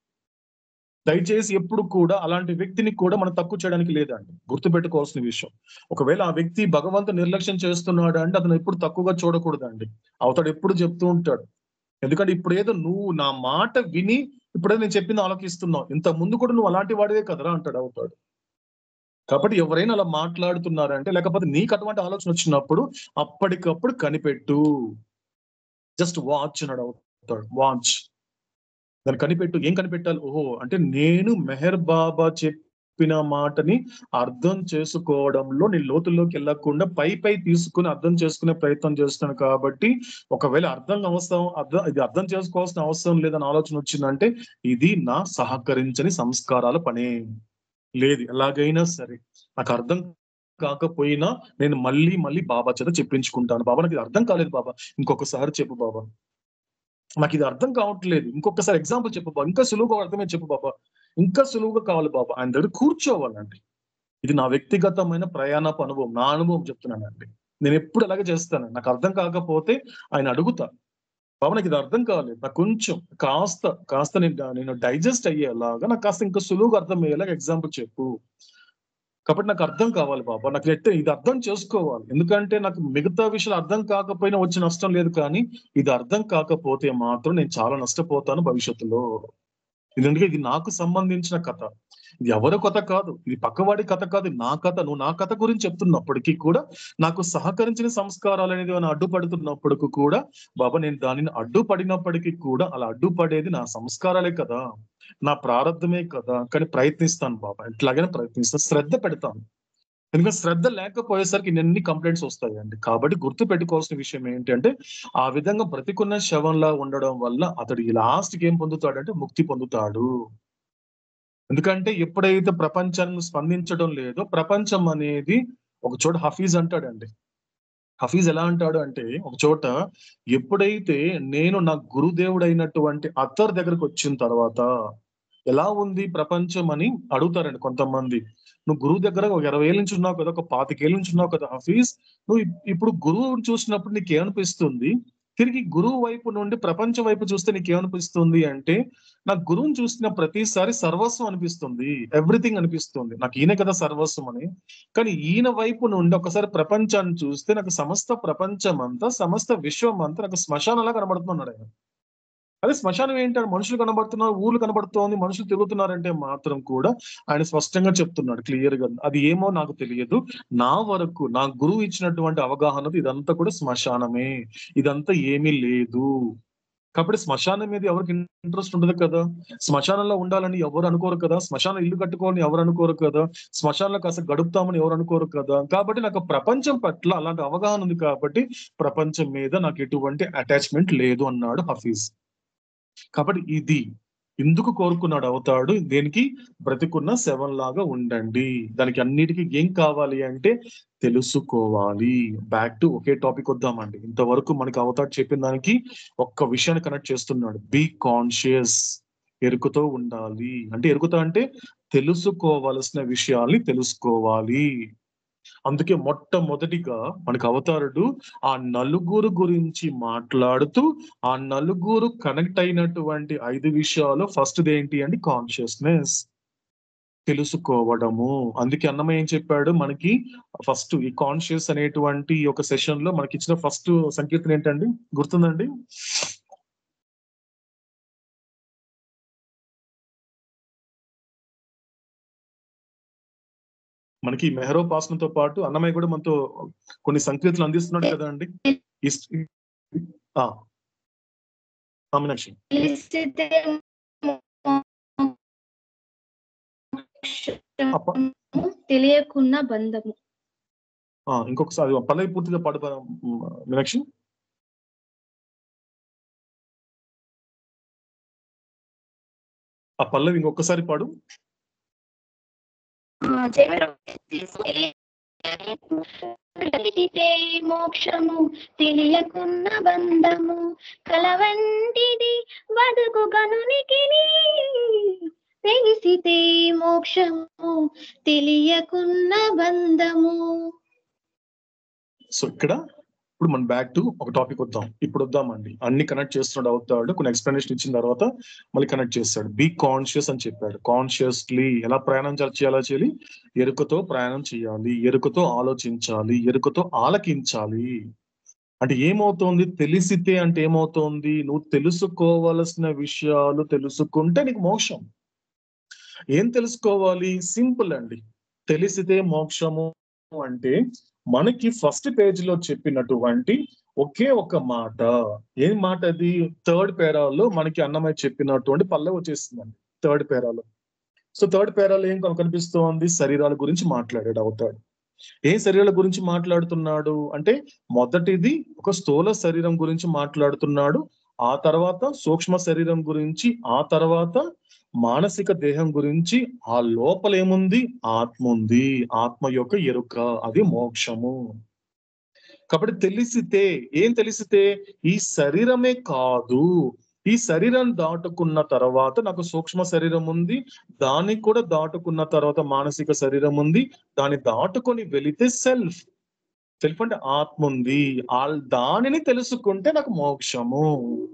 దయచేసి ఎప్పుడు కూడా అలాంటి వ్యక్తిని కూడా మనం తక్కువ చేయడానికి లేదండి గుర్తు పెట్టుకోవాల్సిన విషయం ఒకవేళ ఆ వ్యక్తి భగవంతు నిర్లక్ష్యం చేస్తున్నాడు అంటే అతను ఎప్పుడు తక్కువగా చూడకూడదండి అవతడు ఎప్పుడు చెప్తూ ఉంటాడు ఎందుకంటే ఇప్పుడు ఏదో నువ్వు నా మాట విని ఇప్పుడే నేను చెప్పింది ఆలోకిస్తున్నావు ఇంత ముందు కూడా నువ్వు అలాంటి వాడివే కదరా అంటాడు అవుతాడు కాబట్టి ఎవరైనా అలా మాట్లాడుతున్నారంటే లేకపోతే నీకు అటువంటి ఆలోచన వచ్చినప్పుడు అప్పటికప్పుడు కనిపెట్టు జస్ట్ వాచ్ అన్నాడు అవుతాడు వాచ్ దాన్ని కనిపెట్టు ఏం కనిపెట్టాలి ఓహో అంటే నేను మెహర్ బాబా చెప్పిన మాటని అర్థం చేసుకోవడంలో నేను లోతుల్లోకి వెళ్ళకుండా పై పై తీసుకుని అర్థం చేసుకునే ప్రయత్నం చేస్తున్నాను కాబట్టి ఒకవేళ అర్థం అవసరం అర్థం ఇది అర్థం చేసుకోవాల్సిన అవసరం లేదని ఆలోచన వచ్చిందంటే ఇది నా సహకరించని సంస్కారాల పనే లేదు ఎలాగైనా సరే నాకు అర్థం కాకపోయినా నేను మళ్ళీ మళ్ళీ బాబా చేత చెప్పించుకుంటాను బాబా నాకు ఇది అర్థం కాలేదు బాబా ఇంకొకసారి చెప్పు బాబా నాకు ఇది అర్థం కావట్లేదు ఇంకొకసారి ఎగ్జాంపుల్ చెప్పు బాబా ఇంకా సులువుగా అర్థమే చెప్పు బాబా ఇంకా సులువుగా కావాలి బాబా ఆయన దగ్గర కూర్చోవాలండి ఇది నా వ్యక్తిగతమైన ప్రయాణపు అనుభవం నా అనుభవం చెప్తున్నానండి నేను ఎప్పుడు అలాగే చేస్తాను నాకు అర్థం కాకపోతే ఆయన అడుగుతా బాబు నాకు ఇది అర్థం కాలేదు నాకు కొంచెం కాస్త కాస్త నేను నేను డైజెస్ట్ అయ్యేలాగా నాకు కాస్త ఇంకా సులువుగా అర్థం అయ్యేలాగా ఎగ్జాంపుల్ చెప్పు కాబట్టి నాకు అర్థం కావాలి బాబా నాకు ఎట్ట ఇది అర్థం చేసుకోవాలి ఎందుకంటే నాకు మిగతా విషయాలు అర్థం కాకపోయినా వచ్చే నష్టం లేదు కానీ ఇది అర్థం కాకపోతే మాత్రం నేను చాలా నష్టపోతాను భవిష్యత్తులో ఎందుకంటే ఇది నాకు సంబంధించిన కథ ఇది ఎవరి కథ కాదు ఇది పక్కవాడి కథ కాదు నా కథ నువ్వు నా కథ గురించి చెప్తున్నప్పటికీ కూడా నాకు సహకరించిన సంస్కారాలు అనేది ఏమైనా అడ్డుపడుతున్నప్పటికీ కూడా బాబా నేను దానిని అడ్డుపడినప్పటికీ కూడా అలా అడ్డుపడేది నా సంస్కారాలే కదా నా ప్రారంధమే కదా కానీ ప్రయత్నిస్తాను బాబా ఎట్లాగైనా ప్రయత్నిస్తాను శ్రద్ధ పెడతాను ఎందుకంటే శ్రద్ధ లేకపోయేసరికి ఎన్ని కంప్లైంట్స్ వస్తాయండి కాబట్టి గుర్తు పెట్టుకోవాల్సిన విషయం ఏంటంటే ఆ విధంగా బ్రతికున్న శవంలా ఉండడం వల్ల అతడు లాస్ట్ కి ఏం పొందుతాడంటే ముక్తి పొందుతాడు ఎందుకంటే ఎప్పుడైతే ప్రపంచాన్ని స్పందించడం లేదో ప్రపంచం అనేది ఒక చోట హఫీజ్ అంటాడండి హఫీజ్ ఎలా అంటాడు అంటే ఒక చోట ఎప్పుడైతే నేను నా గురుదేవుడైనటువంటి అత్తర్ దగ్గరకు వచ్చిన తర్వాత ఎలా ఉంది ప్రపంచం అని అడుగుతారండి కొంతమంది నువ్వు గురువు దగ్గర ఒక ఇరవై ఏళ్ళ నుంచి ఉన్నావు కదా ఒక పాతికేళ్ళ నుంచి ఉన్నావు కదా హఫీజ్ నువ్వు ఇప్- ఇప్పుడు గురువుని చూసినప్పుడు నీకు ఏమనిపిస్తుంది తిరిగి గురువు వైపు నుండి ప్రపంచం వైపు చూస్తే నీకు ఏమనిపిస్తుంది అంటే నాకు గురువుని చూసిన ప్రతిసారి సర్వస్వం అనిపిస్తుంది ఎవ్రీథింగ్ అనిపిస్తుంది నాకు ఈయన కదా సర్వస్వం అని కానీ ఈయన వైపు నుండి ఒకసారి ప్రపంచాన్ని చూస్తే నాకు సమస్త ప్రపంచం అంతా సమస్త విశ్వం అంతా నాకు శ్మశానంలా కనబడుతున్నాడు ఆయన అదే శ్మశానం ఏంటంటే మనుషులు కనబడుతున్నారు ఊర్లు కనబడుతోంది మనుషులు తిరుగుతున్నారంటే మాత్రం కూడా ఆయన స్పష్టంగా చెప్తున్నాడు క్లియర్ గా అది ఏమో నాకు తెలియదు నా వరకు నా గురువు ఇచ్చినటువంటి అవగాహనది ఇదంతా కూడా శ్మశానమే ఇదంతా ఏమీ లేదు కాబట్టి శ్మశానం మీద ఎవరికి ఇంట్రెస్ట్ ఉండదు కదా శ్మశానంలో ఉండాలని ఎవరు అనుకోరు కదా శ్మశానం ఇల్లు కట్టుకోవాలని ఎవరు అనుకోరు కదా శ్మశానంలో కాస్త గడుపుతామని ఎవరు అనుకోరు కదా కాబట్టి నాకు ప్రపంచం పట్ల అలాంటి అవగాహన ఉంది కాబట్టి ప్రపంచం మీద నాకు ఎటువంటి అటాచ్మెంట్ లేదు అన్నాడు హఫీజ్ కాబట్టి ఇది ఎందుకు కోరుకున్నాడు అవుతాడు దేనికి బ్రతికున్న శవం లాగా ఉండండి దానికి అన్నిటికీ ఏం కావాలి అంటే తెలుసుకోవాలి బ్యాక్ టు ఒకే టాపిక్ వద్దామండి ఇంతవరకు మనకి అవతాడు చెప్పిన దానికి ఒక్క విషయాన్ని కనెక్ట్ చేస్తున్నాడు బీ కాన్షియస్ ఎరుకుతో ఉండాలి అంటే ఎరుకుతో అంటే తెలుసుకోవలసిన విషయాల్ని తెలుసుకోవాలి అందుకే మొట్టమొదటిగా మనకు అవతారుడు ఆ నలుగురు గురించి మాట్లాడుతూ ఆ నలుగురు కనెక్ట్ అయినటువంటి ఐదు విషయాలు ఫస్ట్ ఏంటి అంటే కాన్షియస్నెస్ తెలుసుకోవడము అందుకే అన్నమయ్య ఏం చెప్పాడు మనకి ఫస్ట్ ఈ కాన్షియస్ అనేటువంటి ఈ ఒక సెషన్ లో మనకి ఇచ్చిన ఫస్ట్ సంకీర్తన ఏంటండి గుర్తుందండి మనకి మెహరోపాసనతో పాటు అన్నమయ్య కూడా మనతో కొన్ని సంకీర్తనలు అందిస్తున్నాడు కదా అండి ఇస్- ఆ. ఆ, మీనాక్షి తెలిసితే మోక్షము, తెలియకున్న బంధము ఆ, ఇంకొకసారి పల్లవి పూర్తిగా పాడు ప- మీనాక్షి ఆ పల్లవి ఇంకొకసారి పాడు తెలిసితే మోక్షము తెలియకున్న బంధము కలవంటిది బతుకు గనునికి తెలిసితే మోక్షము తెలియకున్న బంధము సో ఇక్కడ ఇప్పుడు మనం బ్యాక్ టు ఒక టాపిక్ వద్దాం ఇప్పుడు వద్దామండి అన్ని కనెక్ట్ చేస్తున్నాడు అవుతాడు కొన్ని ఎక్స్ప్లెనేషన్ ఇచ్చిన తర్వాత మళ్ళీ కనెక్ట్ చేస్తాడు బీ కాన్షియస్ అని చెప్పాడు కాన్షియస్లీ ఎలా ప్రయాణం చే- చేయాలో చేయాలి ఎరుకతో ప్రయాణం చేయాలి ఎరుకతో ఆలోచించాలి ఎరుకతో ఆలకించాలి అంటే ఏమవుతోంది తెలిసితే అంటే ఏమవుతోంది నువ్వు తెలుసుకోవలసిన విషయాలు తెలుసుకుంటే నీకు మోక్షం ఏం తెలుసుకోవాలి సింపుల్ అండి తెలిసితే మోక్షము అంటే మనకి ఫస్ట్ పేజ్ లో చెప్పినటువంటి ఒకే ఒక మాట ఏం మాట అది థర్డ్ పేరాలో మనకి అన్నమయ్య చెప్పినటువంటి పల్లె వచ్చేస్తుందండి థర్డ్ పేరాలో సో థర్డ్ పేరాలో ఏం కను- కనిపిస్తోంది శరీరాల గురించి మాట్లాడాడు అవుతాడు ఏ శరీరాల గురించి మాట్లాడుతున్నాడు అంటే మొదటిది ఒక స్థూల శరీరం గురించి మాట్లాడుతున్నాడు ఆ తర్వాత సూక్ష్మ శరీరం గురించి ఆ తర్వాత మానసిక దేహం గురించి ఆ లోపల ఏముంది ఆత్మ ఉంది ఆత్మ యొక్క ఎరుక అది మోక్షము కాబట్టి తెలిసితే ఏం తెలిసితే ఈ శరీరమే కాదు ఈ శరీరం దాటుకున్న తర్వాత నాకు సూక్ష్మ శరీరం ఉంది దాన్ని కూడా దాటుకున్న తర్వాత మానసిక శరీరం ఉంది దాన్ని దాటుకొని వెళితే సెల్ఫ్ సెల్ఫ్ అంటే ఆత్మ ఉంది ఆ దానిని తెలుసుకుంటే నాకు మోక్షము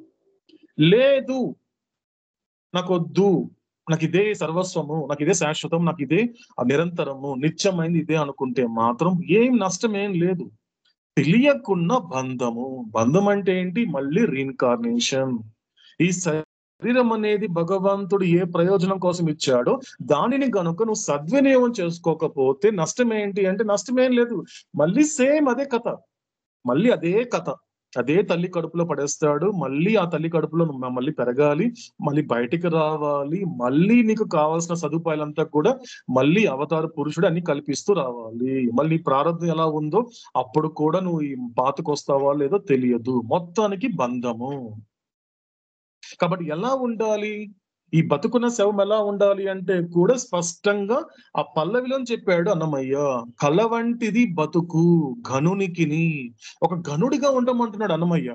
లేదు నాకు వద్దు నాకు ఇదే సర్వస్వము నాకు ఇదే శాశ్వతం నాకు ఇదే నిరంతరము నిత్యమైంది ఇదే అనుకుంటే మాత్రం ఏం నష్టం ఏం లేదు తెలియకున్న బంధము బంధం అంటే ఏంటి మళ్ళీ రీఇన్కార్నేషన్ ఈ శరీరం అనేది భగవంతుడు ఏ ప్రయోజనం కోసం ఇచ్చాడో దానిని గనుక నువ్వు సద్వినియోగం చేసుకోకపోతే నష్టం ఏంటి అంటే నష్టమేం లేదు మళ్ళీ సేమ్ అదే కథ మళ్ళీ అదే కథ అదే తల్లి కడుపులో పడేస్తాడు మళ్ళీ ఆ తల్లి కడుపులో నువ్వు మళ్ళీ పెరగాలి మళ్ళీ బయటికి రావాలి మళ్ళీ నీకు కావాల్సిన సదుపాయాలంతా కూడా మళ్ళీ అవతార పురుషుడు అన్ని కల్పిస్తూ రావాలి మళ్ళీ నీ ప్రారంభం ఎలా ఉందో అప్పుడు కూడా నువ్వు ఈ బాతుకు వస్తావా లేదో తెలియదు మొత్తానికి బంధము కాబట్టి ఎలా ఉండాలి ఈ బతుకున్న శవం ఎలా ఉండాలి అంటే కూడా స్పష్టంగా ఆ పల్లవిలో చెప్పాడు అన్నమయ్య కల వంటిది బతుకు ఘనునికిని ఒక ఘనుడిగా ఉండమంటున్నాడు అన్నమయ్య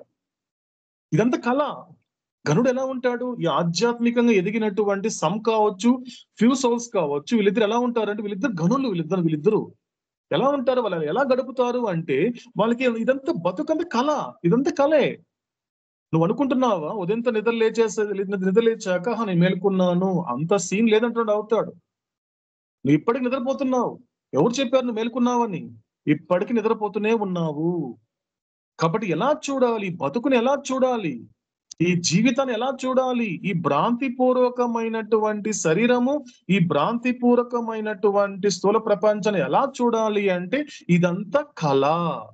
ఇదంతా కళ ఘనుడు ఎలా ఉంటాడు ఈ ఆధ్యాత్మికంగా ఎదిగినటువంటి సమ్ కావచ్చు ఫ్యూ సోల్స్ కావచ్చు వీళ్ళిద్దరు ఎలా ఉంటారంటే వీళ్ళిద్దరు ఘనులు వీళ్ళిద్దరు వీళ్ళిద్దరు ఎలా ఉంటారు వాళ్ళు ఎలా గడుపుతారు అంటే వాళ్ళకి ఇదంతా బతుకంత కళ ఇదంతా కళే నువ్వు అనుకుంటున్నావా ఉదయంతో నిద్ర లేచేసే నిద్ర లేచాక "హా, నేను మేలుకున్నాను అంత సీన్ లేదంటాడు అవుతాడు నువ్వు ఇప్పటికి నిద్రపోతున్నావు ఎవరు చెప్పారు నువ్వు మేలుకున్నావని ఇప్పటికి నిద్రపోతూనే ఉన్నావు కాబట్టి ఎలా చూడాలి బతుకుని ఎలా చూడాలి ఈ జీవితాన్ని ఎలా చూడాలి ఈ భ్రాంతి పూర్వకమైనటువంటి శరీరము ఈ భ్రాంతి పూర్వకమైనటువంటి స్థూల ప్రపంచాన్ని ఎలా చూడాలి అంటే ఇదంతా కళ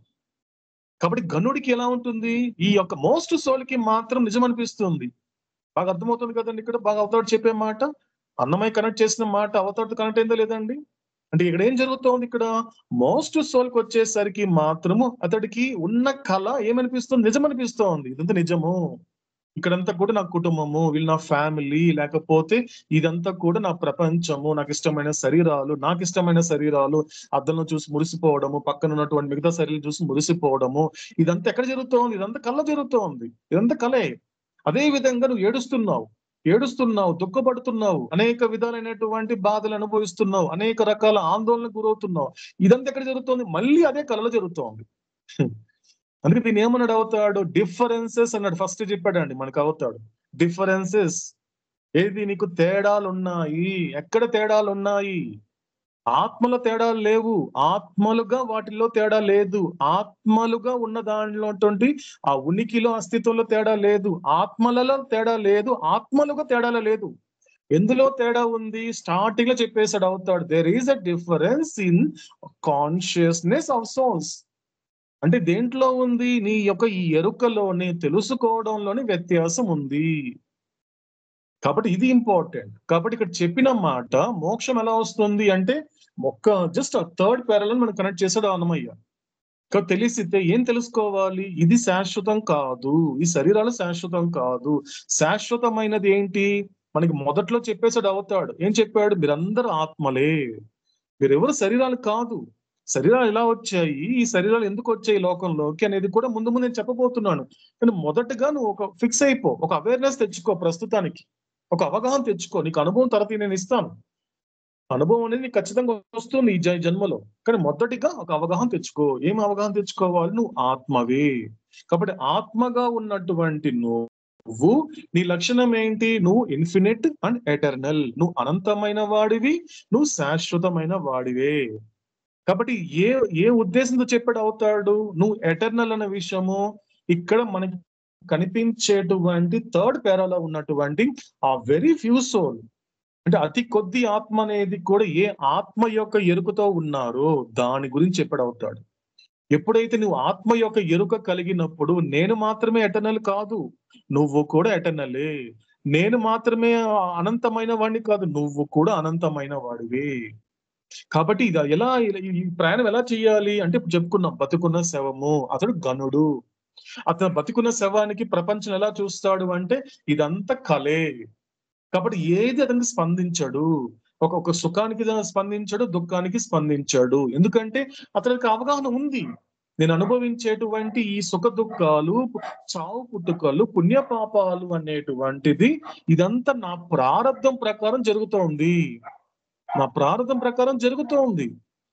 కాబట్టి గనుడికి ఎలా ఉంటుంది ఈ యొక్క మోస్ట్ సోల్ కి మాత్రం నిజం అనిపిస్తుంది బాగా అర్థమవుతుంది కదండి ఇక్కడ బాగా అవతాడు చెప్పే మాట అన్నమయ్య కనెక్ట్ చేసిన మాట అవతాడు కనెక్ట్ అయిందా లేదండి అంటే ఇక్కడ ఏం జరుగుతోంది ఇక్కడ మోస్ట్ సోల్ కి వచ్చేసరికి మాత్రము అతడికి ఉన్న కళ ఏమనిపిస్తుంది నిజం అనిపిస్తోంది ఇదంతా నిజము ఇక్కడంతా కూడా నా కుటుంబము వీళ్ళు నా ఫ్యామిలీ లేకపోతే ఇదంతా కూడా నా ప్రపంచము నాకు ఇష్టమైన శరీరాలు నాకు ఇష్టమైన శరీరాలు అద్దంలో చూసి మురిసిపోవడము పక్కన ఉన్నటువంటి మిగతా శరీరం చూసి మురిసిపోవడము ఇదంతా ఎక్కడ జరుగుతోంది ఇదంతా కళ్ళ జరుగుతోంది ఇదంతా కలే అదే విధంగా నువ్వు ఏడుస్తున్నావు ఏడుస్తున్నావు దుఃఖపడుతున్నావు అనేక విధాలైనటువంటి బాధలు అనుభవిస్తున్నావు అనేక రకాల ఆందోళనకు గురవుతున్నావు ఇదంతా ఎక్కడ జరుగుతోంది మళ్ళీ అదే కళలో జరుగుతోంది అందుకే దీన్ని ఏమన్నాడు అవుతాడు డిఫరెన్సెస్ అన్నాడు ఫస్ట్ చెప్పాడండి మనకు అవుతాడు డిఫరెన్సెస్ ఏది నీకు తేడాలు ఉన్నాయి ఎక్కడ తేడాలు ఉన్నాయి ఆత్మలో తేడాలు లేవు ఆత్మలుగా వాటిల్లో తేడా లేదు ఆత్మలుగా ఉన్న దానిలోటువంటి ఆ ఉనికిలో అస్తిత్వంలో తేడా లేదు ఆత్మలలో తేడా లేదు ఆత్మలుగా తేడాలో లేదు ఎందులో తేడా ఉంది స్టార్టింగ్ లో చెప్పేసాడు అవుతాడు there is a difference in consciousness of souls అంటే దేంట్లో ఉంది నీ యొక్క ఈ ఎరుకలోని తెలుసుకోవడంలోని వ్యత్యాసం ఉంది కాబట్టి ఇది ఇంపార్టెంట్ కాబట్టి ఇక్కడ చెప్పిన మాట మోక్షం ఎలా వస్తుంది అంటే ఒక్క జస్ట్ థర్డ్ పేరలో మనం కనెక్ట్ చేసాడు అన్నమయ్య ఇక్కడ తెలిసితే ఏం తెలుసుకోవాలి ఇది శాశ్వతం కాదు ఈ శరీరాలు శాశ్వతం కాదు శాశ్వతమైనది ఏంటి మనకి మొదట్లో చెప్పేసాడు అవుతాడు ఏం చెప్పాడు మీరందరూ ఆత్మలే మీరెవరు శరీరాలు కాదు శరీరాలు ఎలా వచ్చాయి ఈ శరీరాలు ఎందుకు వచ్చాయి ఈ లోకంలోకి అనేది కూడా ముందు ముందు నేను చెప్పబోతున్నాను కానీ మొదటగా నువ్వు ఒక ఫిక్స్ అయిపో ఒక అవేర్నెస్ తెచ్చుకో ప్రస్తుతానికి ఒక అవగాహన తెచ్చుకో నీకు అనుభవం తర్వాత నేను ఇస్తాను అనుభవం అనేది నీకు ఖచ్చితంగా వస్తుంది ఈ జ- జన్మలో కానీ మొదటిగా ఒక అవగాహన తెచ్చుకో ఏం అవగాహన తెచ్చుకోవాలి నువ్వు ఆత్మవే కాబట్టి ఆత్మగా ఉన్నటువంటి నువ్వు నీ లక్షణం ఏంటి నువ్వు ఇన్ఫినిట్ అండ్ ఎటర్నల్ నువ్వు అనంతమైన వాడివి నువ్వు శాశ్వతమైన వాడివే కాబట్టి ఏ ఏ ఉద్దేశంతో చెప్పాడు అవుతాడు నువ్వు ఎటర్నల్ అనే విషయము ఇక్కడ మనకి కనిపించేటువంటి థర్డ్ పేరాలో ఉన్నటువంటి ఆ వెరీ ఫ్యూ సోల్ అంటే అతి కొద్ది ఆత్మ అనేది కూడా ఏ ఆత్మ యొక్క ఎరుకతో ఉన్నారో దాని గురించి చెప్పాడు అవుతాడు ఎప్పుడైతే నువ్వు ఆత్మ యొక్క ఎరుక కలిగినప్పుడు నేను మాత్రమే ఎటర్నల్ కాదు నువ్వు కూడా ఎటర్నలే నేను మాత్రమే అనంతమైన వాడిని కాదు నువ్వు కూడా అనంతమైన వాడివే కాబట్టి ఇది ఎలా ఈ ప్రయాణం ఎలా చేయాలి అంటే ఇప్పుడు చెప్పుకున్నాం బతుకున్న శవము అతడు గనుడు అతను బతుకున్న శవానికి ప్రపంచం ఎలా చూస్తాడు అంటే ఇదంతా కలే కాబట్టి ఏది అతనికి స్పందించడు ఒక ఒక సుఖానికి స్పందించడు దుఃఖానికి స్పందించాడు ఎందుకంటే అతనికి అవగాహన ఉంది నేను అనుభవించేటువంటి ఈ సుఖ దుఃఖాలు చావు పుట్టుకలు పుణ్య పాపాలు అనేటువంటిది ఇదంతా నా ప్రారంధం ప్రకారం జరుగుతోంది నా ప్రారంధం ప్రకారం జరుగుతోంది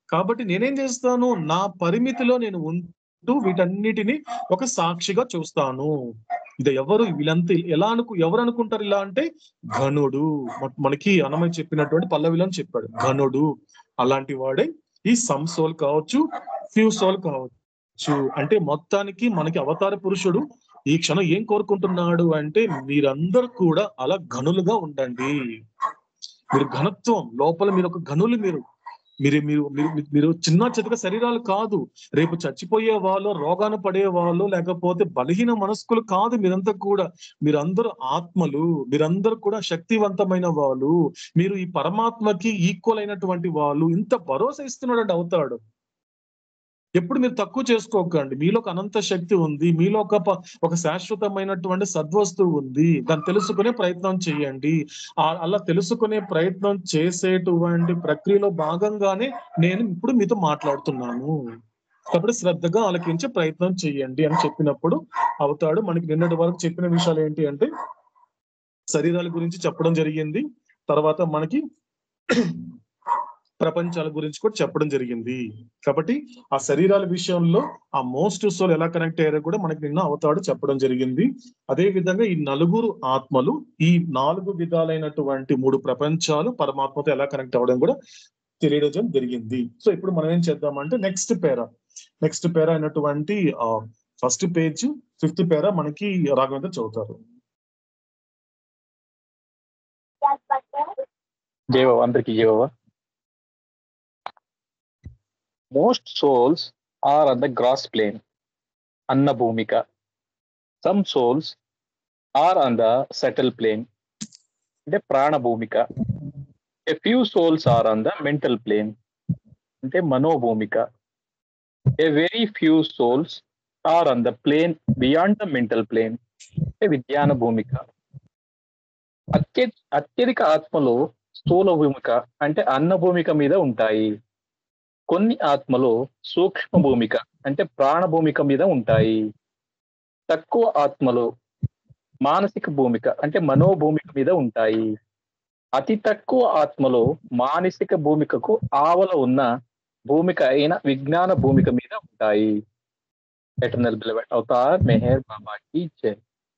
కాబట్టి నేనేం చేస్తాను నా పరిమితిలో నేను ఉంటూ వీటన్నిటిని ఒక సాక్షిగా చూస్తాను ఇది ఎవరు వీళ్ళంతా ఎలా అనుకు ఎవరు అనుకుంటారు ఇలా అంటే ఘనుడు మ- మనకి అన్నమయ్య చెప్పినటువంటి పల్లవిలో చెప్పాడు ఘనుడు అలాంటి వాడే ఈ సమ్ సోల్ కావచ్చు ఫ్యూ సోల్ కావచ్చు అంటే మొత్తానికి మనకి అవతార పురుషుడు ఈ క్షణం ఏం కోరుకుంటున్నాడు అంటే మీరందరూ కూడా అలా ఘనులుగా ఉండండి మీరు ఘనత్వం లోపల మీరు ఒక ఘనులు మీరు మీరు మీరు మీరు మీరు చిన్న చితక శరీరాలు కాదు రేపు చచ్చిపోయే వాళ్ళు రోగాన పడే వాళ్ళు లేకపోతే బలహీన మనస్కులు కాదు మీరంతా కూడా మీరందరూ ఆత్మలు మీరందరూ కూడా శక్తివంతమైన వాళ్ళు మీరు ఈ పరమాత్మకి ఈక్వల్ అయినటువంటి వాళ్ళు ఇంత భరోసా ఇస్తున్నాడు అవుతాడు ఎప్పుడు మీరు తక్కువ చేసుకోకండి మీలో ఒక అనంత శక్తి ఉంది మీలో ఒక ప- ఒక శాశ్వతమైనటువంటి సద్వస్తువు ఉంది దాన్ని తెలుసుకునే ప్రయత్నం చేయండి ఆ- అలా తెలుసుకునే ప్రయత్నం చేసేటువంటి ప్రక్రియలో భాగంగానే నేను ఇప్పుడు మీతో మాట్లాడుతున్నాను కాబట్టి శ్రద్ధగా ఆలకించే ప్రయత్నం చేయండి అని చెప్పినప్పుడు అవుతాడు మనకి నిన్నటి వరకు చెప్పిన విషయాలు ఏంటి అంటే శరీరాల గురించి చెప్పడం జరిగింది తర్వాత మనకి ప్రపంచాల గురించి కూడా చెప్పడం జరిగింది కాబట్టి ఆ శరీరాల విషయంలో ఆ మోస్ట్ సోల్ ఎలా కనెక్ట్ అయ్యారో కూడా మనకి నిన్న అవతాడు చెప్పడం జరిగింది అదే విధంగా ఈ నలుగురు ఆత్మలు ఈ నాలుగు విధాలైనటువంటి మూడు ప్రపంచాలు పరమాత్మతో ఎలా కనెక్ట్ అవ్వడం కూడా తెలియడం జరిగింది సో ఇప్పుడు మనం ఏం చేద్దామంటే నెక్స్ట్ పేరా నెక్స్ట్ పేరా అయినటువంటి ఆ ఫస్ట్ పేజ్ ఫిఫ్త్ పేరా మనకి రాఘవేంద్ర చదువుతారు జయవ అందరికి జయవ most souls are on the gross plane అన్న భూమిక some souls are on the subtle plane అంటే ప్రాణ భూమిక a few souls are on the mental plane అంటే మనోభూమిక a very few souls are on the plane beyond the mental plane అంటే విజ్ఞాన భూమిక అత్య అత్యధిక ఆత్మలు స్థూల భూమిక అంటే అన్న భూమిక మీద ఉంటాయి కొన్ని ఆత్మలు సూక్ష్మ భూమిక అంటే ప్రాణ భూమిక మీద ఉంటాయి తక్కువ ఆత్మలు మానసిక భూమిక అంటే మనోభూమిక మీద ఉంటాయి అతి తక్కువ ఆత్మలు మానసిక భూమికకు ఆవల ఉన్న భూమిక అయిన విజ్ఞాన భూమిక మీద ఉంటాయి ఎటర్నల్ బిలవెడ్ అవతార్ మెహర్ బాబాకి జై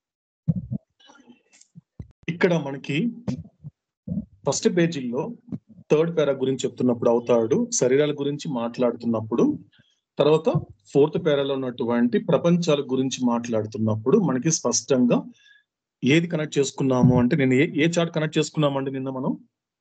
ఇక్కడ మనకి ఫస్ట్ పేజీలో థర్డ్ పేరా గురించి చెప్తున్నప్పుడు అవుతాడు శరీరాల గురించి మాట్లాడుతున్నప్పుడు తర్వాత ఫోర్త్ పేరాలో ఉన్నటువంటి ప్రపంచాల గురించి మాట్లాడుతున్నప్పుడు మనకి స్పష్టంగా ఏది కనెక్ట్ చేసుకున్నాము అంటే నేను ఏ ఏ చార్ట్ కనెక్ట్ చేసుకున్నామండి నిన్న మనం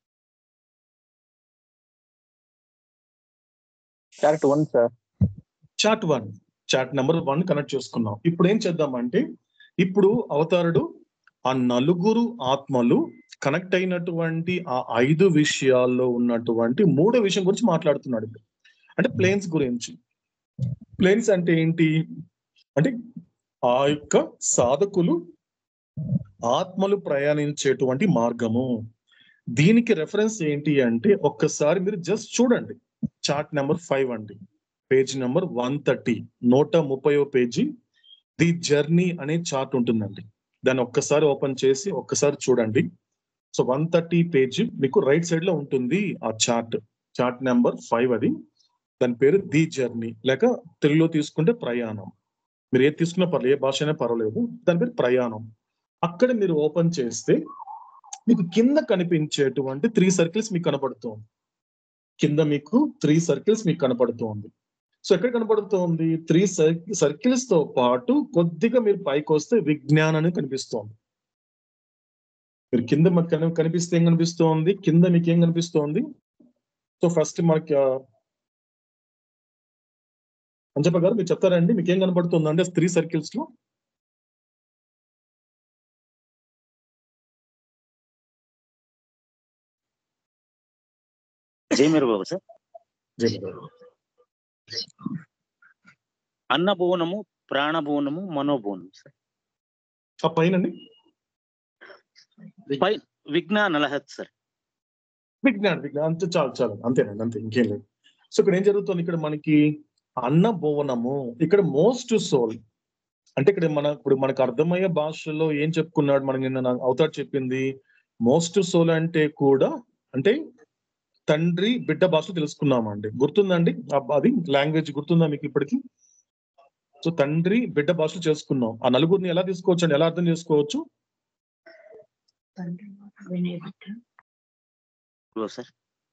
chart one sir chart one chart number one connect చేసుకున్నాం ఇప్పుడు ఏం చేద్దామంటే ఇప్పుడు అవతారుడు ఆ నలుగురు ఆత్మలు కనెక్ట్ అయినటువంటి ఆ ఐదు విషయాల్లో ఉన్నటువంటి మూడో విషయం గురించి మాట్లాడుతున్నాడు ఇప్పుడు అంటే ప్లేన్స్ గురించి ప్లేన్స్ అంటే ఏంటి అంటే ఆ యొక్క సాధకులు ఆత్మలు ప్రయాణించేటువంటి మార్గము దీనికి రెఫరెన్స్ ఏంటి అంటే ఒక్కసారి మీరు జస్ట్ చూడండి చార్ట్ నెంబర్ ఫైవ్ అండి పేజ్ నెంబర్ వన్ థర్టీ నూట ముప్పయో పేజీ ది జర్నీ అనే చార్ట్ ఉంటుందండి దాన్ని ఒక్కసారి ఓపెన్ చేసి ఒక్కసారి చూడండి సో వన్ థర్టీ పేజ్ మీకు రైట్ సైడ్ లో ఉంటుంది ఆ చార్ట్ చార్ట్ నెంబర్ ఫైవ్ అది దాని పేరు ది జర్నీ లేక తెలుగులో తీసుకుంటే ప్రయాణం మీరు ఏది తీసుకున్నా పర్లేదు ఏ భాష అయినా పర్వాలేదు దాని పేరు ప్రయాణం అక్కడ మీరు ఓపెన్ చేస్తే మీకు కింద కనిపించేటువంటి త్రీ సర్కిల్స్ మీకు కనపడుతుంది కింద మీకు త్రీ సర్కిల్స్ మీకు కనపడుతుంది సో ఎక్కడ కనపడుతోంది త్రీ సర్కిల్స్ తో పాటు కొద్దిగా మీరు పైకి వస్తే విజ్ఞానం కనిపిస్తోంది మీరు కింద మాకు కని- కనిపిస్తే ఏం కనిపిస్తోంది కింద మీకు ఏం కనిపిస్తోంది సో ఫస్ట్ మనకి ఆ, అంజప్ప గారు మీరు చెప్తారండి మీకు ఏం కనపడుతుంది అంటే త్రీ సర్కిల్స్ లో జయమేరు బాబు సార్ జై గారు. అన్నభువనము ప్రాణభువనము మనోభువనము సార్ ఆ పైనండి పై విజ్ఞాన నలహత్ సార్ విజ్ఞానం విజ్ఞానం అంతే చాలు చాలు అంతేనండి అంతే ఇంకేం లేదు సో ఇక్కడ ఏం జరుగుతుంది ఇక్కడ మనకి అన్న భువనము ఇక్కడ మోస్ట్ సోల్ అంటే ఇక్కడ మన ఇప్పుడు మనకు అర్థమయ్యే భాషలో ఏం చెప్పుకున్నాడు మనకి నిన్న నాకు అవతాడు చెప్పింది మోస్ట్ సోల్ అంటే కూడా అంటే తండ్రి బిడ్డ భాష తెలుసుకున్నామండి గుర్తుందండి అబ్బ- అది లాంగ్వేజ్ గుర్తుందా మీకు ఇప్పటికి సో తండ్రి బిడ్డ భాష చేసుకున్నాం ఆ నలుగురిని ఎలా తీసుకోవచ్చు అండి ఎలా అర్థం చేసుకోవచ్చు ఇదిగో సార్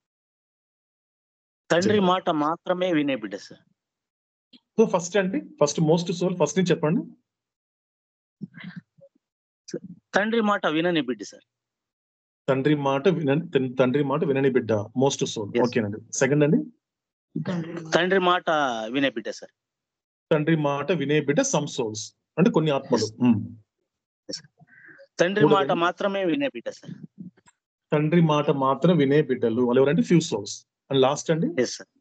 తండ్రి మాట మాత్రమే వినే బిడ్డ సార్ సో ఫస్ట్ అండి ఫస్ట్ మోస్ట్ సోల్ ఫస్ట్ నుంచి చెప్పండి తండ్రి మాట వినని బిడ్డ సార్ తండ్రి మాట వినని తన్- తండ్రి మాట వినని బిడ్డ మోస్ట్ సోల్ Yes. ఓకేనండి సెకండ్ అండి తండ్రి మాట వినే బిడ్డ సార్ తండ్రి మాట వినే బిడ్డ సమ్ సోల్స్ అంటే కొన్ని ఆత్మలు ఉమ్. తండ్రి మూడోది? మాట మాత్రమే వినే బిడ్డ సార్ తండ్రి మాట మాత్రం వినే బిడ్డలు వాళ్ళు ఎవరంటే ఫ్యూ సోల్స్ అండ్ లాస్ట్ అండి ఎస్ సార్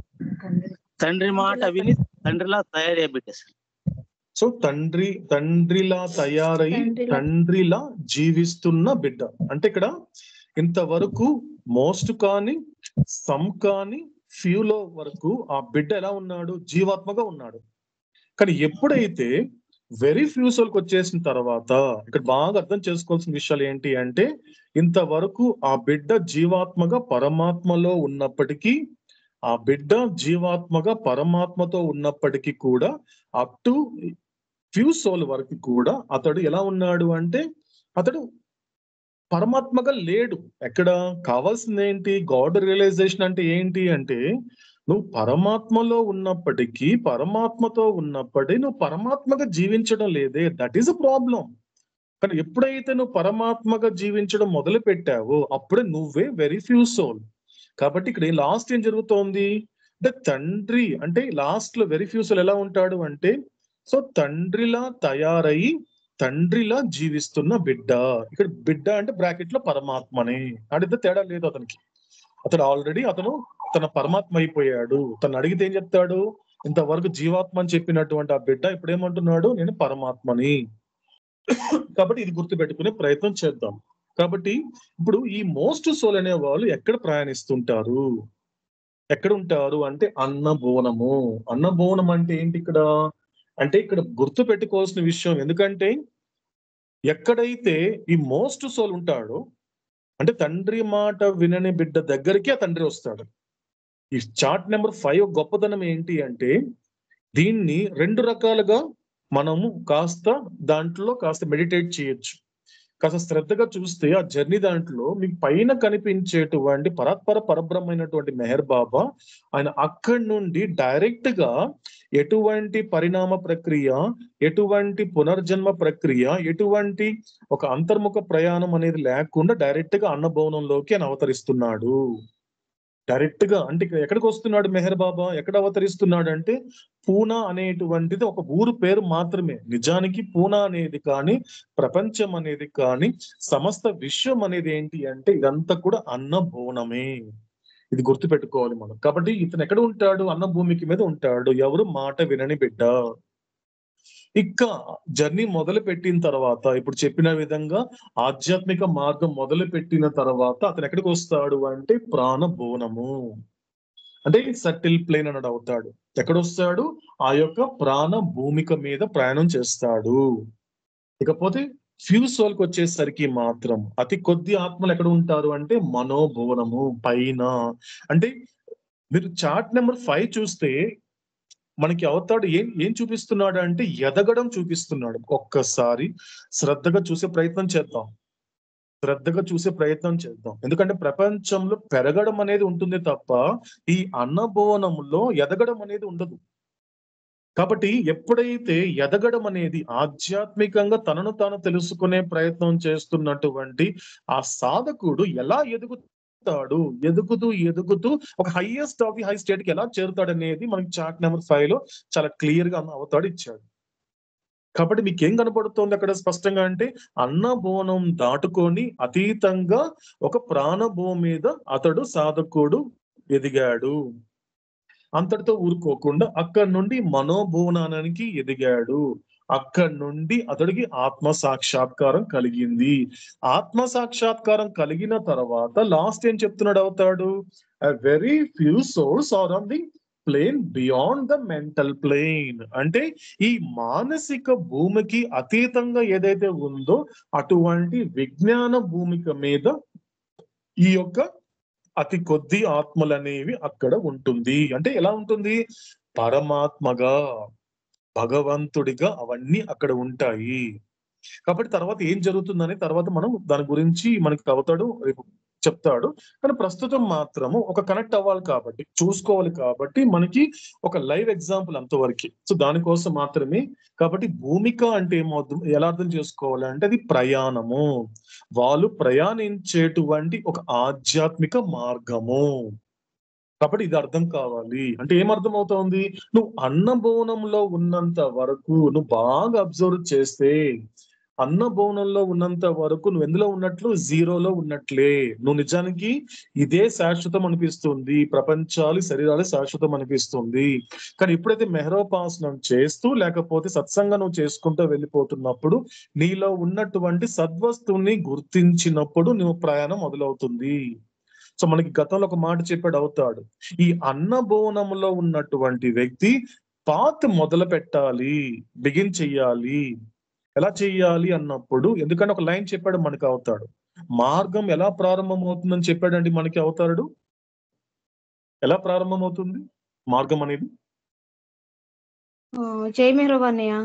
తండ్రి మాట విని తండ్రిలా తయారయ్యే బిడ్డ సార్ సో తండ్రి తండ్రిలా తయారై తండ్రిలా- తండ్రిలా జీవిస్తున్న బిడ్డ అంటే ఇక్కడ ఇంతవరకు మోస్ట్ కానీ సమ్ కానీ ఫ్యూలో వరకు ఆ బిడ్డ ఎలా ఉన్నాడు జీవాత్మగా ఉన్నాడు కానీ ఎప్పుడైతే వెరీ ఫ్యూసోల్కి వచ్చేసిన తర్వాత ఇక్కడ బాగా అర్థం చేసుకోవాల్సిన విషయాలు ఏంటి అంటే ఇంతవరకు ఆ బిడ్డ జీవాత్మగా పరమాత్మలో ఉన్నప్పటికీ ఆ బిడ్డ జీవాత్మగా పరమాత్మతో ఉన్నప్పటికీ కూడా అప్ టు ఫ్యూ సోల్ వరకు కూడా అతడు ఎలా ఉన్నాడు అంటే అతడు పరమాత్మగా లేడు ఎక్కడ కావాల్సింది ఏంటి గాడ్ రియలైజేషన్ అంటే ఏంటి అంటే నువ్వు పరమాత్మలో ఉన్నప్పటికీ పరమాత్మతో ఉన్నప్పటికీ నువ్వు పరమాత్మగా జీవించడం లేదే దట్ ఈస్ అ ప్రాబ్లం కానీ ఎప్పుడైతే నువ్వు పరమాత్మగా జీవించడం మొదలు పెట్టావో అప్పుడే నువ్వే వెరీ ఫ్యూ సోల్ కాబట్టి ఇక్కడ లాస్ట్ ఏం జరుగుతోంది అంటే తండ్రి అంటే లాస్ట్ లో వెరీ ఫ్యూ సోల్ ఎలా ఉంటాడు అంటే సో తండ్రిలా తయారై తండ్రిలా జీవిస్తున్న బిడ్డ ఇక్కడ బిడ్డ అంటే బ్రాకెట్ లో పరమాత్మనే అడిగితే తేడా లేదు అతనికి అతడు ఆల్రెడీ అతను తన పరమాత్మ అయిపోయాడు తను అడిగితే ఏం చెప్తాడు ఇంతవరకు జీవాత్మ అని చెప్పినటువంటి ఆ బిడ్డ ఇప్పుడు ఏమంటున్నాడు నేను పరమాత్మని కాబట్టి ఇది గుర్తు పెట్టుకునే ప్రయత్నం చేద్దాం కాబట్టి ఇప్పుడు ఈ మోస్ట్ సోల్ అనే వాళ్ళు ఎక్కడ ప్రయాణిస్తుంటారు ఎక్కడ ఉంటారు అంటే అన్నబోనము అన్నబోనం అంటే ఏంటి ఇక్కడ అంటే ఇక్కడ గుర్తు పెట్టుకోవాల్సిన విషయం ఎందుకంటే ఎక్కడైతే ఈ మోస్ట్ సోల్ ఉంటాడో అంటే తండ్రి మాట వినని బిడ్డ దగ్గరికి ఆ తండ్రి వస్తాడు ఈ చార్ట్ నెంబర్ ఫైవ్ గొప్పతనం ఏంటి అంటే దీన్ని రెండు రకాలుగా మనము కాస్త దాంట్లో కాస్త మెడిటేట్ చేయొచ్చు కాస్త శ్రద్ధగా చూస్తే ఆ జర్నీ దాంట్లో మీకు పైన కనిపించేటువంటి పరాత్పర పరబ్రహ్మైనటువంటి మెహర్ బాబా ఆయన అక్కడి నుండి డైరెక్ట్ గా ఎటువంటి పరిణామ ప్రక్రియ ఎటువంటి పునర్జన్మ ప్రక్రియ ఎటువంటి ఒక అంతర్ముఖ ప్రయాణం అనేది లేకుండా డైరెక్ట్ గా అన్నభవనంలోకి ఆయన అవతరిస్తున్నాడు డైరెక్ట్ గా అంటే ఇక్కడ ఎక్కడికి వస్తున్నాడు మెహర్ బాబా ఎక్కడ అవతరిస్తున్నాడు అంటే పూనా అనేటువంటిది ఒక ఊరు పేరు మాత్రమే నిజానికి పూనా అనేది కానీ ప్రపంచం అనేది కానీ సమస్త విశ్వం అనేది ఏంటి అంటే ఇదంతా కూడా అన్నభూనమే ఇది గుర్తు పెట్టుకోవాలి మనం కాబట్టి ఇతను ఎక్కడ ఉంటాడు అన్న భూమికి మీద ఉంటాడు ఎవరు మాట వినని బిడ్డ ఇక జర్నీ మొదలు పెట్టిన తర్వాత ఇప్పుడు చెప్పిన విధంగా ఆధ్యాత్మిక మార్గం మొదలు పెట్టిన తర్వాత అతను ఎక్కడికి వస్తాడు అంటే ప్రాణబోనము అంటే సటిల్ ప్లేన్ అన్నాడు అవుతాడు ఎక్కడ వస్తాడు ఆ యొక్క ప్రాణ భూమిక మీద ప్రయాణం చేస్తాడు ఇకపోతే ఫ్యూ సోల్కి వచ్చేసరికి మాత్రం అతి కొద్ది ఆత్మలు ఎక్కడ ఉంటారు అంటే మనోభవనము పైన అంటే మీరు చార్ట్ నెంబర్ ఫైవ్ చూస్తే మనకి అవుతాడు ఏం ఏం చూపిస్తున్నాడు అంటే ఎదగడం చూపిస్తున్నాడు ఒక్కసారి శ్రద్ధగా చూసే ప్రయత్నం చేద్దాం శ్రద్ధగా చూసే ప్రయత్నం చేద్దాం ఎందుకంటే ప్రపంచంలో పెరగడం అనేది ఉంటుంది తప్ప ఈ అన్నభవనంలో ఎదగడం అనేది ఉండదు కాబట్టి ఎప్పుడైతే ఎదగడం అనేది ఆధ్యాత్మికంగా తనను తాను తెలుసుకునే ప్రయత్నం చేస్తున్నటువంటి ఆ సాధకుడు ఎలా ఎదుగుతాడు ఎదుగుతూ ఎదుగుతూ ఒక highest of the high state కి ఎలా చేరుతాడు అనేది మనకి చార్ట్ నెంబర్ ఫైవ్ లో చాలా క్లియర్ గా అవతాడు ఇచ్చాడు కాబట్టి మీకు ఏం కనపడుతోంది అక్కడ స్పష్టంగా అంటే అన్నభవనం దాటుకొని అతీతంగా ఒక ప్రాణభూమి మీద అతడు సాధకుడు ఎదిగాడు అంతటితో ఊరుకోకుండా అక్కడి నుండి మనోభువనానికి ఎదిగాడు అక్కడి నుండి అతడికి ఆత్మ సాక్షాత్కారం కలిగింది ఆత్మ సాక్షాత్కారం కలిగిన తర్వాత లాస్ట్ ఏం చెప్తున్నాడు అవుతాడు very few souls are on the plane beyond the mental plane అంటే ఈ మానసిక భూమికి అతీతంగా ఏదైతే ఉందో అటువంటి విజ్ఞాన భూమిక మీద ఈ యొక్క అతి కొద్ది ఆత్మలు అనేవి అక్కడ ఉంటుంది అంటే ఎలా ఉంటుంది పరమాత్మగా భగవంతుడిగా అవన్నీ అక్కడ ఉంటాయి కాబట్టి తర్వాత ఏం జరుగుతుందని తర్వాత మనం దాని గురించి మనకి అవుతాడు రేపు చెప్తాడు కానీ ప్రస్తుతం మాత్రము ఒక కనెక్ట్ అవ్వాలి కాబట్టి చూసుకోవాలి కాబట్టి మనకి ఒక లైవ్ ఎగ్జాంపుల్ అంతవరకు సో దానికోసం మాత్రమే కాబట్టి భూమిక అంటే ఏమవుతుంది ఎలా అర్థం చేసుకోవాలి అంటే అది ప్రయాణము వాళ్ళు ప్రయాణించేటువంటి ఒక ఆధ్యాత్మిక మార్గము కాబట్టి ఇది అర్థం కావాలి అంటే ఏం అర్థం అవుతోంది నువ్వు అన్నభవనంలో ఉన్నంత వరకు నువ్వు బాగా అబ్జర్వ్ చేస్తే అన్నభవనంలో ఉన్నంత వరకు నువ్వు ఎందులో ఉన్నట్లు జీరోలో ఉన్నట్లే నువ్వు నిజానికి ఇదే శాశ్వతం అనిపిస్తుంది ప్రపంచాలు శరీరాలు శాశ్వతం అనిపిస్తుంది కానీ ఎప్పుడైతే మెహరోపాసనం చేస్తూ లేకపోతే సత్సంగం నువ్వు చేసుకుంటూ వెళ్ళిపోతున్నప్పుడు నీలో ఉన్నటువంటి సద్వస్తువుని గుర్తించినప్పుడు నువ్వు ప్రయాణం మొదలవుతుంది సో మనకి గతంలో ఒక మాట చెప్పాడు అవుతాడు ఈ అన్నభవనంలో ఉన్నటువంటి వ్యక్తి పాత్ మొదలు పెట్టాలి బిగిన్ చెయ్యాలి ఎలా చెయ్యాలి అన్నప్పుడు ఎందుకంటే ఒక లైన్ చెప్పాడు మనకి అవుతాడు మార్గం ఎలా ప్రారంభమవుతుందని చెప్పాడండి మనకి అవుతాడు ఎలా ప్రారంభమవుతుంది మార్గం అనేది జై మెహరోబా అన్నయ్య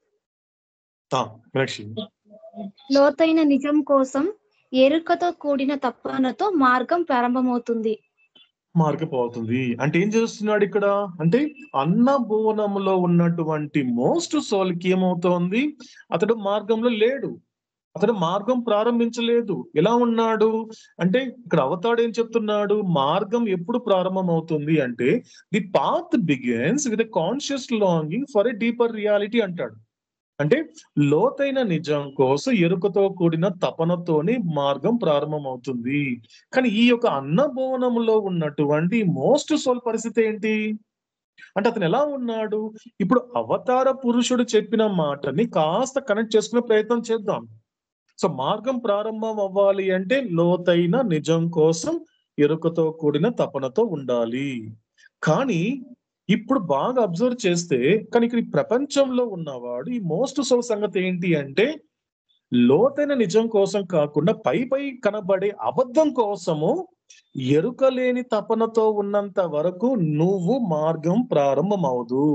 ఆ, మీనాక్షి లోతైన నిజం కోసం ఎరుకతో కూడిన తపనతో మార్గం ప్రారంభమవుతుంది మార్గపోతుంది అంటే ఏం చేస్తున్నాడు ఇక్కడ అంటే అన్నభువనంలో ఉన్నటువంటి మోస్ట్ సోల్ కి ఏమవుతోంది అతడు మార్గంలో లేడు అతడు మార్గం ప్రారంభించలేదు ఎలా ఉన్నాడు అంటే ఇక్కడ అవతాడు ఏం చెప్తున్నాడు మార్గం ఎప్పుడు ప్రారంభం అవుతుంది అంటే the path begins with conscious longing for a deeper reality అంటాడు అంటే లోతైన నిజం కోసం ఎరుకతో కూడిన తపనతోని మార్గం ప్రారంభం అవుతుంది కానీ ఈ యొక్క అన్నభవనంలో ఉన్నటువంటి మోస్ట్ సోల్ పరిస్థితి ఏంటి అంటే అతను ఎలా ఉన్నాడు ఇప్పుడు అవతార పురుషుడు చెప్పిన మాటని కాస్త కనెక్ట్ చేసుకునే ప్రయత్నం చేద్దాం సో మార్గం ప్రారంభం అవ్వాలి అంటే లోతైన నిజం కోసం ఎరుకతో కూడిన తపనతో ఉండాలి కానీ ఇప్పుడు బాగా అబ్జర్వ్ చేస్తే కానీ ఇక్కడ ఈ ప్రపంచంలో ఉన్నవాడు ఈ మోస్ట్ సోల్ సంగతి ఏంటి అంటే లోతైన నిజం కోసం కాకుండా పై పై కనబడే అబద్ధం కోసము ఎరుకలేని తపనతో ఉన్నంత వరకు నువ్వు మార్గం ప్రారంభమవదు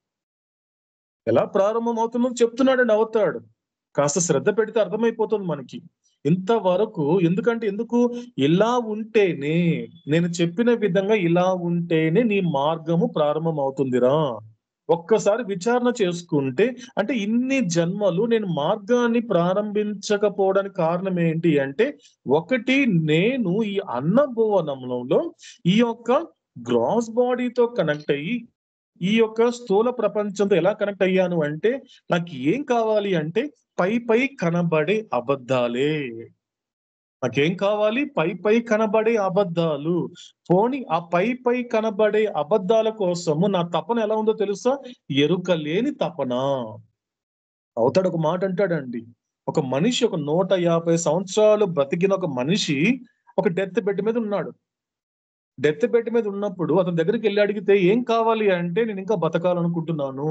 ఎలా ప్రారంభం అవుతుందో చెప్తున్నాడు అవుతాడు కాస్త శ్రద్ధ పెడితే అర్థమైపోతుంది మనకి ఇంతవరకు ఎందుకంటే ఎందుకు ఇలా ఉంటేనే నేను చెప్పిన విధంగా ఇలా ఉంటేనే నీ మార్గము ప్రారంభం అవుతుందిరా ఒక్కసారి విచారణ చేసుకుంటే అంటే ఇన్ని జన్మలు నేను మార్గాన్ని ప్రారంభించకపోవడానికి కారణం ఏంటి అంటే ఒకటి నేను ఈ అన్నభువనంలో ఈ యొక్క గ్రాస్ బాడీతో కనెక్ట్ అయ్యి ఈ యొక్క స్థూల ప్రపంచంతో ఎలా కనెక్ట్ అయ్యాను అంటే నాకు ఏం కావాలి అంటే పై పై కనబడే అబద్ధాలే నాకేం కావాలి పై పై కనబడే అబద్ధాలు పోని ఆ పై పై కనబడే అబద్ధాల కోసము నా తపన ఎలా ఉందో తెలుసా ఎరుక లేని తపన అవుతాడు ఒక మాట అంటాడండి ఒక మనిషి ఒక నూట యాభై సంవత్సరాలు బ్రతికిన ఒక మనిషి ఒక డెత్ బెడ్ మీద ఉన్నాడు డెత్ బెడ్ మీద ఉన్నప్పుడు అతని దగ్గరికి వెళ్ళి అడిగితే ఏం కావాలి అంటే నేను ఇంకా బతకాలనుకుంటున్నాను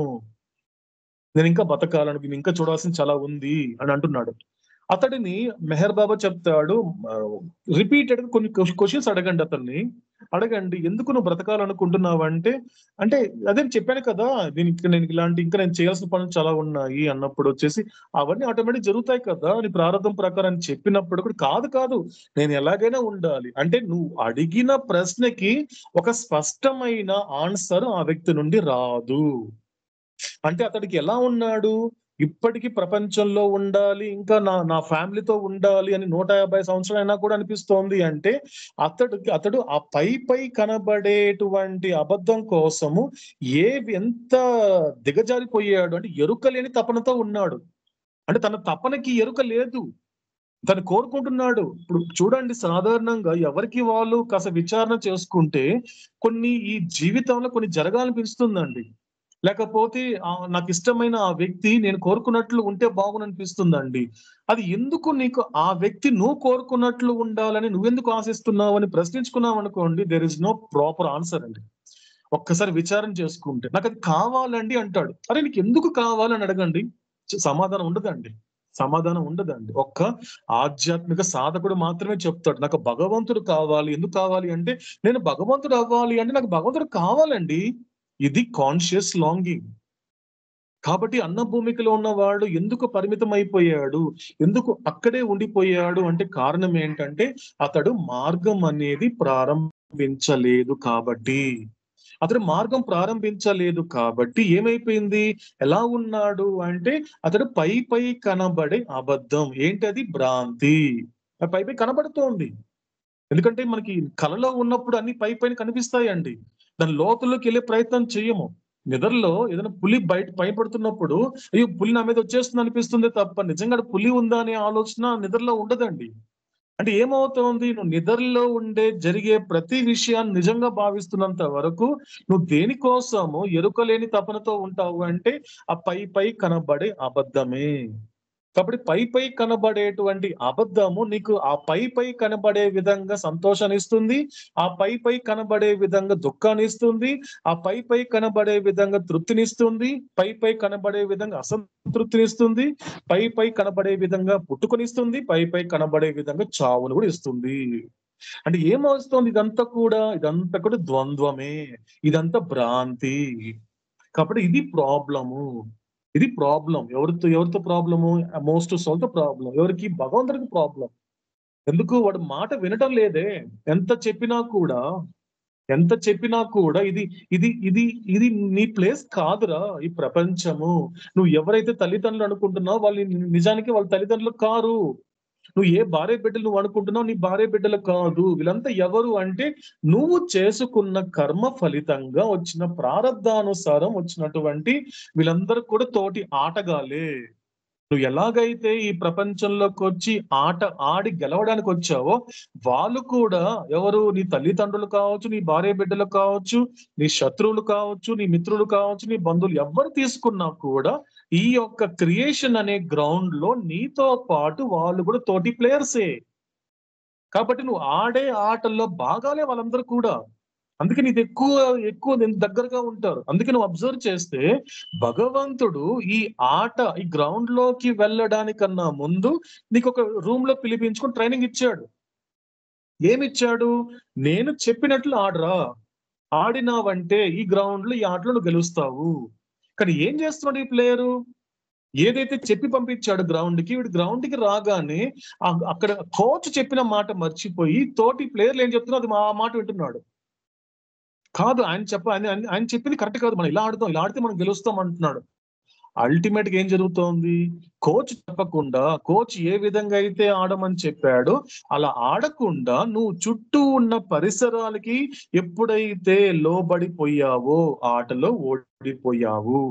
నేను ఇంకా బతకాలను ఇంకా చూడాల్సింది చాలా ఉంది అని అంటున్నాడు అతడిని మెహర్ బాబా చెప్తాడు రిపీటెడ్ గా కొన్ని క్వశ్చన్స్ అడగండి అతన్ని అడగండి ఎందుకు నువ్వు బ్రతకాలనుకుంటున్నావు అంటే అంటే అదే చెప్పాను కదా దీనికి నేను ఇలాంటి ఇంకా నేను చేయాల్సిన పనులు చాలా ఉన్నాయి అన్నప్పుడు వచ్చేసి అవన్నీ ఆటోమేటిక్ జరుగుతాయి కదా నీ ప్రారంభం ప్రకారం చెప్పినప్పుడు కూడా కాదు కాదు నేను ఎలాగైనా ఉండాలి అంటే నువ్వు అడిగిన ప్రశ్నకి ఒక స్పష్టమైన ఆన్సర్ ఆ వ్యక్తి నుండి రాదు అంటే అతడికి ఎలా ఉన్నాడు ఇప్పటికీ ప్రపంచంలో ఉండాలి ఇంకా నా నా ఫ్యామిలీతో ఉండాలి అని నూట యాభై సంవత్సరాలైనా కూడా అనిపిస్తోంది అంటే అతడికి అతడు ఆ పై పై కనబడేటువంటి అబద్ధం కోసము ఏ ఎంత దిగజారిపోయాడు అంటే ఎరుక లేని తపనతో ఉన్నాడు అంటే తన తపనకి ఎరుక లేదు తను కోరుకుంటున్నాడు ఇప్పుడు చూడండి సాధారణంగా ఎవరికి వాళ్ళు కాస్త విచారణ చేసుకుంటే కొన్ని ఈ జీవితంలో కొన్ని జరగాలనిపిస్తుందండి లేకపోతే నాకు ఇష్టమైన ఆ వ్యక్తి నేను కోరుకున్నట్లు ఉంటే బాగుననిపిస్తుందండి అది ఎందుకు నీకు ఆ వ్యక్తి నువ్వు కోరుకున్నట్లు ఉండాలని నువ్వెందుకు ఆశిస్తున్నావు అని ప్రశ్నించుకున్నావు అనుకోండి there is no proper answer అండి ఒక్కసారి విచారణ చేసుకుంటే నాకు అది కావాలండి అంటాడు అరే నీకు ఎందుకు కావాలని అడగండి సమాధానం ఉండదండి సమాధానం ఉండదండి ఒక్క ఆధ్యాత్మిక సాధకుడు మాత్రమే చెప్తాడు నాకు భగవంతుడు కావాలి ఎందుకు కావాలి అంటే నేను భగవంతుడు అవ్వాలి అంటే నాకు భగవంతుడు కావాలండి ఇది కాన్షియస్ లాంగింగ్ కాబట్టి అన్న భూమికలో ఉన్నవాడు ఎందుకు పరిమితం అయిపోయాడు ఎందుకు అక్కడే ఉండిపోయాడు అంటే కారణం ఏంటంటే అతడు మార్గం అనేది ప్రారంభించలేదు కాబట్టి అతడు మార్గం ప్రారంభించలేదు కాబట్టి ఏమైపోయింది ఎలా ఉన్నాడు అంటే అతడు పై పై కనబడే అబద్ధం ఏంటది భ్రాంతి ఆ పై పై కనబడుతోంది ఎందుకంటే మనకి కలలో ఉన్నప్పుడు అన్ని పై పైన కనిపిస్తాయండి దాని లోతుల్లోకి వెళ్ళే ప్రయత్నం చేయము నిద్రలో ఏదైనా పులి బయట భయపడుతున్నప్పుడు అయ్యో పులి నా మీద వచ్చేస్తుంది అనిపిస్తుంది తప్ప నిజంగా అక్కడ పులి ఉందా అనే ఆలోచన నిద్రలో ఉండదండి అంటే ఏమవుతోంది నువ్వు నిద్రలో ఉండే జరిగే ప్రతి విషయాన్ని నిజంగా భావిస్తున్నంత వరకు నువ్వు దేనికోసము ఎరుకలేని తపనతో ఉంటావు అంటే ఆ పై పై కనబడే అబద్ధమే కాబట్టి పై పై కనబడేటువంటి అబద్ధము నీకు ఆ పై పై కనబడే విధంగా సంతోషాన్ని ఇస్తుంది ఆ పై పై కనబడే విధంగా దుఃఖాన్ని ఇస్తుంది ఆ పై పై కనబడే విధంగా తృప్తినిస్తుంది పై పై కనబడే విధంగా అసంతృప్తినిస్తుంది పై పై కనబడే విధంగా పుట్టుకొనిస్తుంది పై పై కనబడే విధంగా చావును కూడా ఇస్తుంది అంటే ఏమవుతుంది ఇదంతా కూడా ఇదంతా కూడా ద్వంద్వమే ఇదంతా భ్రాంతి కాబట్టి ఇది ప్రాబ్లము ఇది ప్రాబ్లం ఎవరితో ఎవరితో ప్రాబ్లము మోస్ట్ సోల్తో ప్రాబ్లం ఎవరికి భగవంతుడికి ప్రాబ్లం ఎందుకు వాడు మాట వినటం లేదే ఎంత చెప్పినా కూడా ఎంత చెప్పినా కూడా ఇది ఇది ఇది ఇది నీ ప్లేస్ కాదురా ఈ ప్రపంచము నువ్వు ఎవరైతే తల్లిదండ్రులు అనుకుంటున్నావు వాళ్ళు నిజానికి వాళ్ళ తల్లిదండ్రులు కారు నువ్వు ఏ భార్య బిడ్డలు నువ్వు అనుకుంటున్నావు నీ భార్య బిడ్డలు కాదు వీళ్ళంతా ఎవరు అంటే నువ్వు చేసుకున్న కర్మ ఫలితంగా వచ్చిన ప్రారంధానుసారం వచ్చినటువంటి వీళ్ళందరూ కూడా తోటి ఆటగాలే నువ్వు ఎలాగైతే ఈ ప్రపంచంలోకి వచ్చి ఆట ఆడి గెలవడానికి వచ్చావో వాళ్ళు కూడా ఎవరు నీ తల్లిదండ్రులు కావచ్చు నీ భార్య బిడ్డలు కావచ్చు నీ శత్రువులు కావచ్చు నీ మిత్రులు కావచ్చు నీ బంధువులు ఎవరు తీసుకున్నా కూడా ఈ యొక్క క్రియేషన్ అనే గ్రౌండ్ లో నీతో పాటు వాళ్ళు కూడా తోటి ప్లేయర్సే కాబట్టి నువ్వు ఆడే ఆటల్లో బాగాలే వాళ్ళందరూ కూడా అందుకే నీకు ఎక్కువ ఎక్కువ నేను దగ్గరగా ఉంటారు అందుకే నువ్వు అబ్జర్వ్ చేస్తే భగవంతుడు ఈ ఆట ఈ గ్రౌండ్ లోకి వెళ్ళడానికన్నా ముందు నీకు ఒక రూమ్ లో పిలిపించుకొని ట్రైనింగ్ ఇచ్చాడు ఏమిచ్చాడు నేను చెప్పినట్లు ఆడరా ఆడినావంటే ఈ గ్రౌండ్ లో ఈ ఆటలో నువ్వు గెలుస్తావు కానీ ఏం చేస్తున్నాడు ఈ ప్లేయరు ఏదైతే చెప్పి పంపించాడు గ్రౌండ్ కి వీడు గ్రౌండ్ కి రాగానే ఆ- అక్కడ కోచ్ చెప్పిన మాట మర్చిపోయి తోటి ప్లేయర్లు ఏం చెప్తున్నా అది మా మాట వింటున్నాడు కాదు ఆయన చెప్ప ఆయన ఆయన- ఆయన చెప్పింది కరెక్ట్ కాదు మనం ఇలా ఆడుతాం ఇలా ఆడితే మనం గెలుస్తాం అంటున్నాడు అల్టిమేట్ గా ఏం జరుగుతోంది కోచ్ చెప్పకుండా కోచ్ ఏ విధంగా అయితే ఆడమని చెప్పాడో అలా ఆడకుండా నువ్వు చుట్టూ ఉన్న పరిసరాలకి ఎప్పుడైతే లోబడిపోయావో ఆటలో ఓడిపోయావు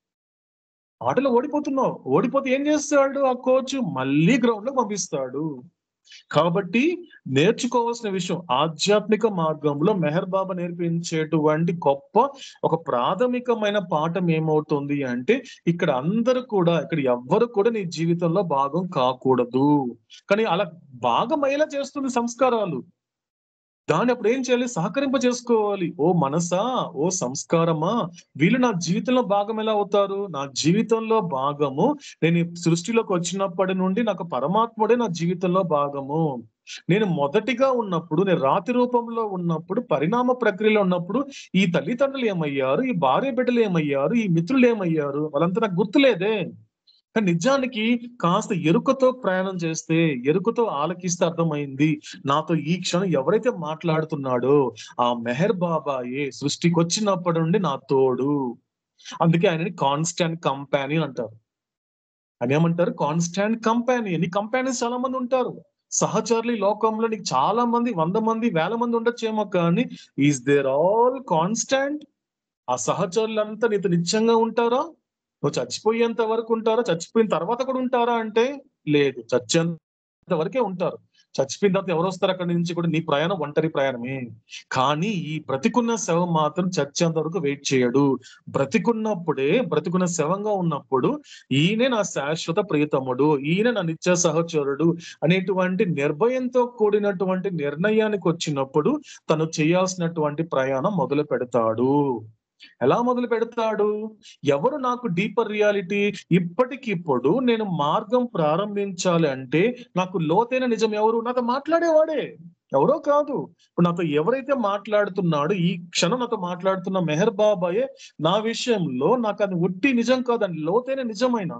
ఆటలో ఓడిపోతున్నావు ఓడిపోతే ఏం చేస్తాడు ఆ కోచ్ మళ్ళీ గ్రౌండ్ లో పంపిస్తాడు కాబట్టి నేర్చుకోవాల్సిన విషయం ఆధ్యాత్మిక మార్గంలో మెహర్ బాబా నేర్పించేటువంటి గొప్ప ఒక ప్రాథమికమైన పాఠం ఏమవుతుంది అంటే ఇక్కడ అందరూ కూడా ఇక్కడ ఎవ్వరు కూడా నీ జీవితంలో భాగం కాకూడదు కానీ అలా భాగమయ్యేలా చేస్తుంది సంస్కారాలు దాన్ని అప్పుడు ఏం చేయాలి సహకరింప చేసుకోవాలి ఓ మనసా ఓ సంస్కారమా వీళ్ళు నా జీవితంలో భాగం ఎలా అవుతారు నా జీవితంలో భాగము నేను ఈ సృష్టిలోకి వచ్చినప్పటి నుండి నాకు పరమాత్ముడే నా జీవితంలో భాగము నేను మొదటిగా ఉన్నప్పుడు నేను రాతి రూపంలో ఉన్నప్పుడు పరిణామ ప్రక్రియలో ఉన్నప్పుడు ఈ తల్లిదండ్రులు ఏమయ్యారు ఈ భార్య బిడ్డలు ఏమయ్యారు ఈ మిత్రులు ఏమయ్యారు వాళ్ళంతా నాకు గుర్తులేదే కానీ నిజానికి కాస్త ఎరుకతో ప్రయాణం చేస్తే ఎరుకతో ఆలకిస్తే అర్థమైంది నాతో ఈ క్షణం ఎవరైతే మాట్లాడుతున్నాడో ఆ మెహర్ బాబాయే సృష్టికి వచ్చినప్పటి నుండి నా తోడు అందుకే ఆయనని కాన్స్టాంట్ కంపానీ అంటారు అని ఏమంటారు కాన్స్టాంట్ కంపానీ నీ కంపానీస్ చాలా మంది ఉంటారు సహచరులు ఈ లోకంలో నీకు చాలా మంది వంద మంది వేల మంది ఉండొచ్చేమో కానీ ఈజ్ దేర్ ఆల్ కాన్స్టాంట్ ఆ సహచరులంతా నీతో నిత్యంగా ఉంటారా నువ్వు చచ్చిపోయేంత వరకు ఉంటారా చచ్చిపోయిన తర్వాత కూడా ఉంటారా అంటే లేదు చచ్చేంత వరకే ఉంటారు చచ్చిపోయిన తర్వాత ఎవరు వస్తారు అక్కడి నుంచి కూడా నీ ప్రయాణం ఒంటరి ప్రయాణమే కానీ ఈ బ్రతికున్న శవం మాత్రం చచ్చేంత వరకు వెయిట్ చేయడు బ్రతికున్నప్పుడే బ్రతికున్న శవంగా ఉన్నప్పుడు ఈయనే నా శాశ్వత ప్రియతముడు ఈయన నా నిత్య సహచరుడు అనేటువంటి నిర్భయంతో కూడినటువంటి నిర్ణయానికి వచ్చినప్పుడు తను చేయాల్సినటువంటి ప్రయాణం మొదలు పెడతాడు ఎలా మొదలు పెడతాడు ఎవరు నాకు డీపర్ రియాలిటీ ఇప్పటికిప్పుడు నేను మార్గం ప్రారంభించాలి అంటే నాకు లోతైన నిజం ఎవరు నాతో మాట్లాడేవాడే ఎవరో కాదు ఇప్పుడు నాతో ఎవరైతే మాట్లాడుతున్నాడో ఈ క్షణం నాతో మాట్లాడుతున్న మెహర్ బాబాయే నా విషయంలో నాకు అది ఒట్టి నిజం కాదండి లోతైన నిజమైన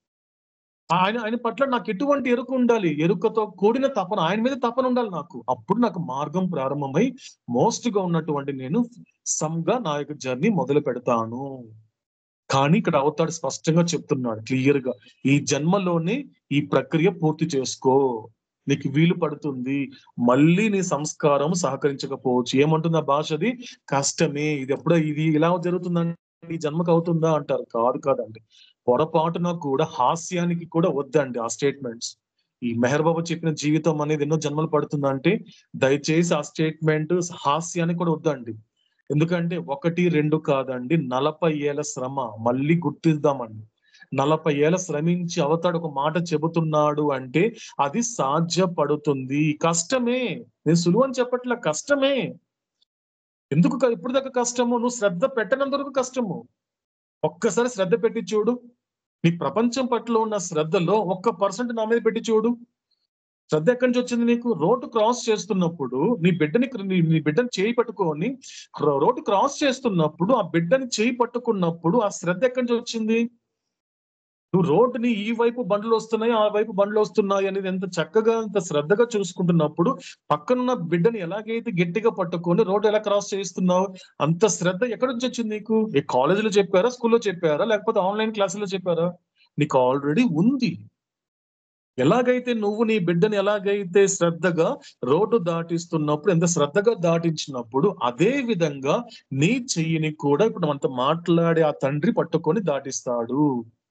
ఆయన ఆయన పట్ల నాకు ఎటువంటి ఎరుక ఉండాలి ఎరుకతో కూడిన తపన ఆయన మీద తపన ఉండాలి నాకు అప్పుడు నాకు మార్గం ప్రారంభమై మోస్ట్ గా ఉన్నటువంటి నేను సమ్గా నా యొక్క జర్నీ మొదలు పెడతాను కానీ ఇక్కడ అవతాడు స్పష్టంగా చెప్తున్నాడు క్లియర్ గా ఈ జన్మలోనే ఈ ప్రక్రియ పూర్తి చేసుకో నీకు వీలు పడుతుంది మళ్ళీ నీ సంస్కారం సహకరించకపోవచ్చు ఏమంటుంది ఆ భాషది కష్టమే ఇది ఎప్పుడో ఇది ఇలా జరుగుతుందండి ఈ జన్మకు అవుతుందా అంటారు కాదు కాదండి పొరపాటున కూడా హాస్యానికి కూడా వద్దండి ఆ స్టేట్మెంట్స్ ఈ మెహర్ బాబు చెప్పిన జీవితం అనేది ఎన్నో జన్మలు పడుతుందంటే దయచేసి ఆ స్టేట్మెంట్ హాస్యానికి కూడా వద్దండి ఎందుకంటే ఒకటి రెండు కాదండి నలభై ఏళ్ళ శ్రమ మళ్ళీ గుర్తిద్దామండి నలభై ఏళ్ళ శ్రమించి అవతాడు ఒక మాట చెబుతున్నాడు అంటే అది సాధ్యపడుతుంది కష్టమే నేను సులువు అని చెప్పట్లే కష్టమే ఎందుకు క- ఇప్పుడు దాకా కష్టము నువ్వు శ్రద్ధ పెట్టనంత వరకు కష్టము ఒక్కసారి శ్రద్ధ పెట్టి చూడు నీ ప్రపంచం పట్ల ఉన్న శ్రద్ధలో ఒక్క పర్సెంట్ నా మీద పెట్టి చూడు శ్రద్ధ ఎక్కడి నుంచి వచ్చింది నీకు రోడ్డు క్రాస్ చేస్తున్నప్పుడు నీ బిడ్డని నీ- నీ బిడ్డని చేయి పట్టుకొని రో- రోడ్డు క్రాస్ చేస్తున్నప్పుడు ఆ బిడ్డని చేయి పట్టుకున్నప్పుడు ఆ శ్రద్ధ ఎక్కడి నుంచి వచ్చింది నువ్వు రోడ్డుని ఈ వైపు బండ్లు వస్తున్నాయి ఆ వైపు బండ్లు వస్తున్నాయి అనేది ఎంత చక్కగా ఎంత శ్రద్ధగా చూసుకుంటున్నప్పుడు పక్కనున్న బిడ్డని ఎలాగైతే గట్టిగా పట్టుకొని రోడ్డు ఎలా క్రాస్ చేస్తున్నావు అంత శ్రద్ధ ఎక్కడి నుంచి వచ్చింది నీకు ఏ కాలేజీలో చెప్పారా స్కూల్లో చెప్పారా లేకపోతే ఆన్లైన్ క్లాసులో చెప్పారా నీకు ఆల్రెడీ ఉంది ఎలాగైతే నువ్వు నీ బిడ్డని ఎలాగైతే శ్రద్ధగా రోడ్డు దాటిస్తున్నప్పుడు ఎంత శ్రద్ధగా దాటించినప్పుడు అదే విధంగా నీ చెయ్యిని కూడా ఇప్పుడు మనతో మాట్లాడే ఆ తండ్రి పట్టుకొని దాటిస్తాడు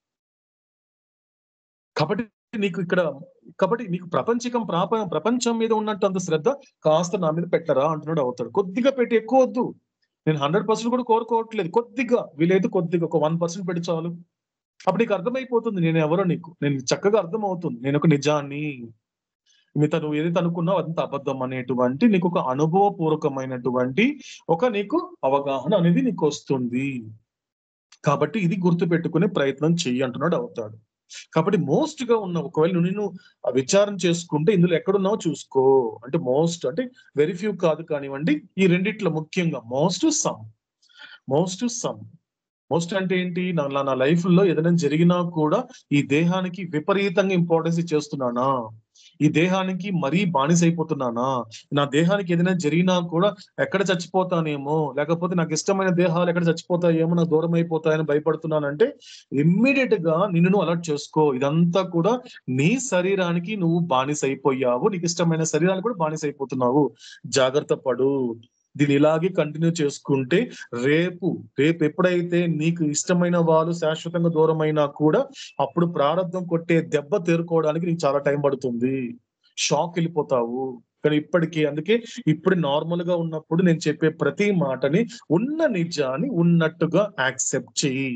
కాబట్టి నీకు ఇక్కడ కాబట్టి నీకు ప్రపంచికం ప్రాప ప్రపంచం మీద ఉన్నట్టు అంత శ్రద్ధ కాస్త నా మీద పెట్టరా అంటున్నాడు అవుతాడు కొద్దిగా పెట్టి ఎక్కువ వద్దు నేను హండ్రెడ్ పర్సెంట్ కూడా కోరుకోవట్లేదు కొద్దిగా వీలైతే కొద్దిగా ఒక వన్ పర్సెంట్ పెట్టి చాలు అప్పుడు నీకు అర్థమైపోతుంది నేను ఎవరో నీకు నేను చక్కగా అర్థం అవుతుంది నేను ఒక నిజాన్ని మిగతా నువ్వు ఏదైతే అనుకున్నావు అదంతా అబద్ధం అనేటువంటి నీకు ఒక అనుభవపూర్వకమైనటువంటి ఒక నీకు అవగాహన అనేది నీకు వస్తుంది కాబట్టి ఇది గుర్తు పెట్టుకునే ప్రయత్నం చెయ్యి అంటున్నాడు అవుతాడు కాబట్టి మోస్ట్ గా ఉన్న ఒకవేళ నువ్వు నేను విచారం చేసుకుంటే ఇందులో ఎక్కడున్నావో చూసుకో అంటే మోస్ట్ అంటే వెరీ ఫ్యూ కాదు కానివ్వండి ఈ రెండిట్లో ముఖ్యంగా most some most some most అంటే ఏంటి నా నా లైఫ్ లో ఏదైనా జరిగినా కూడా ఈ దేహానికి విపరీతంగా ఇంపార్టెన్స్ చేస్తున్నానా ఈ దేహానికి మరీ బానిస అయిపోతున్నానా నా దేహానికి ఏదైనా జరిగినా కూడా ఎక్కడ చచ్చిపోతానేమో లేకపోతే నాకు ఇష్టమైన దేహాలు ఎక్కడ చచ్చిపోతాయేమో నాకు దూరం అయిపోతాయని భయపడుతున్నానంటే ఇమ్మీడియట్ గా నిన్ను నువ్వు అలర్ట్ చేసుకో ఇదంతా కూడా నీ శరీరానికి నువ్వు బానిస అయిపోయావు నీకు ఇష్టమైన శరీరానికి కూడా బానిస అయిపోతున్నావు జాగ్రత్త పడు దీన్ని ఇలాగే కంటిన్యూ చేసుకుంటే రేపు రేపు ఎప్పుడైతే నీకు ఇష్టమైన వాళ్ళు శాశ్వతంగా దూరం అయినా కూడా అప్పుడు ప్రారంభం కొట్టే దెబ్బ తేరుకోవడానికి నీకు చాలా టైం పడుతుంది షాక్ వెళ్ళిపోతావు కానీ ఇప్పటికీ అందుకే ఇప్పుడు నార్మల్ గా ఉన్నప్పుడు నేను చెప్పే ప్రతి మాటని ఉన్న నిజాన్ని ఉన్నట్టుగా యాక్సెప్ట్ చెయ్యి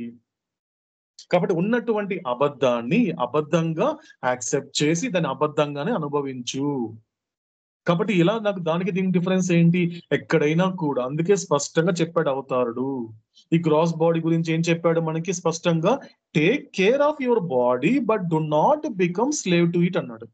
కాబట్టి ఉన్నటువంటి అబద్ధాన్ని అబద్ధంగా యాక్సెప్ట్ చేసి దాన్ని అబద్ధంగానే అనుభవించు కాబట్టి ఇలా నాకు దానికి దీనికి డిఫరెన్స్ ఏంటి ఎక్కడైనా కూడా అందుకే స్పష్టంగా చెప్పాడు అవతారుడు ఈ గ్రాస్ బాడీ గురించి ఏం చెప్పాడు మనకి స్పష్టంగా take care of your body but do not become slave to it అన్నాడు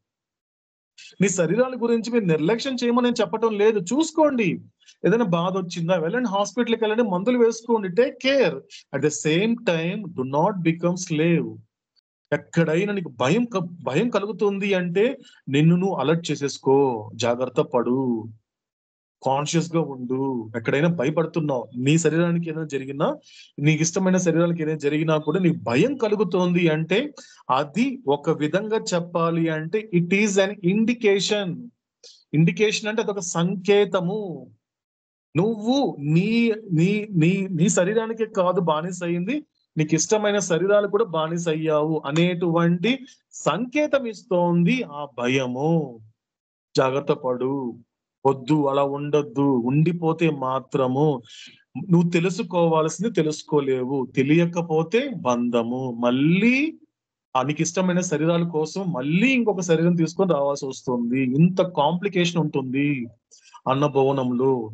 నీ శరీరాల గురించి మీరు నిర్లక్ష్యం చేయమని నేను చెప్పడం లేదు చూసుకోండి ఏదైనా బాధ వచ్చిందా వెళ్ళండి హాస్పిటల్కి వెళ్ళండి మందులు వేసుకోండి take care at the same time do not become slave ఎక్కడైనా నీకు భయం క- భయం కలుగుతుంది అంటే నిన్ను నువ్వు అలర్ట్ చేసేసుకో జాగ్రత్త పడు కాన్షియస్ గా ఉండు ఎక్కడైనా భయపడుతున్నావు నీ శరీరానికి ఏదైనా జరిగినా నీకు ఇష్టమైన శరీరానికి ఏదైనా జరిగినా కూడా నీకు భయం కలుగుతోంది అంటే అది ఒక విధంగా చెప్పాలి అంటే it is an indication indication అంటే అదొక సంకేతము నువ్వు నీ నీ నీ నీ శరీరానికే కాదు బానిస అయింది నీకు ఇష్టమైన శరీరాలు కూడా బానిస అయ్యావు అనేటువంటి సంకేతం ఇస్తోంది ఆ భయము జాగ్రత్త పడు వద్దు అలా ఉండొద్దు ఉండిపోతే మాత్రము నువ్వు తెలుసుకోవాల్సింది తెలుసుకోలేవు తెలియకపోతే బంధము మళ్ళీ ఆ నీకు ఇష్టమైన శరీరాల కోసం మళ్ళీ ఇంకొక శరీరం తీసుకొని రావాల్సి వస్తుంది ఇంత కాంప్లికేషన్ ఉంటుంది అన్న భవనంలో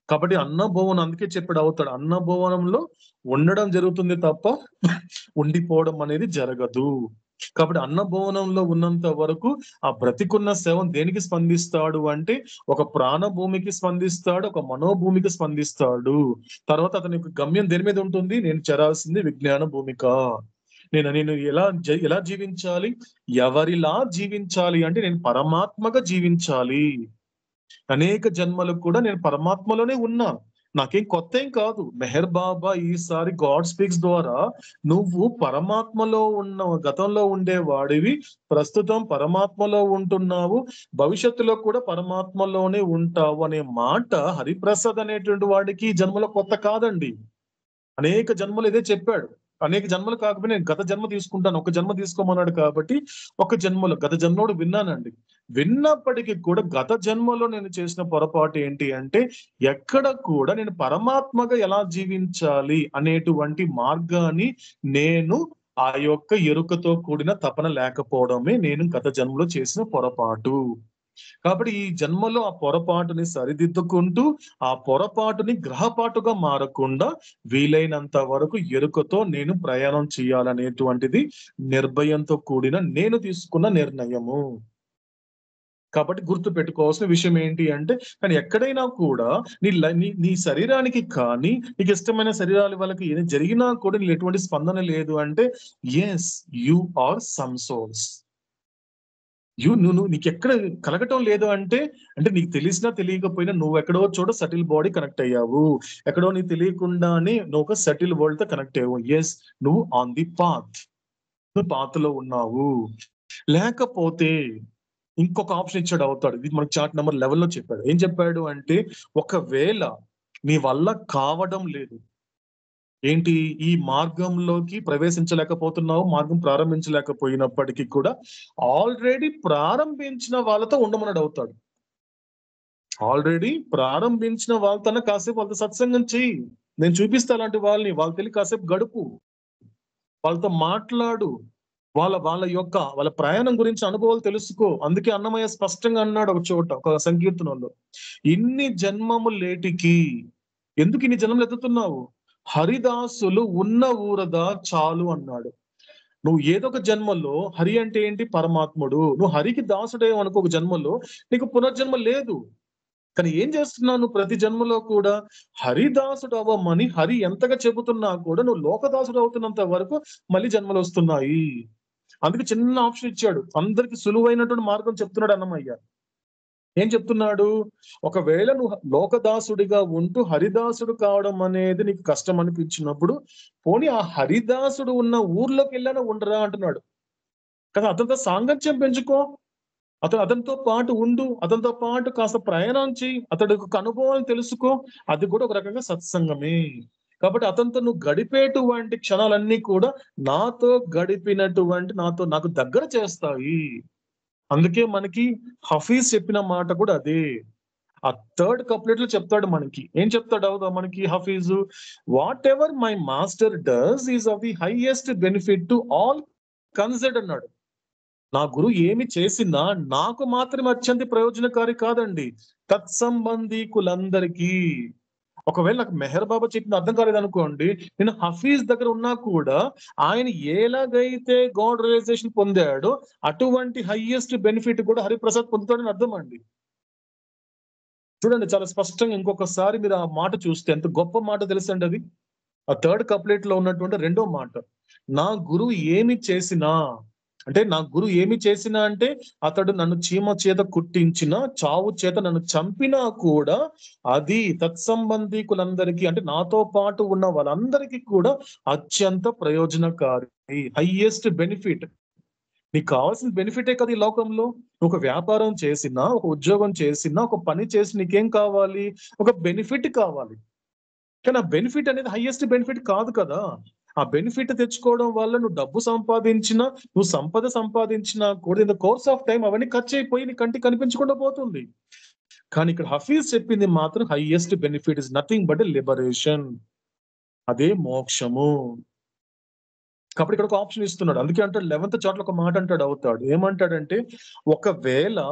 కాబట్టి అన్నభవనం అందుకే చెప్పాడు అవుతాడు అన్నభవనంలో ఉండడం జరుగుతుంది తప్ప ఉండిపోవడం అనేది జరగదు కాబట్టి అన్నభవనంలో ఉన్నంత వరకు ఆ బ్రతికున్న శవం దేనికి స్పందిస్తాడు అంటే ఒక ప్రాణభూమికి స్పందిస్తాడు ఒక మనోభూమికి స్పందిస్తాడు తర్వాత అతని యొక్క గమ్యం దేని మీద ఉంటుంది నేను చేరాల్సింది విజ్ఞాన భూమిక నేను నేను ఎలా జ- ఎలా జీవించాలి ఎవరిలా జీవించాలి అంటే నేను పరమాత్మగా జీవించాలి అనేక జన్మలకు కూడా నేను పరమాత్మలోనే ఉన్నా నాకేం కొత్త ఏం కాదు మెహర్ బాబా ఈసారి గాడ్ స్పీక్స్ ద్వారా నువ్వు పరమాత్మలో ఉన్న గతంలో ఉండేవాడివి ప్రస్తుతం పరమాత్మలో ఉంటున్నావు భవిష్యత్తులో కూడా పరమాత్మలోనే ఉంటావు అనే మాట హరిప్రసాద్ అనేటువంటి వాడికి ఈ జన్మలో కొత్త కాదండి అనేక జన్మలు ఇదే చెప్పాడు అనేక జన్మలు కాకపోతే నేను గత జన్మ తీసుకుంటాను ఒక జన్మ తీసుకోమన్నాడు కాబట్టి ఒక జన్మలో గత జన్మలో విన్నానండి విన్నప్పటికీ కూడా గత జన్మలో నేను చేసిన పొరపాటు ఏంటి అంటే ఎక్కడ కూడా నేను పరమాత్మగా ఎలా జీవించాలి అనేటువంటి మార్గాన్ని నేను ఆ యొక్క ఎరుకతో కూడిన తపన లేకపోవడమే నేను గత జన్మలో చేసిన పొరపాటు కాబట్టి ఈ జన్మలో ఆ పొరపాటుని సరిదిద్దుకుంటూ ఆ పొరపాటుని గ్రహపాటుగా మారకుండా వీలైనంత వరకు ఎరుకతో నేను ప్రయాణం చేయాలనేటువంటిది నిర్భయంతో కూడిన నేను తీసుకున్న నిర్ణయము కాబట్టి గుర్తు పెట్టుకోవాల్సిన విషయం ఏంటి అంటే కానీ ఎక్కడైనా కూడా నీ లై- నీ నీ శరీరానికి కానీ నీకు ఇష్టమైన శరీరాల వాళ్ళకి ఏది జరిగినా కూడా నీకు ఎటువంటి స్పందన లేదు అంటే yes you are some souls you నువ్వు నువ్వు- నీకు ఎక్కడ కలగటం లేదు అంటే అంటే నీకు తెలిసినా తెలియకపోయినా నువ్వు ఎక్కడో చోట సటిల్ బాడీ కనెక్ట్ అయ్యావు ఎక్కడో నీకు తెలియకుండానే నువ్వు ఒక సటిల్ వరల్డ్ తో కనెక్ట్ అయ్యావు ఎస్ నువ్వు ఆన్ ది పాత్ నువ్వు పాత్ లో ఉన్నావు లేకపోతే ఇంకొక ఆప్షన్ ఇచ్చాడు అవుతాడు ఇది మనకు చార్ట్ నెంబర్ లెవెల్లో చెప్పాడు ఏం చెప్పాడు అంటే ఒకవేళ నీ వల్ల కావడం లేదు ఏంటి ఈ మార్గంలోకి ప్రవేశించలేకపోతున్నావు మార్గం ప్రారంభించలేకపోయినప్పటికీ కూడా ఆల్రెడీ ప్రారంభించిన వాళ్ళతో ఉండమన్నాడు అవుతాడు ఆల్రెడీ ప్రారంభించిన వాళ్ళతో కాసేపు వాళ్ళతో సత్సంగం చెయ్యి నేను చూపిస్తా అలాంటి వాళ్ళని వాళ్ళ తెలియ కాసేపు గడుపు వాళ్ళతో మాట్లాడు వాళ్ళ వాళ్ళ యొక్క వాళ్ళ ప్రయాణం గురించి అనుభవాలు తెలుసుకో అందుకే అన్నమయ్య స్పష్టంగా అన్నాడు ఒక చోట ఒక సంకీర్తనంలో ఇన్ని జన్మము లేటికి ఎందుకు ఇన్ని జన్మలు ఎత్తుతున్నావు హరిదాసులు ఉన్న ఊరదా చాలు అన్నాడు నువ్వు ఏదో ఒక జన్మలో హరి అంటే ఏంటి పరమాత్ముడు నువ్వు హరికి దాసుడే అనుకో ఒక జన్మలో నీకు పునర్జన్మ లేదు కానీ ఏం చేస్తున్నావు నువ్వు ప్రతి జన్మలో కూడా హరిదాసుడు అవ్వమని హరి ఎంతగా చెబుతున్నా కూడా నువ్వు లోకదాసుడు అవుతున్నంత వరకు మళ్ళీ జన్మలు వస్తున్నాయి అందుకే చిన్న ఆప్షన్ ఇచ్చాడు అందరికి సులువైనటువంటి మార్గం చెప్తున్నాడు అన్నమయ్య ఏం చెప్తున్నాడు ఒకవేళ నువ్వు లోకదాసుడిగా ఉంటూ హరిదాసుడు కావడం అనేది నీకు కష్టం అనిపించినప్పుడు పోనీ ఆ హరిదాసుడు ఉన్న ఊర్లోకి వెళ్ళాను ఉండరా అంటున్నాడు కదా అతనితో సాంగత్యం పెంచుకో అతను అతనితో పాటు ఉండు అతనితో పాటు కాస్త ప్రయాణం చేయి అతడి యొక్క అనుభవాలను తెలుసుకో అది కూడా ఒక రకంగా సత్సంగమే కాబట్టి అతనితో నువ్వు గడిపేటువంటి క్షణాలన్నీ కూడా నాతో గడిపినటువంటి నాతో నాకు దగ్గర చేస్తాయి అందుకే మనకి హఫీజ్ చెప్పిన మాట కూడా అదే ఆ థర్డ్ కప్లెట్ లో చెప్తాడు మనకి ఏం చెప్తాడు అవుదా మనకి Hafiz whatever my master does is of the highest benefit to all consider అన్నాడు నా గురువు ఏమి చేసినా నాకు మాత్రమే అత్యంత ప్రయోజనకారి కాదండి తత్సంబంధీకులందరికీ ఒకవేళ నాకు మెహర్ బాబా చెప్పిన అర్థం కాలేదనుకోండి నేను హఫీజ్ దగ్గర ఉన్నా కూడా ఆయన ఎలాగైతే గాడ్ రియలైజేషన్ పొందాడో అటువంటి హైయెస్ట్ బెనిఫిట్ కూడా హరిప్రసాద్ పొందుతాడని అర్థం అండి చూడండి చాలా స్పష్టంగా ఇంకొకసారి మీరు ఆ మాట చూస్తే ఎంత గొప్ప మాట తెలుసండి అది ఆ థర్డ్ కప్లెట్ లో ఉన్నటువంటి రెండో మాట నా గురువు ఏమి చేసినా అంటే నా గురువు ఏమి చేసినా అంటే అతడు నన్ను చీమ చేత కుట్టించిన చావు చేత నన్ను చంపినా కూడా అది తత్సంబంధీకులందరికీ అంటే నాతో పాటు ఉన్న వాళ్ళందరికీ కూడా అత్యంత ప్రయోజనకారి హైయెస్ట్ బెనిఫిట్ నీకు కావాల్సిన బెనిఫిటే కదా ఈ లోకంలో నువ్వు ఒక వ్యాపారం చేసినా ఒక ఉద్యోగం చేసినా ఒక పని చేసి నీకేం కావాలి ఒక బెనిఫిట్ కావాలి కానీ ఆ బెనిఫిట్ అనేది హైయెస్ట్ బెనిఫిట్ కాదు కదా ఆ బెనిఫిట్ తెచ్చుకోవడం వల్ల నువ్వు డబ్బు సంపాదించినా నువ్వు సంపద సంపాదించినా కూడా in the course of time అవన్నీ ఖర్చు అయిపోయి నీ కంటికి కనిపించకుండా పోతుంది కానీ ఇక్కడ హఫీజ్ చెప్పింది మాత్రం highest benefit is nothing but liberation అదే మోక్షము కాబట్టి ఇక్కడ ఒక ఆప్షన్ ఇస్తున్నాడు అందుకే అంటాడు లెవెన్త్ చాట్లో ఒక మాట అంటాడు అవుతాడు ఏమంటాడంటే ఒకవేళ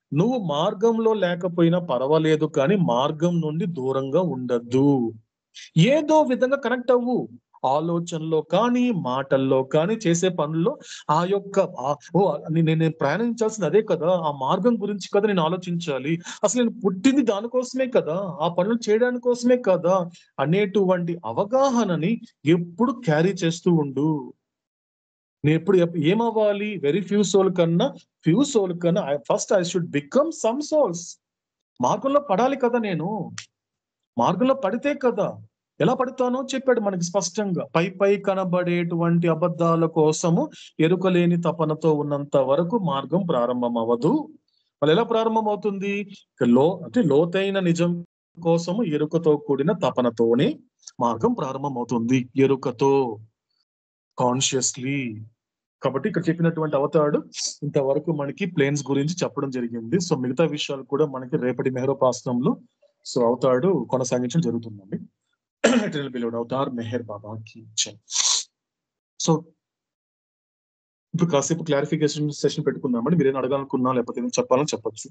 నువ్వు మార్గంలో లేకపోయినా పర్వాలేదు కానీ మార్గం నుండి దూరంగా ఉండద్దు ఏదో విధంగా కనెక్ట్ అవ్వు ఆలోచనలో కానీ మాటల్లో కానీ చేసే పనుల్లో ఆ యొక్క ఆ- ఓ నే- నేను నేను ప్రయాణించాల్సింది అదే కదా ఆ మార్గం గురించి కదా నేను ఆలోచించాలి అసలు నేను పుట్టింది దానికోసమే కదా ఆ పనులు చేయడానికి కోసమే కదా అనేటువంటి అవగాహనని ఎప్పుడు క్యారీ చేస్తూ ఉండు నేను ఎప్పుడు ఎప్- ఏమవ్వాలి వెరీ ఫ్యూ సోల్ కన్నా ఫ్యూ సోల్ కన్నా first I should become some souls మార్గంలో పడాలి కదా నేను మార్గంలో పడితే కదా ఎలా పడతానో చెప్పాడు మనకి స్పష్టంగా పై పై కనబడేటువంటి అబద్ధాల కోసము ఎరుకలేని తపనతో ఉన్నంత వరకు మార్గం ప్రారంభం అవ్వదు మళ్ళీ ఎలా ప్రారంభం అవుతుంది ఇక లో అంటే లోతైన నిజం కోసము ఎరుకతో కూడిన తపనతోనే మార్గం ప్రారంభం అవుతుంది ఎరుకతో కాన్షియస్లీ కాబట్టి ఇక్కడ చెప్పినటువంటి అవతాడు ఇంతవరకు మనకి ప్లేన్స్ గురించి చెప్పడం జరిగింది సో మిగతా విషయాలు కూడా మనకి రేపటి మెహరోపాసనంలో సో అవతాడు కొనసాగించడం జరుగుతుందండి ఎటర్నల్ బిలోడ్ అవతార్ మెహర్ బాబా కి జై. సో ఇప్పుడు కాసేపు క్లారిఫికేషన్ సెషన్ పెట్టుకుందామండి మీరేం అడగాలనుకున్నా లేకపోతే ఏమైనా చెప్పాలని చెప్పొచ్చు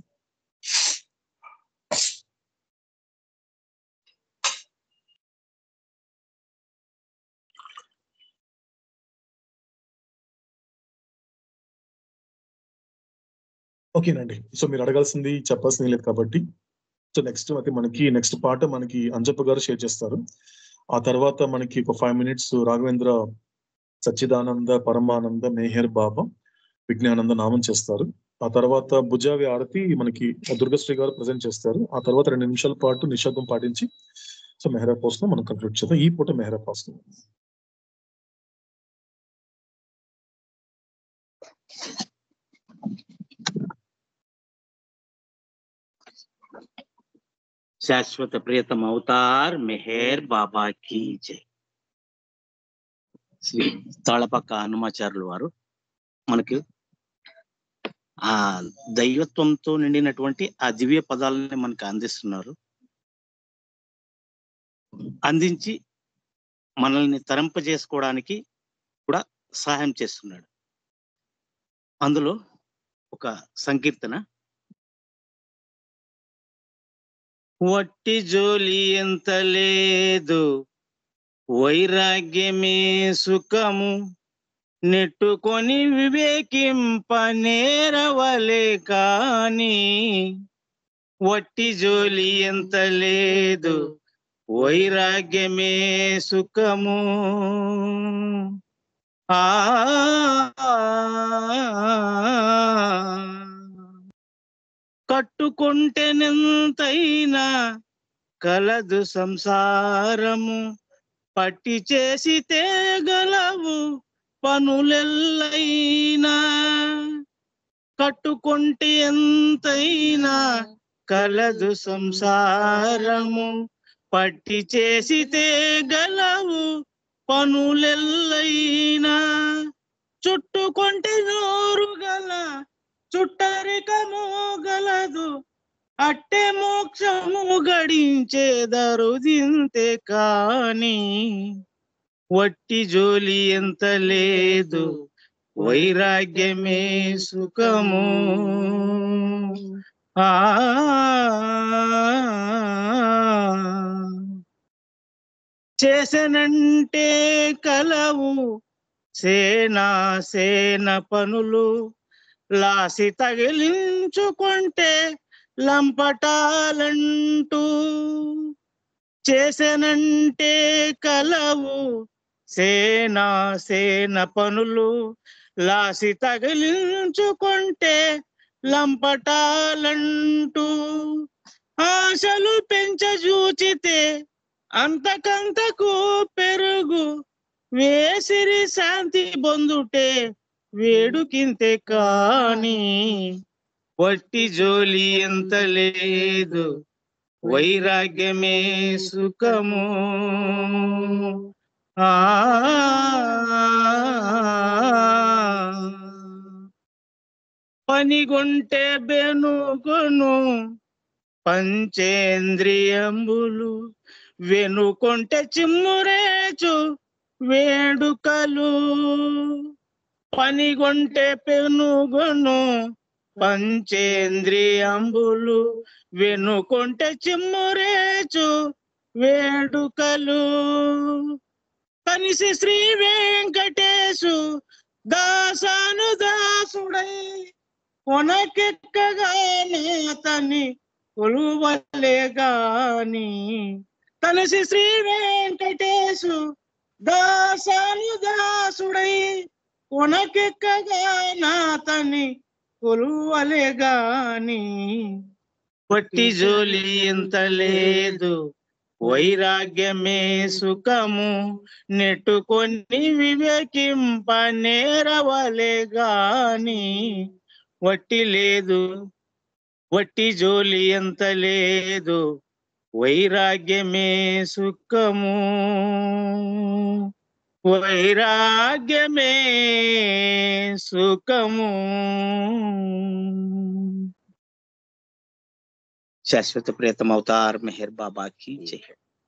ఓకేనండి సో మీరు అడగాల్సింది చెప్పాల్సింది లేదు కాబట్టి సో నెక్స్ట్ అయితే మనకి నెక్స్ట్ పాట మనకి అంజప్ప గారు షేర్ చేస్తారు ఆ తర్వాత మనకి ఒక ఫైవ్ మినిట్స్ రాఘవేంద్ర సచ్చిదానంద పరమానంద మేహర్ బాబా విజ్ఞానంద నామం చేస్తారు ఆ తర్వాత భుజావి ఆరతి మనకి దుర్గశ్రీ గారు ప్రజెంట్ చేస్తారు ఆ తర్వాత రెండు నిమిషాల పాటు నిశ్శబ్దం పాటించి సో మెహరా పోస్ట్ మనం కంక్లూడ్ చేద్దాం ఈ పూట మెహరా పోస్ట్ శాశ్వత ప్రియతమ అవతార్ మెహర్ బాబా కీ జై శ్రీ తాళపక్క హనుమాచార్యులు వారు మనకు ఆ దైవత్వంతో నిండినటువంటి ఆ దివ్య పదాలని మనకు అందిస్తున్నారు అందించి మనల్ని తరింపజేసుకోవడానికి కూడా సహాయం చేస్తున్నాడు అందులో ఒక సంకీర్తన వట్టి జోలి ఎంత లేదు వైరాగ్యమే సుఖము నెట్టుకొని వివేకింప నేరవలే కాని వట్టి జోలి ఎంత లేదు వైరాగ్యమే సుఖము ఆ కట్టుకుంటేనెంతైనా కలదు సంసారము పట్టి చేసి తేగలవు పనులెల్లైనా కట్టుకుంటే ఎంతైనా కలదు సంసారము పట్టి చేసి తేగలవు పనులెల్లైనా చుట్టుకుంటే నోరు గల చుట్టరికము గలదు అట్టే మోక్షము గడించేదరు దింతే కాని వట్టి జోలి ఎంత లేదు వైరాగ్యమే సుఖము ఆ చేసనంటే కలవు సేనా సేన పనులు లాసి తగిలించుకుంటే లంపటాలంటూ చేసనంటే కలవు సేనా సేన పనులు లాసి తగిలించుకుంటే లంపటాలంటూ ఆశలు పెంచజూచితే అంతకంతకు పెరుగు వేసిరి శాంతి పొందుటే వేడుకింతే కాని వట్టి జోలి ఎంత లేదు వైరాగ్యమే సుఖము ఆ పనిగొంటే బెనుకొను పంచేంద్రియంబులు వెనుకొంటే చిమ్మురేచు వేడుకలు పనిగొంటే పెనుగొను పంచేంద్రియంబులు వెనుకొంటే చిమ్మురేచు వేడుకలు కనిసి శ్రీ వెంకటేశు దాసాను దాసుడై కొనకెక్కగానే అతని కొలువలే గాని కనిసి శ్రీ వెంకటేశు దాసాను దాసుడై కొనకెక్కగా నాతని కొలువలే గాని పట్టి జోలి ఇంత లేదు వైరాగ్యమే సుఖము నెట్టుకొని వివేకింప నేరవలే గాని వట్టి లేదు వట్టి జోలి ఎంత లేదు వైరాగ్యమే సుఖము వైరాగ్యమే సుఖము శాశ్వత ప్రియతం అవతార్ మెహర్ బాబాకి జై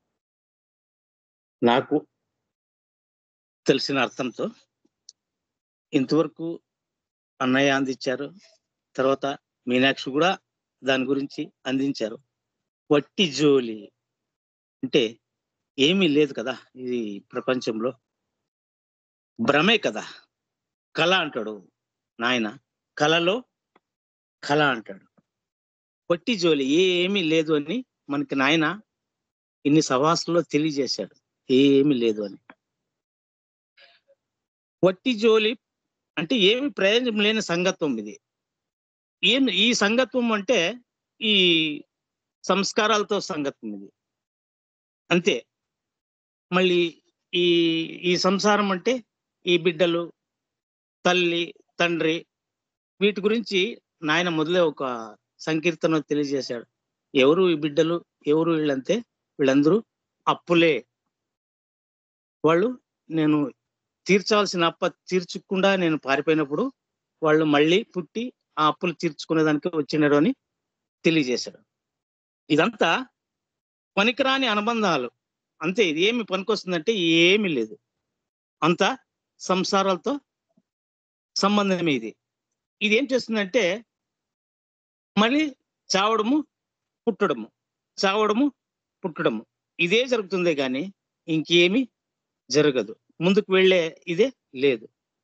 నాకు తెలిసిన అర్థంతో ఇంతవరకు అన్నయ్య అందించారు తర్వాత మీనాక్షి కూడా దాని గురించి అందించారు వట్టి జోలి అంటే ఏమీ లేదు కదా ఇది ప్రపంచంలో భ్రమే కదా కళ అంటాడు నాయన కళలో కళ అంటాడు వట్టి జోలి ఏమీ లేదు అని మనకి నాయన ఇన్ని సవాసుల్లో తెలియజేశాడు ఏమీ లేదు అని వట్టి జోలి అంటే ఏమి ప్రయోజనం లేని సంగత్వం ఇది ఏం ఈ సంగత్వం అంటే ఈ సంస్కారాలతో సంగత్వం ఇది అంతే మళ్ళీ ఈ ఈ సంసారం అంటే ఈ బిడ్డలు తల్లి తండ్రి వీటి గురించి నాయన మొదలే ఒక సంకీర్తన తెలియజేశాడు ఎవరు ఈ బిడ్డలు ఎవరు వీళ్ళంతే వీళ్ళందరూ అప్పులే వాళ్ళు నేను తీర్చాల్సిన అప్ప తీర్చకుండా నేను పారిపోయినప్పుడు వాళ్ళు మళ్ళీ పుట్టి ఆ అప్పులు తీర్చుకునేదానికి వచ్చినాడు అని తెలియజేశాడు ఇదంతా పనికిరాని అనుబంధాలు అంతే ఇది ఏమి పనికొస్తుందంటే ఏమీ లేదు అంతా సంసారాలతో సంబంధమే ఇది ఇది ఏం చేస్తుందంటే మళ్ళీ చావడము పుట్టడము చావడము పుట్టడము ఇదే జరుగుతుందే కానీ ఇంకేమి జరగదు ముందుకు వెళ్ళే ఇదే లేదు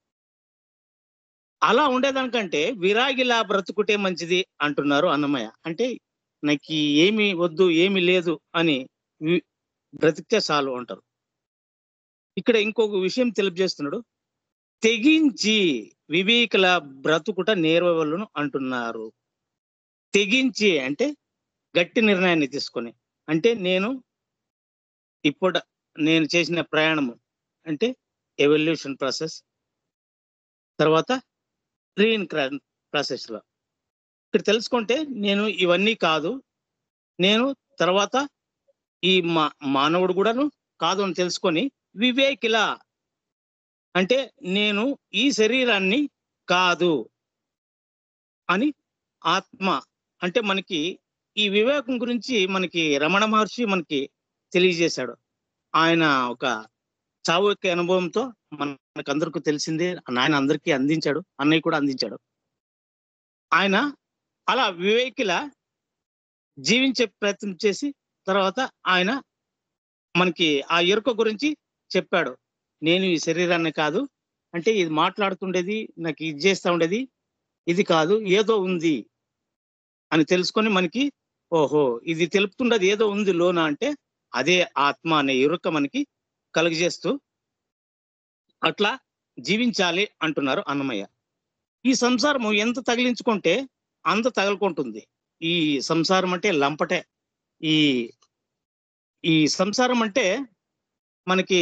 అలా ఉండేదానికంటే విరాగిలా బ్రతుకుటే మంచిది అంటున్నారు అన్నమయ్య అంటే నాకు ఏమి వద్దు ఏమి లేదు అని వి- బ్రతికితే చాలు అంటారు ఇక్కడ ఇంకొక విషయం తెలియజేస్తున్నాడు తెగించి వివేకుల బ్రతుకుట నేర్వలను అంటున్నారు తెగించి అంటే గట్టి నిర్ణయాన్ని తీసుకొని అంటే నేను ఇప్పుడు నేను చేసిన ప్రయాణము అంటే ఎవల్యూషన్ ప్రాసెస్ తర్వాత రీఇన్క్రాన్ ప్రాసెస్ లో ఇక్కడ తెలుసుకుంటే నేను ఇవన్నీ కాదు నేను తర్వాత ఈ మా మానవుడు కూడాను కాదు అని తెలుసుకొని వివేకిల అంటే నేను ఈ శరీరాన్ని కాదు అని ఆత్మ అంటే మనకి ఈ వివేకం గురించి మనకి రమణ మహర్షి మనకి తెలియజేశాడు ఆయన ఒక చావు యొక్క అనుభవంతో మనకు అందరికీ తెలిసిందే ఆయన అందరికీ అందించాడు అన్నయ్య కూడా అందించాడు ఆయన అలా వివేకిల జీవించే ప్రయత్నం చేసి తర్వాత ఆయన మనకి ఆ ఎరుక గురించి చెప్పాడు నేను ఈ శరీరాన్ని కాదు అంటే ఇది మాట్లాడుతుండేది నాకు ఇది చేస్తా ఉండేది ఇది కాదు ఏదో ఉంది అని తెలుసుకొని మనకి ఓహో ఇది తెలుపుతుండేది ఏదో ఉంది లోన అంటే అదే ఆత్మ అనే ఎరుక మనకి కలుగజేస్తూ అట్లా జీవించాలి అంటున్నారు అన్నమయ్య ఈ సంసారము ఎంత తగిలించుకుంటే అంత తగులుకుంటుంది ఈ సంసారం అంటే లంపటే ఈ ఈ సంసారం అంటే మనకి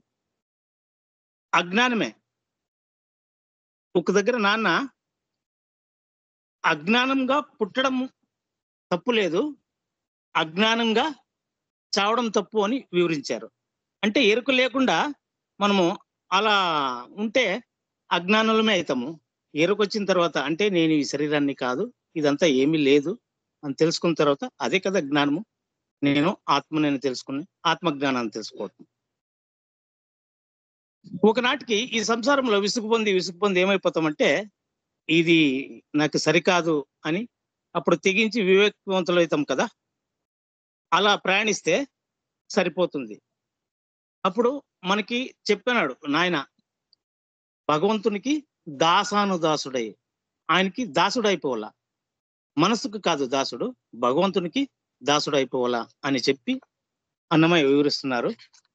అజ్ఞానమే ఒక దగ్గర నాన్న అజ్ఞానంగా పుట్టడం తప్పు లేదు అజ్ఞానంగా చావడం తప్పు అని వివరించారు అంటే ఎరుక లేకుండా మనము అలా ఉంటే అజ్ఞానులమే అవుతాము ఎరుక వచ్చిన తర్వాత అంటే నేను ఈ శరీరాన్ని కాదు ఇదంతా ఏమీ లేదు అని తెలుసుకున్న తర్వాత అదే కదా జ్ఞానము నేను ఆత్మ నేను తెలుసుకుని ఆత్మ జ్ఞానాన్ని తెలుసుకోవటం ఒకనాటికి ఈ సంసారంలో విసుగు పొంది విసుగు పొంది ఏమైపోతామంటే ఇది నాకు సరికాదు అని అప్పుడు తెగించి వివేకవంతులు అవుతాం కదా అలా ప్రయాణిస్తే సరిపోతుంది అప్పుడు మనకి చెప్పినాడు నాయన భగవంతునికి దాసానుదాసుడై ఆయనకి దాసుడు అయిపోవాలా మనసుకు కాదు దాసుడు భగవంతునికి దాసుడు అయిపోవాలా అని చెప్పి అన్నమయ్య వివరిస్తున్నారు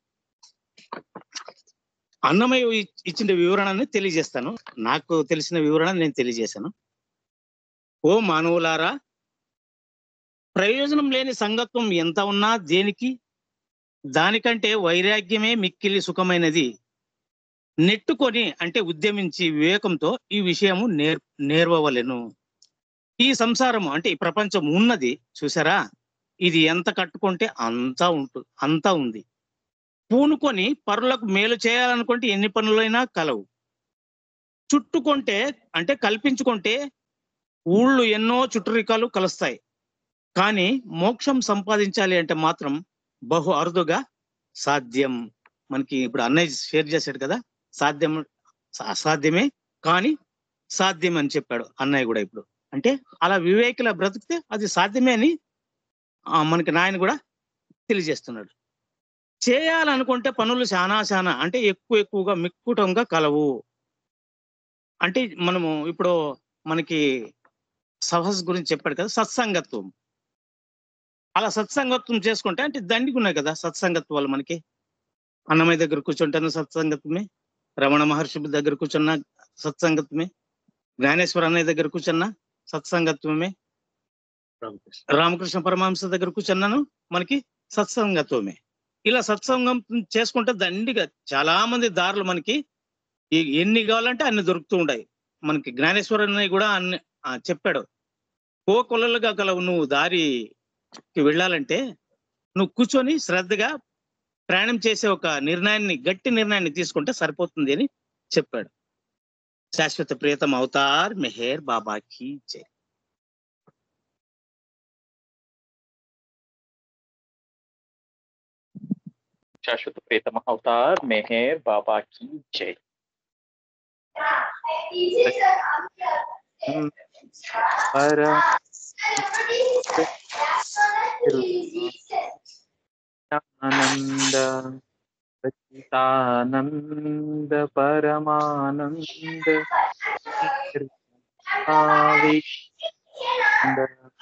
అన్నమయ్య ఇ- ఇచ్చిన వివరణని తెలియజేస్తాను నాకు తెలిసిన వివరణ నేను తెలియజేశాను ఓ మానవులారా ప్రయోజనం లేని సంగత్వం ఎంత ఉన్నా దేనికి దానికంటే వైరాగ్యమే మిక్కిలి సుఖమైనది నెట్టుకొని అంటే ఉద్యమించి వివేకంతో ఈ విషయము నేర్ నేర్వవలెను ఈ సంసారము అంటే ఈ ప్రపంచం ఉన్నది చూసారా ఇది ఎంత కట్టుకుంటే అంతా ఉంటుంది అంతా ఉంది పూనుకొని పరులకు మేలు చేయాలనుకుంటే ఎన్ని పనులైనా కలవు చుట్టుకుంటే అంటే కల్పించుకుంటే ఊళ్ళు ఎన్నో చుట్టరికాలు కలుస్తాయి కానీ మోక్షం సంపాదించాలి అంటే మాత్రం బహు అరుదుగా సాధ్యం మనకి ఇప్పుడు అన్నయ్య షేర్ చేశాడు కదా సాధ్యం అసాధ్యమే కానీ సాధ్యం అని చెప్పాడు అన్నయ్య కూడా ఇప్పుడు అంటే అలా వివేకుల బ్రతికితే అది సాధ్యమే అని ఆ, మనకి నాయన కూడా తెలియజేస్తున్నాడు చేయాలనుకుంటే పనులు చాలా చాలా అంటే ఎక్కువ ఎక్కువగా మిక్కుటంగా కలవు అంటే మనము ఇప్పుడు మనకి సహస్ గురించి చెప్పాడు కదా సత్సంగత్వం అలా సత్సంగత్వం చేసుకుంటే అంటే దండిగా ఉన్నాయి కదా సత్సంగత్వాలు మనకి అన్నమయ్య దగ్గర కూర్చుంటాను సత్సంగత్వమే రమణ మహర్షి దగ్గర కూర్చున్న సత్సంగత్వమే జ్ఞానేశ్వర అన్నయ్య దగ్గర కూర్చున్న సత్సంగత్వమే రామకృష్ణ పరమహంస దగ్గర కూర్చున్నాను మనకి సత్సంగత్వమే ఇలా సత్సంగం చేసుకుంటే దండిగా చాలా మంది దారులు మనకి ఈ- ఎన్ని కావాలంటే అన్ని దొరుకుతూ ఉంటాయి మనకి జ్ఞానేశ్వర అన్నయ్య కూడా అన్ని ఆ, చెప్పాడు కో కొలలుగా గలవు నువ్వు దారికి వెళ్ళాలంటే నువ్వు కూర్చొని శ్రద్ధగా ప్రయాణం చేసే ఒక నిర్ణయాన్ని గట్టి నిర్ణయాన్ని తీసుకుంటే సరిపోతుంది అని చెప్పాడు శాశ్వత ప్రియతం అవతార్ మెహేర్ బాబాకి జై शाश्वत प्रीतम अवतार मेहर बाबा की जय पर आनंद सच्चिदानंद परमानंद आविष्ट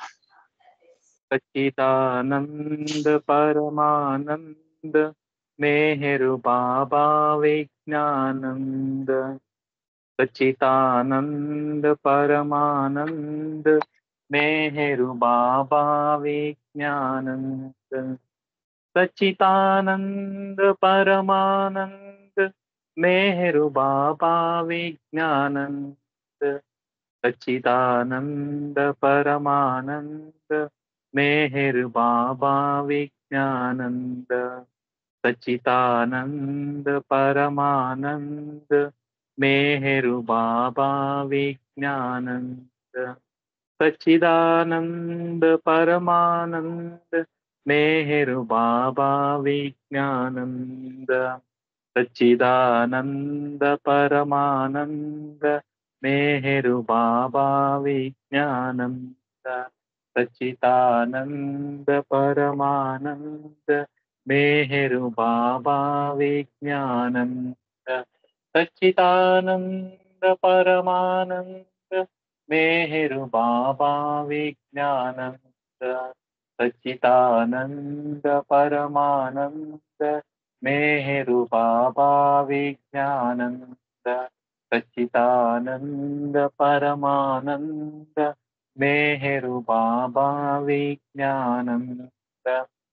सच्चिदानंद परमानंद मेहरु बाबा विज्ञानंद सच्चिदानंद परमानंद मेहरु बाबा विज्ञानंद सच्चिदानंद परमानंद मेहरु बाबा विज्ञानंद सच्चिदानंद परमानंद मेहरु बाबा विज्ञानंद सच्चिदानंद परमानंद मेहरु बाबा विज्ञानंद सच्चिदानंद परमानंद मेहरु बाबा विज्ञानंद सच्चिदानंद परमानंद मेहरु बाबा विज्ञानंद सच्चिदानंद परमानंद मेहरु बाबा विज्ञानंद सच्चिदानंद परमानंद मेहरु बाबा विज्ञानंद सच्चिदानंद परमानंद मेहरु बाबा विज्ञानंद सच्चिदानंद परमानंद मेहरु बाबा विज्ञानंद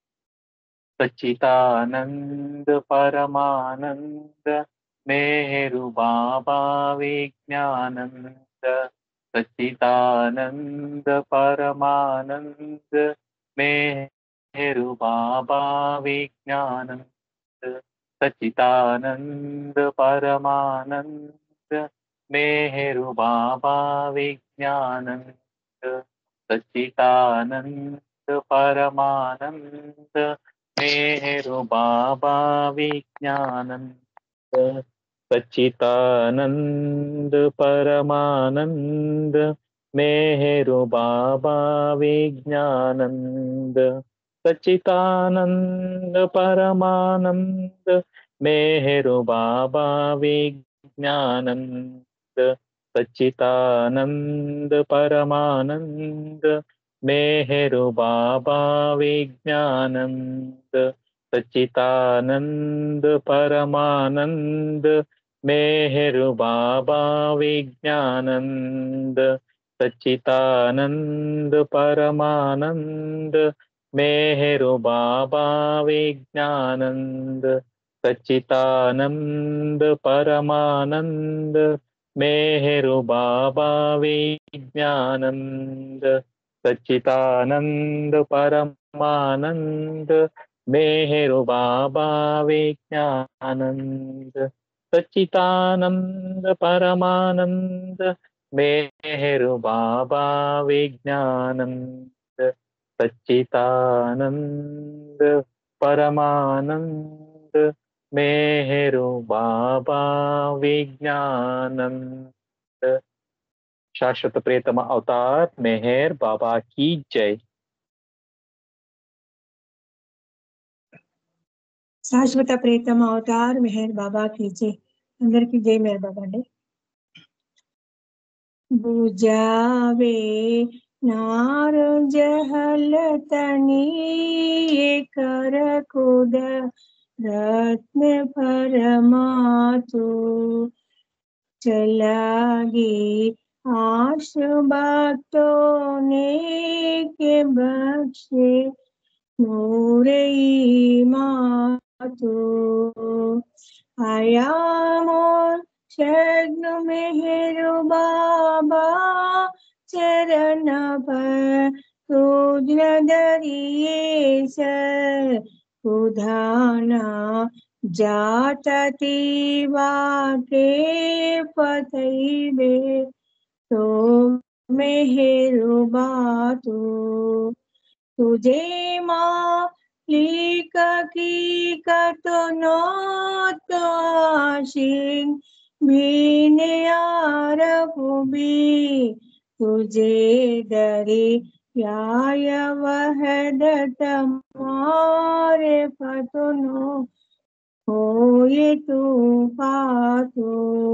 सच्चिदानंद परमानंद मेहरु बाबा विज्ञानंद सच्चिदानंद परमानंद मेहरु बाबा विज्ञानंद सच्चिदानंद परमानंद मेहरु बाबा विज्ञानंद सच्चिदानंद परमानंद मेहरु बाबा विज्ञानंद सच्चितानंद परमानंद मेहरु बाबा विज्ञानंद सच्चितानंद परमानंद मेहरु बाबा विज्ञानंद सच्चितानंद परमानंद मेहरु बाबा विज्ञानंद सच्चितानंद परमानंद मेहरु बाबा विज्ञानंद सच्चितानंद परमानंद मेहरु बाबा विज्ञानंद सच्चितानंद परमानंद मेहरु बाबा विज्ञानंद सच्चितानंद परमानंद मेहरु बाबा विज्ञानंद सच्चितानंद परमानंद मेहरु बाबा विज्ञानंद सच्चितानंद परमानंद मेहरु बाबा विज्ञानंद शाश्वत प्रियतम अवतार मेहर बाबा की जय శాశ్వత ప్రీతమ అవతార్ మెహర్ బాబా की जय అందరికి జై మెహర్ బాబా అండి बुझावे नार जहल तनी कर कुद रत्न परमातु चलागी आश बातों ने के बख्शे नूर मातु आया मोर शरण मेहरु बाबा चरण पर तुझ दरिए सर उधाना जातती वाके पतईबे तो मेहरु बातु तुझे माँ लिक की कतनो तो आशिक भीन यार भी तुझे डरे याय वहदत मारे पतनो हो ये तू पातो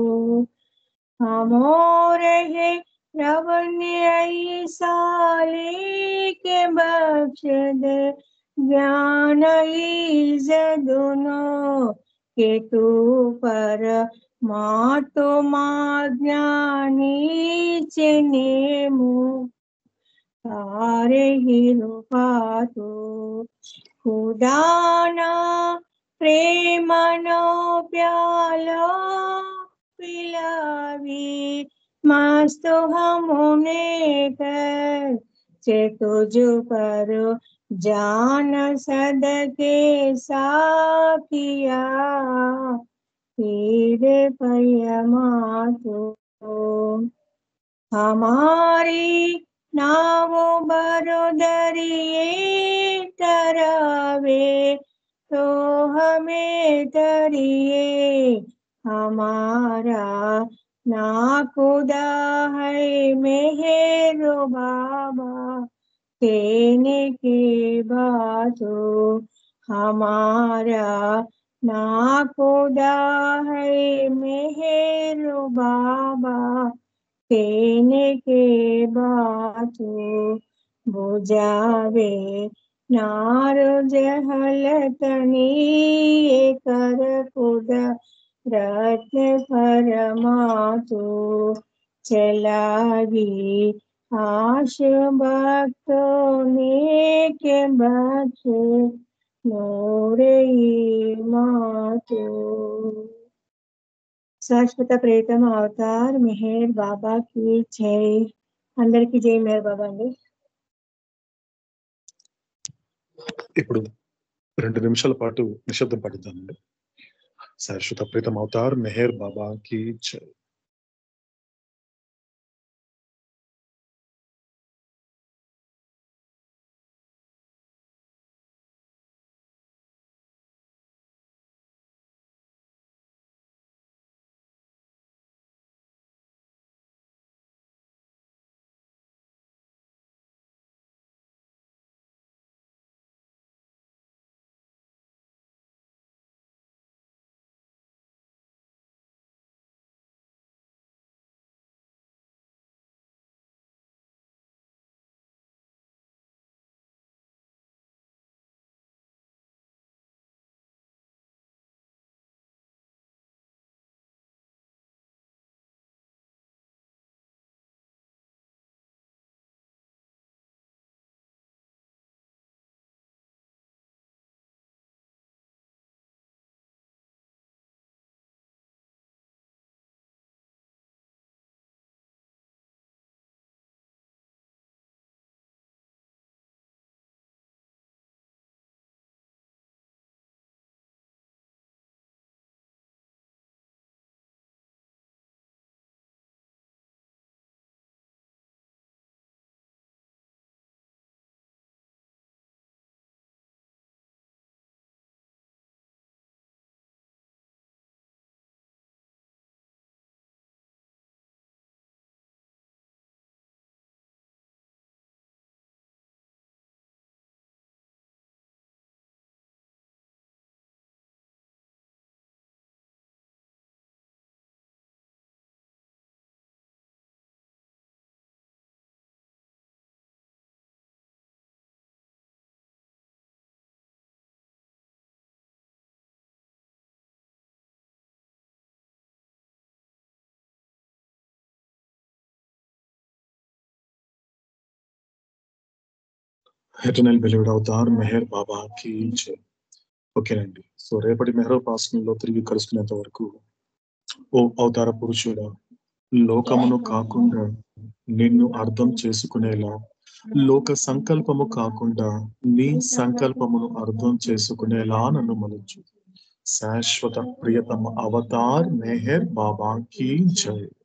हमोरे है रवन्य साले के बख्श दे ज्ञान दोनों के तू पर माँ तो माँ ज्ञानी चने मुँह तारे ही रूपा तो खुदाना प्रेमनो प्यालो पिलावी मस्त हमने कर चे तुझ पर जान सद के साकिया तेरे पयमा तो हमारी नाव बरोदरिए तरवे तो हमें तरिए हमारा ना खुदा है मेहरो बाबा कहने के बाद हमारा ना खुदा है मेहरो बाबा कहने के बाद बुझावे नार जहल तनी कर खुदा रत्न परमातु चलागी आश भक्तों ने के बच्चे नोरे मातु శాశ్వత ప్రేతమ అవతార్ మెహర్ బాబా కి జై అందరికి జై మెహర్ బాబా అండి ఇప్పుడు రెండు నిమిషాల పాటు నిశ్శబ్దం పడుతుందండి శాశ్వత ప్రీతం అవతార్ మెహర్ బాబాకి జై ఎటర్నల్ బెలివిడ్ అవతార్ మెహర్ బాబా కి జై ఓకేనండి సో రేపటి మెహర్ ఉపాసనలో తిరిగి కలుసుకునేంత వరకు ఓ అవతార పురుషుడా లోకమును కాకుండా నిన్ను అర్థం చేసుకునేలా లోక సంకల్పము కాకుండా నీ సంకల్పమును అర్థం చేసుకునేలా నన్ను మలుచు శాశ్వత ప్రియతమ అవతార్ మెహర్ బాబా కి జై